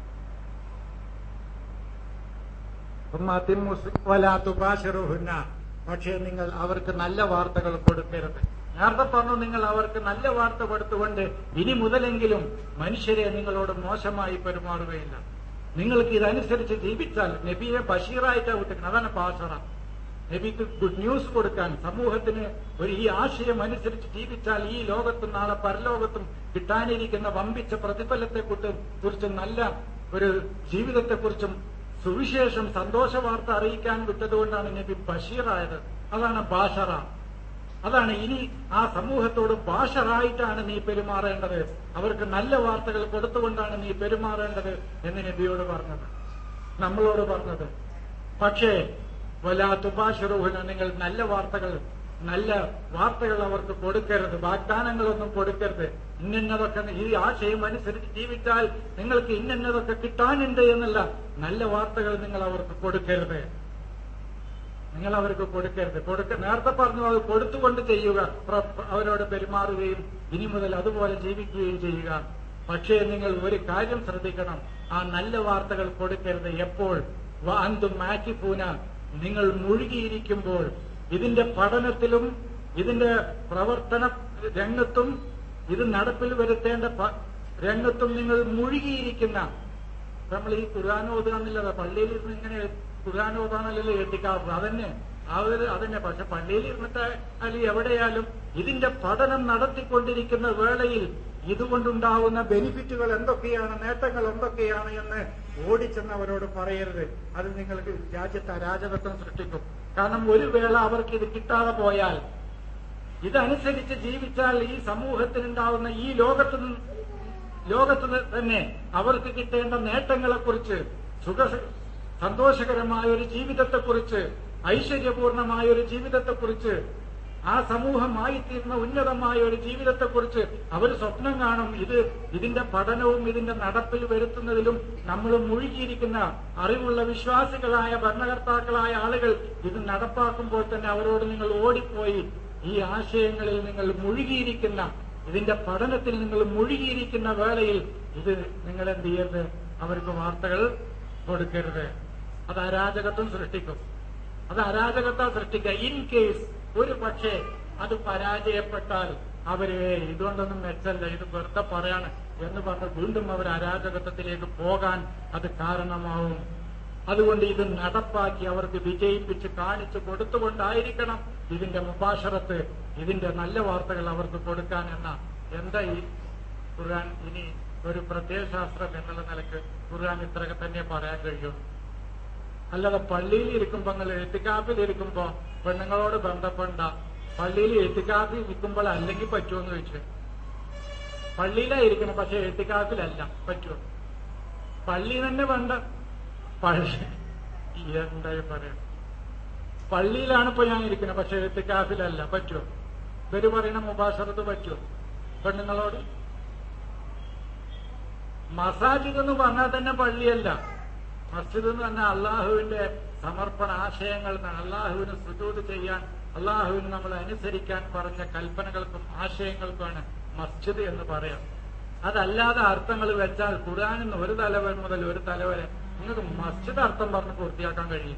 വലാത്തുപാശറുഹുന്ന പക്ഷേ നിങ്ങൾ അവർക്ക് നല്ല വാർത്തകൾ കൊടുക്കരുത് നേരത്തെ പറഞ്ഞു നിങ്ങൾ അവർക്ക് നല്ല വാർത്ത കൊടുത്തുകൊണ്ട് ഇനി മുതലെങ്കിലും മനുഷ്യരെ നിങ്ങളോട് മോശമായി പെരുമാറുകയില്ല നിങ്ങൾക്ക് ഇതനുസരിച്ച് ജീവിച്ചാൽ നബിയെ ബഷീറായിട്ടാണ് വിട്ടിരിക്കുന്നത് അതാണ് പാഷറ നബിക്ക് ഗുഡ് ന്യൂസ് കൊടുക്കാൻ സമൂഹത്തിന് ഒരു ഈ ആശയം അനുസരിച്ച് ജീവിച്ചാൽ ഈ ലോകത്തും നാളെ പരലോകത്തും കിട്ടാനിരിക്കുന്ന വമ്പിച്ച പ്രതിഫലത്തെ കുറിച്ചും നല്ല ഒരു ജീവിതത്തെക്കുറിച്ചും സുവിശേഷം സന്തോഷ വാർത്ത അറിയിക്കാൻ വിട്ടതുകൊണ്ടാണ് നബി ബഷീറായത് അതാണ് ബാഷറ അതാണ് ഇനി ആ സമൂഹത്തോട് ബാഷറായിട്ടാണ് നീ പെരുമാറേണ്ടത് അവർക്ക് നല്ല വാർത്തകൾ കൊടുത്തുകൊണ്ടാണ് നീ പെരുമാറേണ്ടത് എന്ന് നബിയോട് പറഞ്ഞത് നമ്മളോട് പറഞ്ഞത് പക്ഷേ വലാ തുബാഷറുഹുന നിങ്ങൾ നല്ല വാർത്തകൾ നല്ല വാർത്തകൾ അവർക്ക് കൊടുക്കരുത് വാഗ്ദാനങ്ങളൊന്നും കൊടുക്കരുത് ഇന്നതൊക്കെ ഈ ആശയം അനുസരിച്ച് ജീവിച്ചാൽ നിങ്ങൾക്ക് ഇന്നതൊക്കെ കിട്ടാനുണ്ട് എന്നല്ല നല്ല വാർത്തകൾ നിങ്ങൾ അവർക്ക് കൊടുക്കരുത് നിങ്ങൾ അവർക്ക് കൊടുക്കരുത് കൊടുക്ക നേരത്തെ പറഞ്ഞു അത് കൊടുത്തുകൊണ്ട് ചെയ്യുക പ്ര- അവരോട് പെരുമാറുകയും ഇനി മുതൽ അതുപോലെ ജീവിക്കുകയും ചെയ്യുക പക്ഷേ നിങ്ങൾ ഒരു കാര്യം ശ്രദ്ധിക്കണം ആ നല്ല വാർത്തകൾ കൊടുക്കരുത് എപ്പോൾ അന്തും മാറ്റിപ്പൂന നിങ്ങൾ മുഴുകിയിരിക്കുമ്പോൾ ഇതിന്റെ പഠനത്തിലും ഇതിന്റെ പ്രവർത്തന രംഗത്തും ഇത് നടപ്പിൽ വരുത്തേണ്ട പ- രംഗത്തും നിങ്ങൾ മുഴുകിയിരിക്കുന്ന നമ്മൾ ഈ ഖുർആൻ ഓതുകയെന്നില്ലത് പള്ളിയിൽ ഇരുന്ന് ഇങ്ങനെ ഖുർആൻ ഓതാണല്ലോ എത്തിക്കാറുള്ളത് അതന്നെ അവര് അതന്നെ പക്ഷെ പള്ളിയിൽ ഇരുന്നിട്ട് അല്ലെങ്കിൽ എവിടെയാലും ഇതിന്റെ പഠനം നടത്തിക്കൊണ്ടിരിക്കുന്ന വേളയിൽ ഇതുകൊണ്ടുണ്ടാവുന്ന ബെനിഫിറ്റുകൾ എന്തൊക്കെയാണ് നേട്ടങ്ങൾ എന്തൊക്കെയാണ് എന്ന് ഓടിച്ചെന്നവരോട് പറയരുത് അത് നിങ്ങൾക്ക് രാജ്യത്ത് അരാജകത്വം സൃഷ്ടിക്കും കാരണം ഒരു വേള അവർക്ക് ഇത് കിട്ടാതെ പോയാൽ ഇതനുസരിച്ച് ജീവിച്ചാൽ ഈ സമൂഹത്തിനുണ്ടാവുന്ന ഈ ലോകത്ത് നിന്ന് ലോകത്ത് തന്നെ അവർക്ക് കിട്ടേണ്ട നേട്ടങ്ങളെക്കുറിച്ച് സുഖ സന്തോഷകരമായ ഒരു ജീവിതത്തെക്കുറിച്ച് ഐശ്വര്യപൂർണമായ ഒരു ജീവിതത്തെക്കുറിച്ച് ആ സമൂഹമായിത്തീർന്ന ഉന്നതമായ ഒരു ജീവിതത്തെക്കുറിച്ച് അവർ സ്വപ്നം കാണും ഇത് ഇതിന്റെ പഠനവും ഇതിന്റെ നടപ്പിൽ വരുത്തുന്നതിലും നമ്മൾ മുഴുകിയിരിക്കുന്ന അറിവുള്ള വിശ്വാസികളായ ഭരണകർത്താക്കളായ ആളുകൾ ഇത് നടപ്പാക്കുമ്പോൾ തന്നെ അവരോട് നിങ്ങൾ ഓടിപ്പോയി ഈ ആശയങ്ങളിൽ നിങ്ങൾ മുഴുകിയിരിക്കുന്ന ഇതിന്റെ പഠനത്തിൽ നിങ്ങൾ മുഴുകിയിരിക്കുന്ന വേളയിൽ ഇത് നിങ്ങൾ എന്ത് ചെയ്യരുത് അവർക്ക് വാർത്തകൾ കൊടുക്കരുത് അത് അരാജകത്വം സൃഷ്ടിക്കും അത് അരാജകത്വം സൃഷ്ടിക്കുക ഇൻ കേസ് ഒരു പക്ഷേ അത് പരാജയപ്പെട്ടാൽ അവര് ഇതുകൊണ്ടൊന്നും മെച്ചല്ല ഇത് വെറുതെ പറയാണ് എന്ന് പറഞ്ഞ് വീണ്ടും അവർ അരാജകത്വത്തിലേക്ക് പോകാൻ അത് കാരണമാവും അതുകൊണ്ട് ഇത് നടപ്പാക്കി അവർക്ക് വിജയിപ്പിച്ച് കാണിച്ചു കൊടുത്തുകൊണ്ടായിരിക്കണം ഇതിന്റെ മുബാഷറത്ത് ഇതിന്റെ നല്ല വാർത്തകൾ അവർക്ക് കൊടുക്കാൻ എന്ന എന്താ ഈ ഖുർആൻ ഇനി ഒരു പ്രത്യയശാസ്ത്രം എന്നുള്ള നിലക്ക് ഖുർആൻ ഇത്രയൊക്കെ തന്നെ പറയാൻ കഴിയും അല്ലാതെ പള്ളിയിൽ ഇരിക്കുമ്പോ നിങ്ങൾ എഴുത്തിക്കാപ്പിൽ ഇരിക്കുമ്പോ പെണ്ണുങ്ങളോട് ബന്ധപ്പെടണ്ട പള്ളിയിൽ എഴുത്തിക്കാപ്പിൽ ഇരിക്കുമ്പോൾ അല്ലെങ്കിൽ പറ്റുമോ ചോദിച്ചു പള്ളിയിലായിരിക്കണം പക്ഷെ എഴുത്തിക്കാപ്പിലല്ല പറ്റുമോ പള്ളി തന്നെ വേണ്ട പള്ളി എന്തായി പറയാം പള്ളിയിലാണ് ഇപ്പൊ ഞാൻ ഇരിക്കുന്നത് പക്ഷെ എഴുത്തിക്കാപ്പിലല്ല പറ്റുമോ ഇവര് പറയുന്ന മുബാഷറത്ത് പറ്റുമോ പെണ്ണുങ്ങളോട് മസാജിദ് എന്ന് പറഞ്ഞാൽ തന്നെ പള്ളിയല്ല മസ്ജിദ് എന്ന് പറഞ്ഞാൽ അള്ളാഹുവിന്റെ സമർപ്പണ ആശയങ്ങൾ അള്ളാഹുവിന് സുജൂത് ചെയ്യാൻ അള്ളാഹുവിന് നമ്മൾ അനുസരിക്കാൻ പറഞ്ഞ കൽപ്പനകൾക്കും ആശയങ്ങൾക്കുമാണ് മസ്ജിദ് എന്ന് പറയാം അതല്ലാതെ അർത്ഥങ്ങൾ വെച്ചാൽ ഖുർആാനിൽ ഒരു തലവർ മുതൽ ഒരു തലവരെ നിങ്ങൾക്ക് മസ്ജിദ് അർത്ഥം പറഞ്ഞ് പൂർത്തിയാക്കാൻ കഴിയില്ല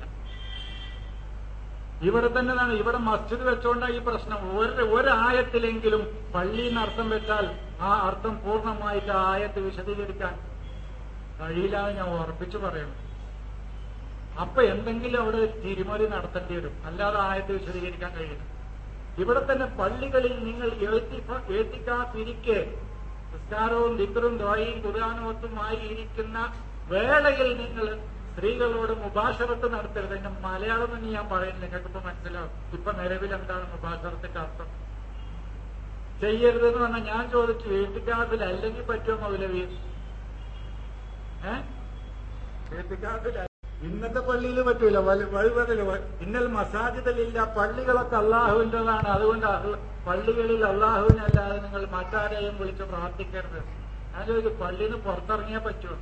ഇവിടെ തന്നെയാണ് ഇവിടെ മസ്ജിദ് വെച്ചുകൊണ്ടാണ് ഈ പ്രശ്നം ഒരു ഒരായത്തിലെങ്കിലും പള്ളിന്ന് അർത്ഥം വെച്ചാൽ ആ അർത്ഥം പൂർണ്ണമായിട്ട് ആ ആയത്ത് വിശദീകരിക്കാൻ കഴിയില്ല എന്ന് ഞാൻ ഉറപ്പിച്ചു പറയുന്നു അപ്പൊ എന്തെങ്കിലും അവിടെ തിരിമറി നടത്തേണ്ടി വരും അല്ലാതെ ആയത്ത് വിശദീകരിക്കാൻ കഴിയില്ല ഇവിടെ തന്നെ പള്ളികളിൽ നിങ്ങൾ ഏത്തിക്കാത്തിരിക്കെ നിസ്കാരവും ദിക്കറും ദ്വായും കുറാനുമൊത്തുമായി ഇരിക്കുന്ന വേളയിൽ നിങ്ങൾ സ്ത്രീകളോട് മുബാഷറത്ത് നടത്തരുത് അതിന്റെ മലയാളം തന്നെ ഞാൻ പറയുന്നില്ല നിങ്ങൾക്ക് ഇപ്പൊ മനസ്സിലാവും ഇപ്പൊ നിലവിൽ എന്താണ് മുബാഷറത്തിന്റെ അർത്ഥം ചെയ്യരുതെന്ന് പറഞ്ഞാൽ ഞാൻ ചോദിച്ചു എഴുത്തിക്കാതിൽ അല്ലെങ്കിൽ പറ്റുമോ മൗലവി ഏഹ് എഴുത്തിക്കാതിൽ ഇന്നത്തെ പള്ളിയിൽ പറ്റൂല വഴിപതില് ഇന്നൽ മസാജിദിലില്ല പള്ളികളൊക്കെ അള്ളാഹുവിൻ്റെതാണ് അതുകൊണ്ട് പള്ളികളിൽ അള്ളാഹുവിനല്ലാതെ നിങ്ങൾ മറ്റാരെയും വിളിച്ച് പ്രാർത്ഥിക്കരുത് ഞാൻ ചോദിച്ചു പള്ളിയിൽ നിന്ന് പുറത്തിറങ്ങിയാൽ പറ്റുമോ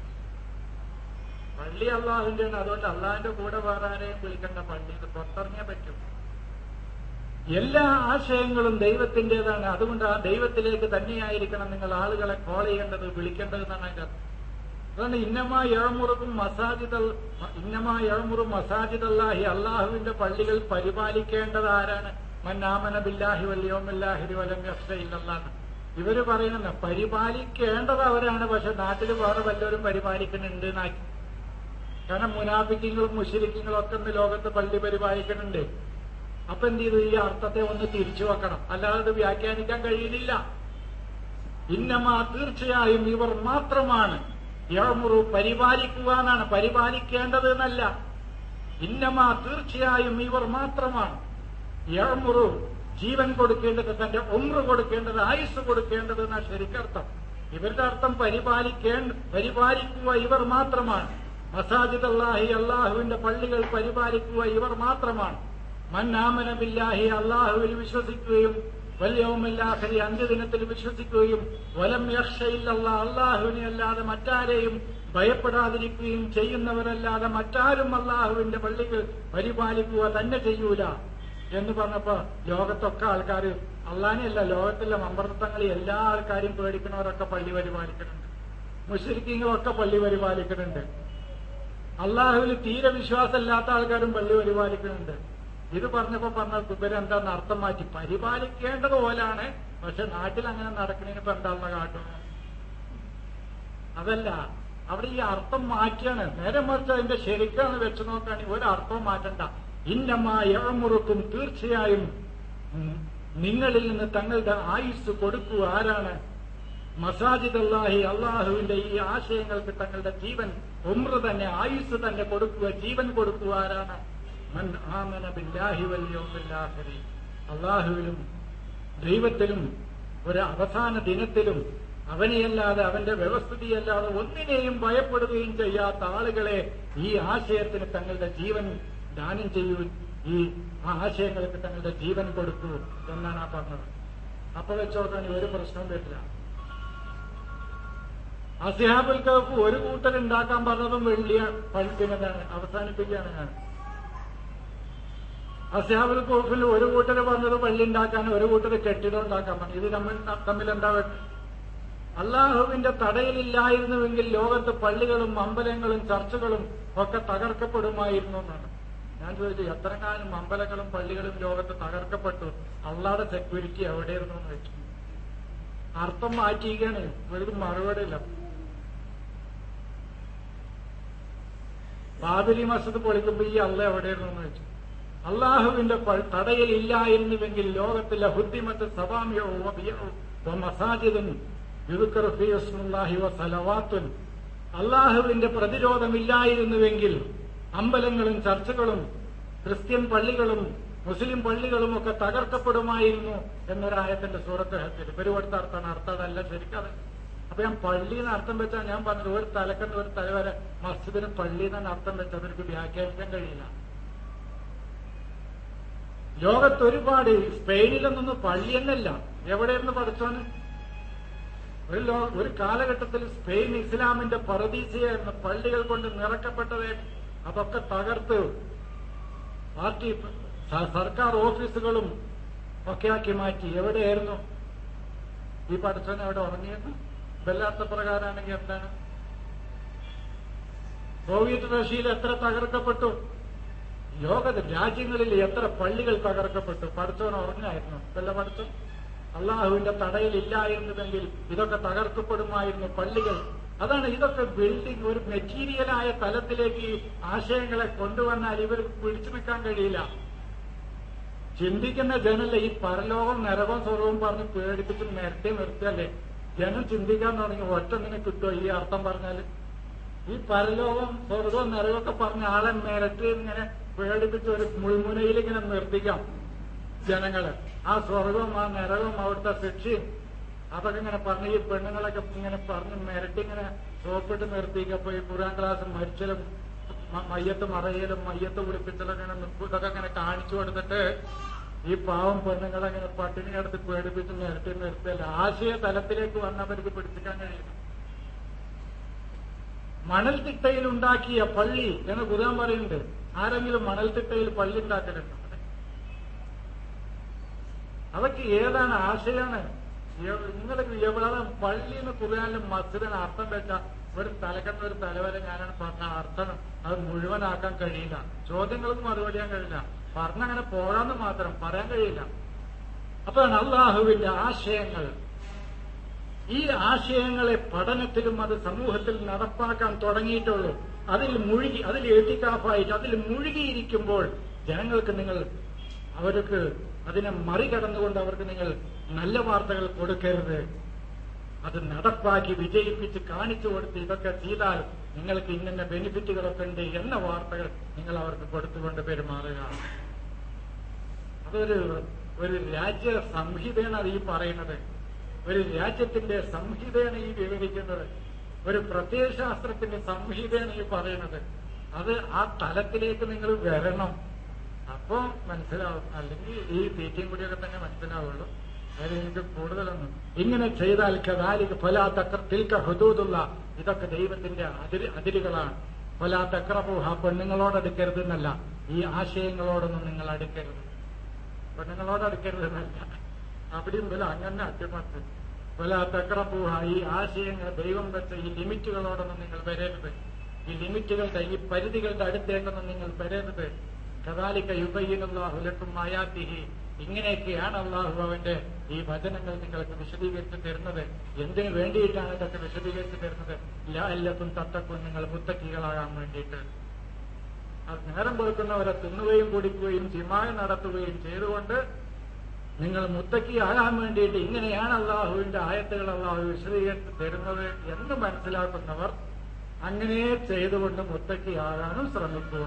പള്ളി അള്ളാഹുവിന്റെയാണ് അതുകൊണ്ട് അള്ളാഹിന്റെ കൂടെ വേറെ ആരെയും വിളിക്കേണ്ട പള്ളിയിൽ പുറത്തിറങ്ങിയാൽ പറ്റും എല്ലാ ആശയങ്ങളും ദൈവത്തിന്റേതാണ് അതുകൊണ്ട് ആ ദൈവത്തിലേക്ക് തന്നെയായിരിക്കണം നിങ്ങൾ ആളുകളെ കോൾ ചെയ്യേണ്ടത് വിളിക്കേണ്ടത് എന്നാണ് അതിന്റെ അർത്ഥം അതുകൊണ്ട് ഇന്നമാ ഇഴമുറുക്കും മസാജിദ് ഇന്നമാ ഇഴമുറും മസാജിദ് അല്ലാഹി അള്ളാഹുവിന്റെ പള്ളികൾ പരിപാലിക്കേണ്ടത് ആരാണ് മന്നാമന ബില്ലാഹി വല്യോമില്ലാഹിരി വലം യഫ്സയില്ലാന്ന് ഇവര് പറയുന്ന പരിപാലിക്കേണ്ടത് അവരാണ് പക്ഷെ നാട്ടിൽ വേറെ വല്ലവരും പരിപാലിക്കുന്നുണ്ട് എന്നാക്കി കാരണം മുനാഫിക്കങ്ങളും മുഷിരിക്കങ്ങളും ഒക്കെ ഇന്ന് ലോകത്ത് പള്ളി പരിപാലിക്കുന്നുണ്ട് അപ്പൊ എന്ത് ചെയ്തു ഈ അർത്ഥത്തെ ഒന്ന് തിരിച്ചു വെക്കണം അല്ലാതെ ഇത് വ്യാഖ്യാനിക്കാൻ കഴിയുന്നില്ല ഇന്നമാ തീർച്ചയായും ഇവർ മാത്രമാണ് യമുറു പരിപാലിക്കുക എന്നാണ് പരിപാലിക്കേണ്ടത് എന്നല്ല ഇന്നമാ തീർച്ചയായും ഇവർ മാത്രമാണ് യമുറു ജീവൻ കൊടുക്കേണ്ടത് തന്റെ ഒമ്ര കൊടുക്കേണ്ടത് ആയുസ് കൊടുക്കേണ്ടത് എന്നാ ശരിക്കർത്ഥം ഇവരുടെ അർത്ഥം പരിപാലിക്കേണ്ട പരിപാലിക്കുക ഇവർ മാത്രമാണ് മസാജിദ് അള്ളാഹി അള്ളാഹുവിന്റെ പള്ളികൾ പരിപാലിക്കുക ഇവർ മാത്രമാണ് മന്നാമന ബില്ലാഹി അള്ളാഹുവിൽ വിശ്വസിക്കുകയും വല്യവുമില്ലാഹരി അന്ത്യദിനത്തിൽ വിശ്വസിക്കുകയും വലം യക്ഷയില്ല അള്ളാഹുവിനെ അല്ലാതെ മറ്റാരെയും ഭയപ്പെടാതിരിക്കുകയും ചെയ്യുന്നവരല്ലാതെ മറ്റാരും അള്ളാഹുവിന്റെ പള്ളികൾ പരിപാലിക്കുക തന്നെ ചെയ്യൂല എന്ന് പറഞ്ഞപ്പോ ലോകത്തൊക്കെ ആൾക്കാർ അള്ളാനെയല്ല ലോകത്തിലെ മമ്പർത്തങ്ങളിൽ എല്ലാ ആൾക്കാരും പേടിക്കുന്നവരൊക്കെ പള്ളി പരിപാലിക്കുന്നുണ്ട് മുസ്ലിങ്ങളൊക്കെ പള്ളി പരിപാലിക്കുന്നുണ്ട് അള്ളാഹുവിൽ തീരെ വിശ്വാസമില്ലാത്ത ആൾക്കാരും പള്ളി പരിപാലിക്കുന്നുണ്ട് ഇത് പറഞ്ഞപ്പോ പറഞ്ഞ ഇവരെന്താന്ന് അർത്ഥം മാറ്റി പരിപാലിക്കേണ്ടത് പോലാണ് പക്ഷെ നാട്ടിൽ അങ്ങനെ നടക്കണേന് ഇപ്പൊ എന്താണെന്ന് കാട്ടും അതല്ല അവിടെ ഈ അർത്ഥം മാറ്റിയാണ് നേരെ മറിച്ച് അതിന്റെ ശരിക്കാണ് വെച്ച് നോക്കുകയാണെങ്കിൽ ഒരു അർത്ഥവും മാറ്റണ്ട ഇന്നമ്മ ഇഴമുറുക്കും തീർച്ചയായും നിങ്ങളിൽ നിന്ന് തങ്ങളുടെ ആയുസ് കൊടുക്കുക ആരാണ് മസാജിദ് അള്ളാഹി അള്ളാഹുവിന്റെ ഈ ആശയങ്ങൾക്ക് തങ്ങളുടെ ജീവൻ ഉമ്ര തന്നെ ആയുസ് തന്നെ കൊടുക്കുക ജീവൻ കൊടുക്കുക ആരാണ് മൻ ആമന ബില്ലാഹി വല്യോമില്ലാഹരി അള്ളാഹുവിലും ദൈവത്തിലും ഒരു അവസാന ദിനത്തിലും അവനെയല്ലാതെ അവന്റെ വ്യവസ്ഥിതിയല്ലാതെ ഒന്നിനെയും ഭയപ്പെടുകയും ചെയ്യാത്ത ആളുകളെ ഈ ആശയത്തിന് തങ്ങളുടെ ജീവൻ ദാനം ചെയ്യൂ ഈ ആ ആശയങ്ങൾക്ക് തങ്ങളുടെ ജീവൻ കൊടുക്കൂ എന്നാണ് ആ പറഞ്ഞത് അപ്പൊ വെച്ചോക്കാൻ ഒരു പ്രശ്നവും വരില്ല അസിഹാബുൽ കഫ് ഒരു കൂട്ടർ ഉണ്ടാക്കാൻ പറഞ്ഞതും വെള്ളിയ പഴുത്തിനതാണ് അവസാനിപ്പിക്കുകയാണ് ഞാൻ അസിഹാബുൽ കഫിൽ ഒരു കൂട്ടർ പറഞ്ഞത് പള്ളി ഉണ്ടാക്കാൻ ഒരു കൂട്ടർ കെട്ടിടം ഉണ്ടാക്കാൻ പറഞ്ഞു ഇത് നമ്മൾ തമ്മിൽ എന്താ അള്ളാഹുവിന്റെ തടയിലില്ലായിരുന്നുവെങ്കിൽ ലോകത്ത് പള്ളികളും അമ്പലങ്ങളും ചർച്ചകളും ഒക്കെ തകർക്കപ്പെടുമായിരുന്നു എന്നാണ് ഞാൻ ചോദിച്ചു എത്ര കാലം അമ്പലങ്ങളും പള്ളികളും ലോകത്ത് തകർക്കപ്പെട്ടു അള്ളാടെ സെക്യൂരിറ്റി എവിടെയായിരുന്നു എന്ന് വെച്ചു അർത്ഥം മാറ്റിയിരിക്കുകയാണ് ഒരു മറുപടി ഇല്ല ബാബലി മസ്ജിദ് പൊളിക്കുമ്പോ ഈ അള്ള എവിടെയായിരുന്നു എന്ന് വെച്ചു അള്ളാഹുവിന്റെ തടയിൽ ഇല്ലായിരുന്നുവെങ്കിൽ ലോകത്തിലെ ഹുദ്ദിമത്ത് സവാമിയോ മസാജിദും സലവാത്തുൻ അള്ളാഹുവിന്റെ പ്രതിരോധമില്ലായിരുന്നുവെങ്കിൽ അമ്പലങ്ങളും ചർച്ചുകളും ക്രിസ്ത്യൻ പള്ളികളും മുസ്ലിം പള്ളികളും ഒക്കെ തകർക്കപ്പെടുമായിരുന്നു എന്നൊരായത്തിന്റെ സൂറത്ത് പെരുവടുത്ത അർത്ഥമാണ് അർത്ഥം അതല്ല ശരിക്കത് അപ്പൊ ഞാൻ പള്ളിന്ന് അർത്ഥം വെച്ചാൽ ഞാൻ പറഞ്ഞത് ഒരു തലക്കന്ന് ഒരു തല വരെ മസ്ജിദിന് പള്ളി എന്നാണ് അർത്ഥം വെച്ചാൽ അവർക്ക് വ്യാഖ്യാനിക്കാൻ കഴിയില്ല ലോകത്ത് ഒരുപാട് സ്പെയിനിലൊന്നും പള്ളി എന്നല്ല എവിടെയെന്ന് പഠിച്ചോന് ഒരു ലോ ഒരു കാലഘട്ടത്തിൽ സ്പെയിൻ ഇസ്ലാമിന്റെ പറദീസയായിരുന്നു പള്ളികൾ കൊണ്ട് നിറക്കപ്പെട്ടത് അതൊക്കെ തകർത്ത് പാർട്ടി സ- സർക്കാർ ഓഫീസുകളും ഒക്കെ ആക്കി മാറ്റി എവിടെയായിരുന്നു ഈ പഠിച്ചവൻ അവിടെ ഉറങ്ങിയത് വല്ലാത്ത പ്രകാരമാണെങ്കിൽ എന്താണ് സോവിയറ്റ് റഷ്യയിൽ എത്ര തകർക്കപ്പെട്ടു ലോക രാജ്യങ്ങളിൽ എത്ര പള്ളികൾ തകർക്കപ്പെട്ടു പഠിച്ചവൻ ഉറങ്ങായിരുന്നു വല്ല പഠിച്ചു അള്ളാഹുവിന്റെ തടയിലില്ലായിരുന്നുവെങ്കിൽ ഇതൊക്കെ തകർക്കപ്പെടുമായിരുന്നു പള്ളികൾ അതാണ് ഇതൊക്കെ ബിൽഡിംഗ് ഒരു മെറ്റീരിയലായ തലത്തിലേക്ക് ഈ ആശയങ്ങളെ കൊണ്ടുവന്നാൽ ഇവർ പിടിച്ചു നിൽക്കാൻ കഴിയില്ല ചിന്തിക്കുന്ന ജനല്ല ഈ പരലോകം നരകവും സ്വർഗവും പറഞ്ഞ് പേടിപ്പിച്ച് നേരത്തെ നിർത്തിയല്ലേ ജനം ചിന്തിക്കാൻ തുടങ്ങി ഒറ്റ നിന്നെ കിട്ടുമോ ഈ അർത്ഥം പറഞ്ഞാല് ഈ പരലോകം സ്വർഗവും നരകമൊക്കെ പറഞ്ഞ ആളെ നിരത്തി ഇങ്ങനെ പേടിപ്പിച്ച് ഒരു മുൾമുനയിൽ ഇങ്ങനെ നിർത്തിക്കാം ജനങ്ങള് ആ സ്വർഗവും ആ നരകവും അവിടുത്തെ ശിക്ഷയും അതൊക്കെ ഇങ്ങനെ പറഞ്ഞ് ഈ പെണ്ണുങ്ങളൊക്കെ ഇങ്ങനെ പറഞ്ഞ് നിരട്ടി ഇങ്ങനെ സോപ്പിട്ട് നിർത്തിക്കപ്പോ ഈ ഖുറാൻ ക്ലാസ് മരിച്ചലും മ- മയ്യത്ത് മറയലും മയ്യത്ത് കുളിപ്പിച്ചലും ഇങ്ങനെ നിൽക്കും ഇതൊക്കെ ഇങ്ങനെ കാണിച്ചു കൊടുത്തിട്ട് ഈ പാവം പെണ്ണുങ്ങളെ ഇങ്ങനെ പട്ടിണി കിടത്തി പേടിപ്പിച്ച് നിരട്ടി നിർത്തിയല്ല ആശയ തലത്തിലേക്ക് വന്നവർക്ക് പിടിപ്പിക്കാൻ കഴിയില്ല മണൽത്തിട്ടയിൽ ഉണ്ടാക്കിയ പള്ളി എന്ന് ഖുർആൻ പറയുന്നുണ്ട് ആരെങ്കിലും മണൽത്തിട്ടയിൽ പള്ളി ഉണ്ടാക്കലുണ്ടോ അതൊക്കെ ഏതാണ് ആശയമാണ് നിങ്ങൾ എവിടെ പള്ളി എന്ന് ഖുർആാനിലും മസ്ജിദിന് അർത്ഥം വെച്ച ഒരു തലക്കെന്ന ഒരു തലവരെ ഞാനാണ് പറഞ്ഞ അർത്ഥം അത് മുഴുവനാക്കാൻ കഴിയില്ല ചോദ്യങ്ങൾക്ക് മറുപടി ചെയ്യാൻ കഴിയില്ല പറഞ്ഞങ്ങനെ പോകാന്ന് മാത്രം പറയാൻ കഴിയില്ല അപ്പോഴാണ് അള്ളാഹുവിന്റെ ആശയങ്ങൾ ഈ ആശയങ്ങളെ പഠനത്തിലും അത് സമൂഹത്തിൽ നടപ്പാക്കാൻ തുടങ്ങിയിട്ടുള്ളൂ അതിൽ മുഴുകി അതിൽ എത്തിക്കാഫായിട്ട് അതിൽ മുഴുകിയിരിക്കുമ്പോൾ ജനങ്ങൾക്ക് നിങ്ങൾ അവർക്ക് അതിനെ മറികടന്നുകൊണ്ട് അവർക്ക് നിങ്ങൾ നല്ല വാർത്തകൾ കൊടുക്കരുത് അത് നടപ്പാക്കി വിജയിപ്പിച്ച് കാണിച്ചു കൊടുത്ത് ഇതൊക്കെ ചെയ്താൽ നിങ്ങൾക്ക് ഇങ്ങനെ ബെനിഫിറ്റുകളൊക്കെ ഉണ്ട് എന്ന വാർത്തകൾ നിങ്ങൾ അവർക്ക് കൊടുത്തുകൊണ്ട് പെരുമാറുക അതൊരു ഒരു രാജ്യ സംഹിതയാണ് അത് ഈ പറയുന്നത് ഒരു രാജ്യത്തിന്റെ സംഹിതയാണ് ഈ വിവരിക്കുന്നത് ഒരു പ്രത്യയശാസ്ത്രത്തിന്റെ സംഹിതയാണ് ഈ പറയുന്നത് അത് ആ തലത്തിലേക്ക് നിങ്ങൾ വരണം അപ്പോ മനസ്സിലാവും അല്ലെങ്കിൽ ഈ തീറ്റയും കൂടിയൊക്കെ തന്നെ മനസ്സിലാവുള്ളൂ അതിൽ എനിക്ക് കൂടുതലൊന്നും ഇങ്ങനെ ചെയ്താൽ കദാലിക ഫലാ തക്ര തിൽക്ക ഹുദൂദുള്ള ഇതൊക്കെ ദൈവത്തിന്റെ അതിര് അതിരുകളാണ് ഫലാ തക്രപൂഹ പെണ്ണുങ്ങളോട് അടുക്കരുത് എന്നല്ല ഈ ആശയങ്ങളോടൊന്നും നിങ്ങൾ അടുക്കരുത് പെണ്ണുങ്ങളോട് അടുക്കരുത് എന്നല്ല അവിടെയും വില അങ്ങനെ അട്ടിമത്ത് ഫലാ തക്രപൂഹ ഈ ആശയങ്ങൾ ദൈവം വെച്ച ഈ ലിമിറ്റുകളോടൊന്നും നിങ്ങൾ വരരുത് ഈ ലിമിറ്റുകളുടെ ഈ പരിധികളുടെ അടുത്തേക്കൊന്നും നിങ്ങൾ വരരുത് കദാലിക്ക യുബയ്യനുള്ളാഹുലക്കും ആയാത്തിഹി ഇങ്ങനെയൊക്കെയാണ് അള്ളാഹു അവന്റെ ഈ വചനങ്ങൾ നിങ്ങൾക്ക് വിശദീകരിച്ച് തരുന്നത് എന്തിനു വേണ്ടിയിട്ടാണ് ഇതൊക്കെ വിശദീകരിച്ച് തരുന്നത് ലാ എല്ലാത്തും തത്തക്കും നിങ്ങൾ മുത്തക്കികളാകാൻ വേണ്ടിയിട്ട് അത് നേരം കൊടുക്കുന്നവരെ തിന്നുകയും കുടിക്കുകയും ചിമായ നടത്തുകയും ചെയ്തുകൊണ്ട് നിങ്ങൾ മുത്തക്കിയാകാൻ വേണ്ടിയിട്ട് ഇങ്ങനെയാണ് അള്ളാഹുവിന്റെ ആയത്തുകൾ അള്ളാഹു വിശദീകരിച്ച് തരുന്നത് എന്ന് മനസ്സിലാക്കുന്നവർ അങ്ങനെ ചെയ്തുകൊണ്ട് മുത്തക്കിയാകാനും ശ്രമിക്കുക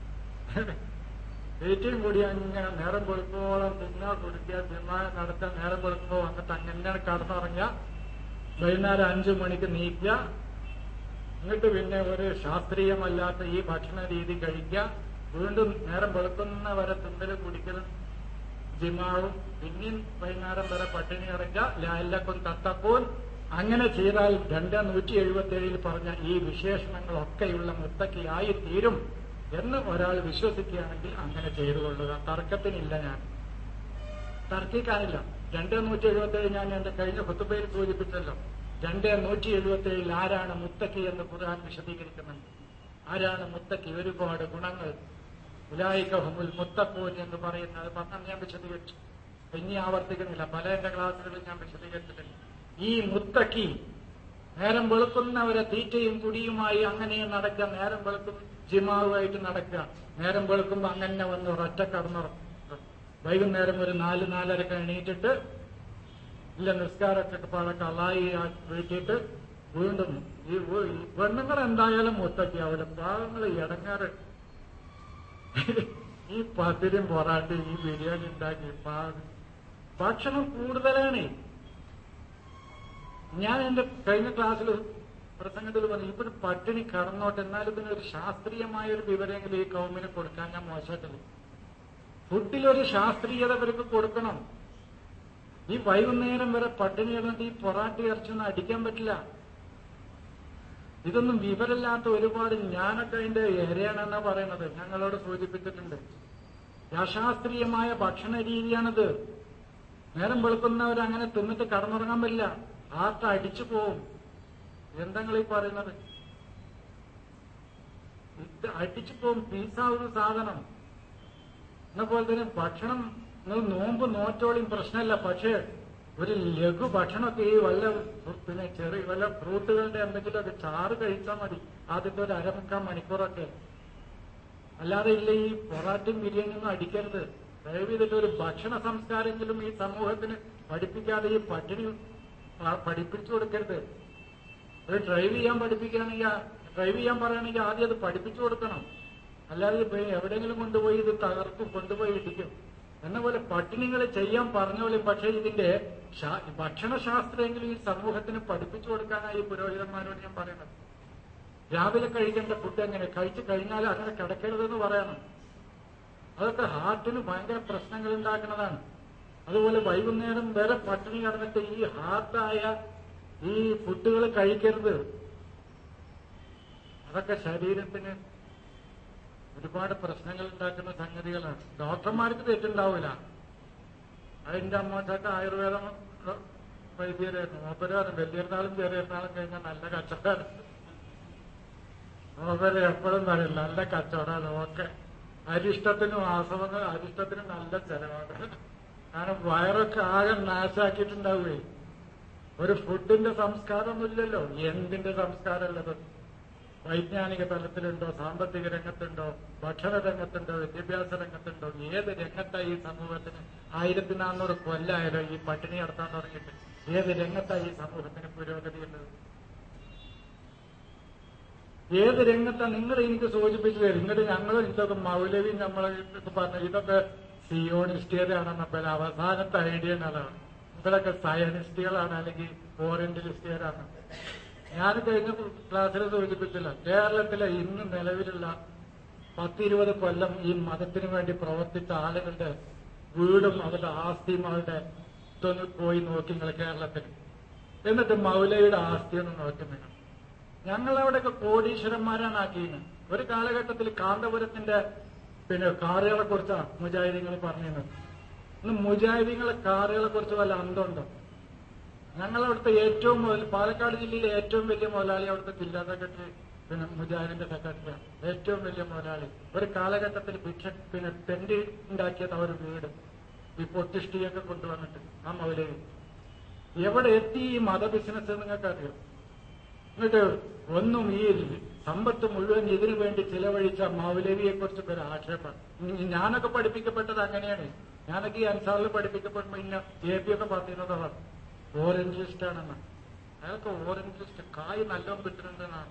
ഏറ്റവും കൂടി അങ്ങനെ നേരം വെളുപ്പോളം തിന്നാ കുടിക്കുക തിന്നാ നടത്താൻ നേരം വെളുപ്പോ വന്നിട്ട് അങ്ങനെ കടന്നുറങ്ങുക വൈകുന്നേരം അഞ്ചു മണിക്ക് നീക്കുക എന്നിട്ട് പിന്നെ ഒരു ശാസ്ത്രീയമല്ലാത്ത ഈ ഭക്ഷണ രീതി കഴിക്കുക വീണ്ടും നേരം വെളുക്കുന്ന വരെ തിന്നലും കുടിക്കലും ജിമാവും പിന്നെയും വൈകുന്നേരം വരെ പട്ടിണി കിടക്കുക ലാലക്കും തത്തപ്പോൻ അങ്ങനെ ചെയ്താൽ രണ്ട് നൂറ്റി എഴുപത്തി ഏഴിൽ പറഞ്ഞ ഈ വിശേഷണങ്ങളൊക്കെയുള്ള മുത്തക്കിയായി തീരും എന്ന് ഒരാൾ വിശ്വസിക്കുകയാണെങ്കിൽ അങ്ങനെ ചെയ്തു കൊള്ളുക തർക്കത്തിനില്ല ഞാൻ തർക്കിക്കാനില്ല രണ്ട് നൂറ്റി എഴുപത്തി ഏഴ് ഞാൻ എന്റെ കഴിഞ്ഞ കുത്തുബയിൽ സൂചിപ്പിച്ചല്ലോ രണ്ട് നൂറ്റി എഴുപത്തി ഏഴിൽ ആരാണ് മുത്തക്കി എന്ന് ഖുർആൻ വിശദീകരിക്കുന്നുണ്ട് ആരാണ് മുത്തക്കി ഒരുപാട് ഗുണങ്ങൾ ഉലായിക്കഹുമുൽ മുത്തക്കൂൻ എന്ന് പറയുന്നത് പറഞ്ഞാൽ ഞാൻ വിശദീകരിച്ചു ഇനി ആവർത്തിക്കുന്നില്ല പല എന്റെ ക്ലാസ്സുകളിൽ ഞാൻ വിശദീകരിച്ചിട്ടുണ്ട് ഈ മുത്തക്കി നേരം വെളുക്കുന്നവരെ തീറ്റയും കുടിയുമായി അങ്ങനെ നടക്കുക നേരം വെളുക്കും ജിമാവുമായിട്ട് നടക്കുക നേരം വെളുക്കുമ്പോ അങ്ങനെ വന്ന് ഒരൊറ്റ കടന്നുറങ്ങും വൈകുന്നേരം ഒരു നാല് നാലരക്ക് എണീറ്റിട്ട് ഇല്ല നിസ്കാരമൊക്കെ പാടെ കള്ളായി വീട്ടിട്ട് വീണ്ടും ഈ പെണ്ണുങ്ങൾ എന്തായാലും മുത്തക്കി അവരെ പാവങ്ങൾ ഇടങ്ങാറ് ഈ പത്തിരും പൊറാട്ടും ഈ ബിരിയാണി ഉണ്ടാക്കി ഭക്ഷണം കൂടുതലാണ് ഞാൻ എന്റെ കഴിഞ്ഞ ക്ലാസ്സിൽ പ്രസംഗത്തിൽ പറഞ്ഞു ഇവിടെ പട്ടിണി കടന്നോട്ടെ എന്നാലും ഇതിന് ഒരു ശാസ്ത്രീയമായ ഒരു വിവരമെങ്കിലും ഈ കൗമിന് കൊടുക്കാൻ ഞാൻ മോശമായിട്ടില്ല ഫുഡിലൊരു ശാസ്ത്രീയത ഇവർക്ക് കൊടുക്കണം ഈ വൈകുന്നേരം വരെ പട്ടിണി കിടന്നിട്ട് ഈ പൊറാട്ടി ഇറച്ചൊന്നും അടിക്കാൻ പറ്റില്ല ഇതൊന്നും വിവരമില്ലാത്ത ഒരുപാട് ഞാനൊക്കെ അതിന്റെ ഏരയാണെന്നാ പറയുന്നത് ഞങ്ങളോട് സൂചിപ്പിച്ചിട്ടുണ്ട് അശാസ്ത്രീയമായ ഭക്ഷണ രീതിയാണിത് നേരം വെളുക്കുന്നവർ അങ്ങനെ തിന്നിട്ട് കടന്നുറങ്ങാൻ പറ്റില്ല ഹാർട്ട് അടിച്ചു പോവും എന്തെങ്ങൾ ഈ പറയുന്നത് ഇത് അടിച്ചു പോവും പീസാവുന്ന സാധനം എന്ന പോലെ തന്നെ ഭക്ഷണം നിങ്ങൾ നോമ്പ് നോറ്റോളിയും പ്രശ്നമല്ല പക്ഷേ ഒരു ലഘു ഭക്ഷണമൊക്കെ ഈ വല്ല പിന്നെ ചെറിയ വല്ല ഫ്രൂട്ടുകളുടെ എന്തെങ്കിലുമൊക്കെ ചാറ് കഴിച്ചാൽ മതി ആദ്യത്തെ ഒരു അരമുക്കാൽ മണിക്കൂറൊക്കെ അല്ലാതെ ഇല്ല ഈ പൊറാട്ടും ബിരിയാണിയൊന്നും അടിക്കരുത് ദയവ് ചെയ്തിട്ട് ഒരു ഭക്ഷണ സംസ്കാരമെങ്കിലും ഈ സമൂഹത്തിന് പഠിപ്പിക്കാതെ ഈ പട്ടിണി പ- പഠിപ്പിച്ചു കൊടുക്കരുത് ഒരു ഡ്രൈവ് ചെയ്യാൻ പഠിപ്പിക്കുകയാണെങ്കിൽ ഡ്രൈവ് ചെയ്യാൻ പറയുകയാണെങ്കിൽ ആദ്യം അത് പഠിപ്പിച്ചു കൊടുക്കണം അല്ലാതെ ഇപ്പൊ എവിടെയെങ്കിലും കൊണ്ടുപോയി ഇത് തകർക്കും കൊണ്ടുപോയി ഇടിക്കും എന്ന പോലെ പട്ടിണികൾ ചെയ്യാൻ പറഞ്ഞോളും പക്ഷേ ഇതിന്റെ ശാ- ഭക്ഷണശാസ്ത്രമെങ്കിലും ഈ സമൂഹത്തിന് പഠിപ്പിച്ചു കൊടുക്കാനായി ഈ പുരോഹിതന്മാരോട് ഞാൻ പറയുന്നത് രാവിലെ കഴിക്കേണ്ട ഫുഡ് എങ്ങനെ കഴിച്ചു കഴിഞ്ഞാൽ അങ്ങനെ കിടക്കരുതെന്ന് പറയണം അതൊക്കെ ഹാർട്ടിന് ഭയങ്കര പ്രശ്നങ്ങൾ ഉണ്ടാക്കുന്നതാണ് അതുപോലെ വൈകുന്നേരം വരെ പട്ടിണി കിടന്നിട്ട് ഈ ഹാർട്ടായ ഈ ഫുഡുകൾ കഴിക്കരുത് അതൊക്കെ ശരീരത്തിന് ഒരുപാട് പ്രശ്നങ്ങൾ ഉണ്ടാക്കുന്ന സംഗതികളാണ് ഡോക്ടർമാർക്ക് തെറ്റുണ്ടാവില്ല അതിന്റെ അമ്മച്ചൊക്കെ ആയുർവേദം വൈദ്യരായിരുന്നു മൂപ്പര് വലിയൊരുന്നാളും ചെറിയൊരുന്നാളും കഴിഞ്ഞാൽ നല്ല കച്ചവടമാണ് മൂപ്പര് എപ്പോഴും പറയും നല്ല കച്ചവടമാണ് ഓക്കെ അരിഷ്ടത്തിനും ആസവങ്ങൾ അരിഷ്ടത്തിനും നല്ല ചെലവാണ് കാരണം വയറൊക്കെ ആകെ നാശാക്കിയിട്ടുണ്ടാവുകയെ ഒരു ഫുഡിന്റെ സംസ്കാരമൊന്നുമില്ലല്ലോ എന്തിന്റെ സംസ്കാരമുള്ളത് വൈജ്ഞാനിക തലത്തിലുണ്ടോ സാമ്പത്തിക രംഗത്തുണ്ടോ ഭക്ഷണ രംഗത്തുണ്ടോ വിദ്യാഭ്യാസ രംഗത്തുണ്ടോ ഏത് രംഗത്തായി ഈ സമൂഹത്തിന് ആയിരത്തി നാനൂറ് കൊല്ലായാലോ ഈ പട്ടിണി നടത്താൻ തുടങ്ങിയിട്ട് ഏത് രംഗത്തായി ഈ സമൂഹത്തിന് പുരോഗതിയുള്ളത് ഏത് രംഗത്താണ് നിങ്ങൾ എനിക്ക് സൂചിപ്പിച്ചു തരും ഇങ്ങോട്ട് ഞങ്ങൾ ഇതൊക്കെ മൗലവി നമ്മളെ ഇതൊക്കെ പറഞ്ഞു ഇതൊക്കെ സിയോണിസ്റ്റുകാരാണെന്നപ്പോൾ അവസാനത്തെ ഐഡിയ അതാണ് ഇവരൊക്കെ സയനിസ്റ്റുകളാണ് അല്ലെങ്കിൽ ഓറിയന്റലിസ്റ്റുകാരാണ് ഞാൻ കഴിഞ്ഞ ക്ലാസ്സിൽ സൂചിപ്പിച്ചില്ല കേരളത്തിലെ ഇന്ന് നിലവിലുള്ള പത്തിരുപത് കൊല്ലം ഈ മതത്തിന് വേണ്ടി പ്രവർത്തിച്ച ആളുകളുടെ വീടും അവരുടെ ആസ്തിയും അവരുടെ ഇതൊന്ന് പോയി നോക്കി നിങ്ങൾ കേരളത്തിൽ എന്നിട്ട് മൗലയുടെ ആസ്തിയൊന്ന് നോക്കി നിങ്ങൾ ഞങ്ങളവിടെയൊക്കെ കോടീശ്വരന്മാരാണ് ആക്കിയത് ഒരു കാലഘട്ടത്തിൽ കാന്തപുരത്തിന്റെ പിന്നെ കാറുകളെ കുറിച്ചാണ് മുജാഹിദീങ്ങൾ പറഞ്ഞിരുന്നത് ഇന്ന് മുജാഹിദീങ്ങളെ കാറുകളെ കുറിച്ച് വല്ല അന്തമുണ്ടോ ഞങ്ങളവിടുത്തെ ഏറ്റവും മുതൽ പാലക്കാട് ജില്ലയിലെ ഏറ്റവും വലിയ മുതലാളി അവിടുത്തെ ജില്ലാ സെക്രട്ടറി പിന്നെ മുജാഹിദിന്റെ സെക്രട്ടറിയാണ് ഏറ്റവും വലിയ മുതലാളി ഒരു കാലഘട്ടത്തിൽ ഭിക്ഷ പിന്നെ ടെന്റ് ഉണ്ടാക്കിയത് അവർ വീട് ഈ പൊട്ടിഷ്ടിയൊക്കെ കൊണ്ടുവന്നിട്ട് ആ മൗലവി എവിടെ എത്തി ഈ മത ബിസിനസ് നിങ്ങൾക്കറിയാം എന്നിട്ട് ഒന്നും ഈ സമ്പത്ത് മുഴുവൻ ഇതിനു വേണ്ടി ചിലവഴിച്ച മൗലവിയെ കുറിച്ചൊക്കെ ഒരു ആക്ഷേപം ഇനി ഞാനൊക്കെ പഠിപ്പിക്കപ്പെട്ടത് അങ്ങനെയാണ് ഞാനൊക്കെ ഈ അൻസാറിൽ പഠിപ്പിക്കപ്പെടുമ്പോ ഇന്ന എ പി ഒക്കെ പറഞ്ഞിരുന്നതാണ് ഓറഞ്ച് ലിസ്റ്റ് ആണെന്ന് അയാൾക്ക് ഓറഞ്ച് ലിസ്റ്റ് കായ് നല്ലോണം കിട്ടുന്നുണ്ടെന്നാണ്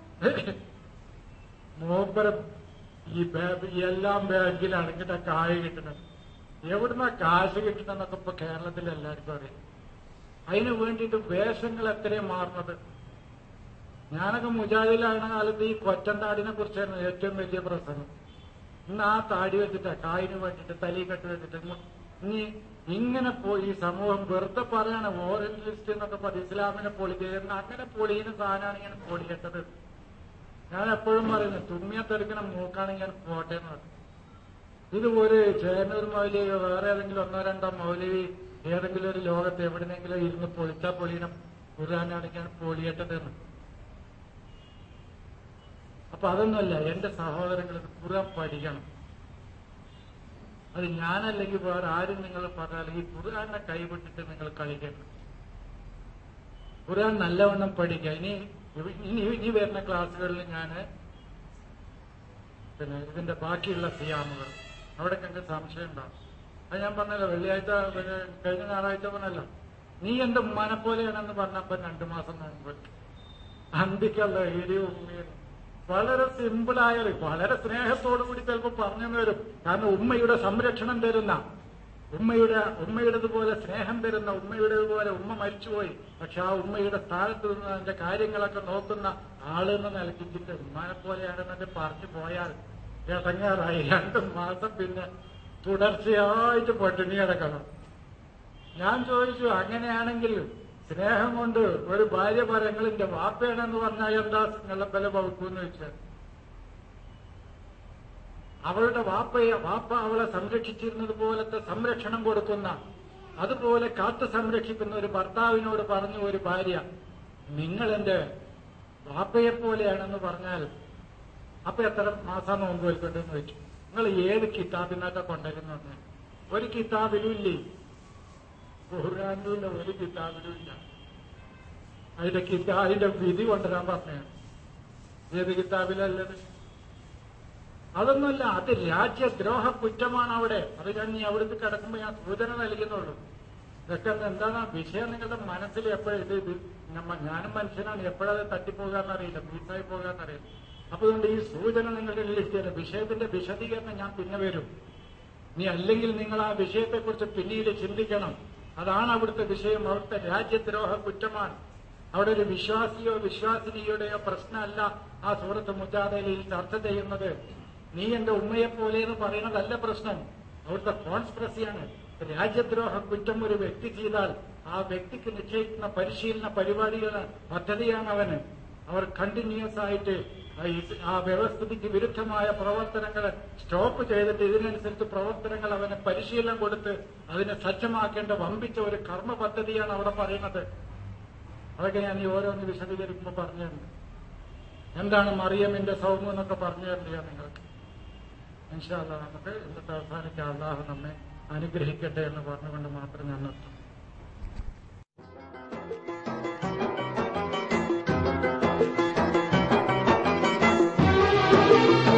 മൂപ്പരം ഈ ബാ- ഈ എല്ലാം ബാങ്കിലാണ് ഇങ്ങോട്ട് കായ് കിട്ടുന്നത് എവിടുന്ന കാശ് കിട്ടുന്നതെന്നൊക്കെ ഇപ്പൊ കേരളത്തിൽ എല്ലാവർക്കും അറിയാം അതിനു വേണ്ടിയിട്ട് വേഷങ്ങൾ എത്രയും മാറുന്നത് ഞാനൊക്കെ മുജാഹിദിലാകുന്ന കാലത്ത് ഈ കൊറ്റൻ താടിനെ കുറിച്ചായിരുന്നു ഏറ്റവും വലിയ പ്രസംഗം ഇന്ന് ആ താടി വെച്ചിട്ട് കായിന് വേണ്ടിയിട്ട് തലി കെട്ട് വെച്ചിട്ട് ഇന്ന് ഇനി ഇങ്ങനെ പോയി ഈ സമൂഹം വെറുതെ പറയാണ് ഓറഞ്ച് ലിസ്റ്റ് എന്നൊക്കെ പറയും ഇസ്ലാമിനെ പൊളി ചെയ്യുന്ന അങ്ങനെ പൊളിയുന്ന സാധനമാണ് ഞാൻ പൊളിയേണ്ടത് ഞാൻ എപ്പോഴും പറയുന്നത് തുമ്മിയ തെറുക്കണ മൂക്കാണ് ഞാൻ പോട്ടെ എന്ന് പറയും ഇത് ഒരു ചേനൂർ മൗലവിയോ വേറെ ഏതെങ്കിലും ഒന്നോ രണ്ടോ മൗലവി ഏതെങ്കിലും ഒരു ലോകത്ത് എവിടെന്നെങ്കിലും ഇരുന്ന് പൊളിച്ചാ പൊളിയണം ഖുർആനാണ് ഞാൻ പൊളിയേണ്ടതെന്ന് അപ്പൊ അതൊന്നുമല്ല എന്റെ സഹോദരങ്ങൾ ഇത് ഖുർആൻ പഠിക്കണം അത് ഞാനല്ലെങ്കിൽ വേറെ ആരും നിങ്ങൾ പറഞ്ഞാൽ ഈ ഖുർആനെ കൈവിട്ടിട്ട് നിങ്ങൾ കളിക്കണം ഖുർആൻ നല്ലവണ്ണം പഠിക്കുക ഇനി ഇവ- ഇനി ഇനി വരുന്ന ക്ലാസ്സുകളിൽ ഞാൻ പിന്നെ ഇതിന്റെ ബാക്കിയുള്ള സിയാമുകൾ അവിടെ കണ്ട് സംശയം ഉണ്ടാവും അത് ഞാൻ പറഞ്ഞല്ലോ വെള്ളിയാഴ്ച പിന്നെ കഴിഞ്ഞ ഞായറാഴ്ച പറഞ്ഞല്ലോ നീ എന്റെ ഉമ്മാനെ പോലെയാണെന്ന് പറഞ്ഞപ്പോ രണ്ടു മാസം മുമ്പ് അന്തിക്കല്ല എരിവ് ഉമ്മയും വളരെ സിമ്പിളായ ഒരു വളരെ സ്നേഹത്തോടു കൂടി ചിലപ്പോൾ പറഞ്ഞു വരും കാരണം ഉമ്മയുടെ സംരക്ഷണം തരുന്ന ഉമ്മയുടെ ഉമ്മയുടേതുപോലെ സ്നേഹം തരുന്ന ഉമ്മയുടേതുപോലെ ഉമ്മ മരിച്ചുപോയി പക്ഷെ ആ ഉമ്മയുടെ സ്ഥാനത്ത് നിന്ന് അതിന്റെ കാര്യങ്ങളൊക്കെ നോക്കുന്ന ആളെന്ന നിലയ്ക്ക് ഇതിന്റെ ഉമ്മാനെ പോലെയാണെന്നൊക്കെ പറഞ്ഞു പോയാൽ ഇടങ്ങാറായി രണ്ടു മാസം പിന്നെ തുടർച്ചയായിട്ട് പട്ടിണി കിടക്കണം ഞാൻ ചോദിച്ചു അങ്ങനെയാണെങ്കിൽ സ്നേഹം കൊണ്ട് ഒരു ഭാര്യ പരങ്ങളിന്റെ വാപ്പയാണെന്ന് പറഞ്ഞാൽ എന്താ നിങ്ങളെ ബല വകുപ്പെന്ന് വെച്ചാൽ അവളുടെ വാപ്പയെ വാപ്പ അവളെ സംരക്ഷിച്ചിരുന്നത് പോലത്തെ സംരക്ഷണം കൊടുക്കുന്ന അതുപോലെ കാത്തു സംരക്ഷിക്കുന്ന ഒരു ഭർത്താവിനോട് പറഞ്ഞു ഒരു ഭാര്യ നിങ്ങൾ എന്റെ വാപ്പയെ പോലെയാണെന്ന് പറഞ്ഞാൽ അപ്പൊ എത്ര മാസം നോമ്പ് വെൽക്കണ്ടെന്ന് വെച്ചു നിങ്ങൾ ഏത് കിതാബിനൊക്കെ കൊണ്ടുവരുന്നു ഒരു കിതാബിലും ഇല്ലേ ഖുർആാനിലുള്ള ഒരു കിതാബിലും ഇല്ല അതിന്റെ കിതാ അതിന്റെ വിധി കൊണ്ടുവരാൻ പറഞ്ഞു ഏത് കിതാബിലല്ലത് അതൊന്നുമല്ല അത് രാജ്യദ്രോഹ കുറ്റമാണ് അവിടെ അത് ഞാൻ നീ അവിടുത്തെ കിടക്കുമ്പോൾ ഞാൻ സൂചന നൽകുന്നുള്ളൂ ഇതൊക്കെ എന്താണ് ആ വിഷയം നിങ്ങളുടെ മനസ്സിൽ എപ്പോഴും ഇത് ഇത് നമ്മ ഞാനും മനുഷ്യനാണ് എപ്പോഴത് തട്ടിപ്പോകാന്നറിയില്ല മീസായി പോകാന്നറിയില്ല അപ്പൊ അതുകൊണ്ട് ഈ സൂചന നിങ്ങളുടെ ലിസ്റ്റില്ല വിഷയത്തിന്റെ വിശദീകരണം ഞാൻ പിന്നെ വരും നീ അല്ലെങ്കിൽ നിങ്ങൾ ആ വിഷയത്തെക്കുറിച്ച് പിന്നീട് ചിന്തിക്കണം അതാണ് അവിടുത്തെ വിഷയം അവിടുത്തെ രാജ്യദ്രോഹ കുറ്റമാണ് അവിടെ ഒരു വിശ്വാസിയോ വിശ്വാസിനിയുടെയോ പ്രശ്നമല്ല ആ സൂറത്ത് മുജാദയിൽ ചർച്ച ചെയ്യുന്നത് നീ എന്റെ ഉമ്മയെ പോലെ എന്ന് പറയുന്നതല്ല പ്രശ്നം അവിടുത്തെ കോൺസ്പിറസിയാണ് രാജ്യദ്രോഹ കുറ്റം ഒരു വ്യക്തി ചെയ്താൽ ആ വ്യക്തിക്ക് നിശ്ചയിക്കുന്ന പരിശീലന പരിപാടികൾ പദ്ധതിയാണ് അവന് അവർ കണ്ടിന്യൂസ് ആയിട്ട് ആ ഇസ്- ആ വ്യവസ്ഥിതിക്ക് വിരുദ്ധമായ പ്രവർത്തനങ്ങൾ സ്റ്റോപ്പ് ചെയ്തിട്ട് ഇതിനനുസരിച്ച് പ്രവർത്തനങ്ങൾ അവന് പരിശീലനം കൊടുത്ത് അതിനെ സജ്ജമാക്കേണ്ട വമ്പിച്ച ഒരു കർമ്മ പദ്ധതിയാണ് അവിടെ പറയുന്നത് അതൊക്കെ ഞാൻ ഈ ഓരോന്ന് വിശദീകരിക്കുമ്പോൾ പറഞ്ഞു തരുന്നത് എന്താണ് മറിയമിന്റെ സൗമ്യം എന്നൊക്കെ പറഞ്ഞു തരുന്നത് ഞാൻ നിങ്ങൾക്ക് ഇൻഷാല്ല നമുക്ക് ഇന്നത്തെ അവസാനിക്കാൻ അള്ളാഹു നമ്മെ അനുഗ്രഹിക്കട്ടെ എന്ന് പറഞ്ഞുകൊണ്ട് മാത്രം ഞാൻ നിർത്തും Thank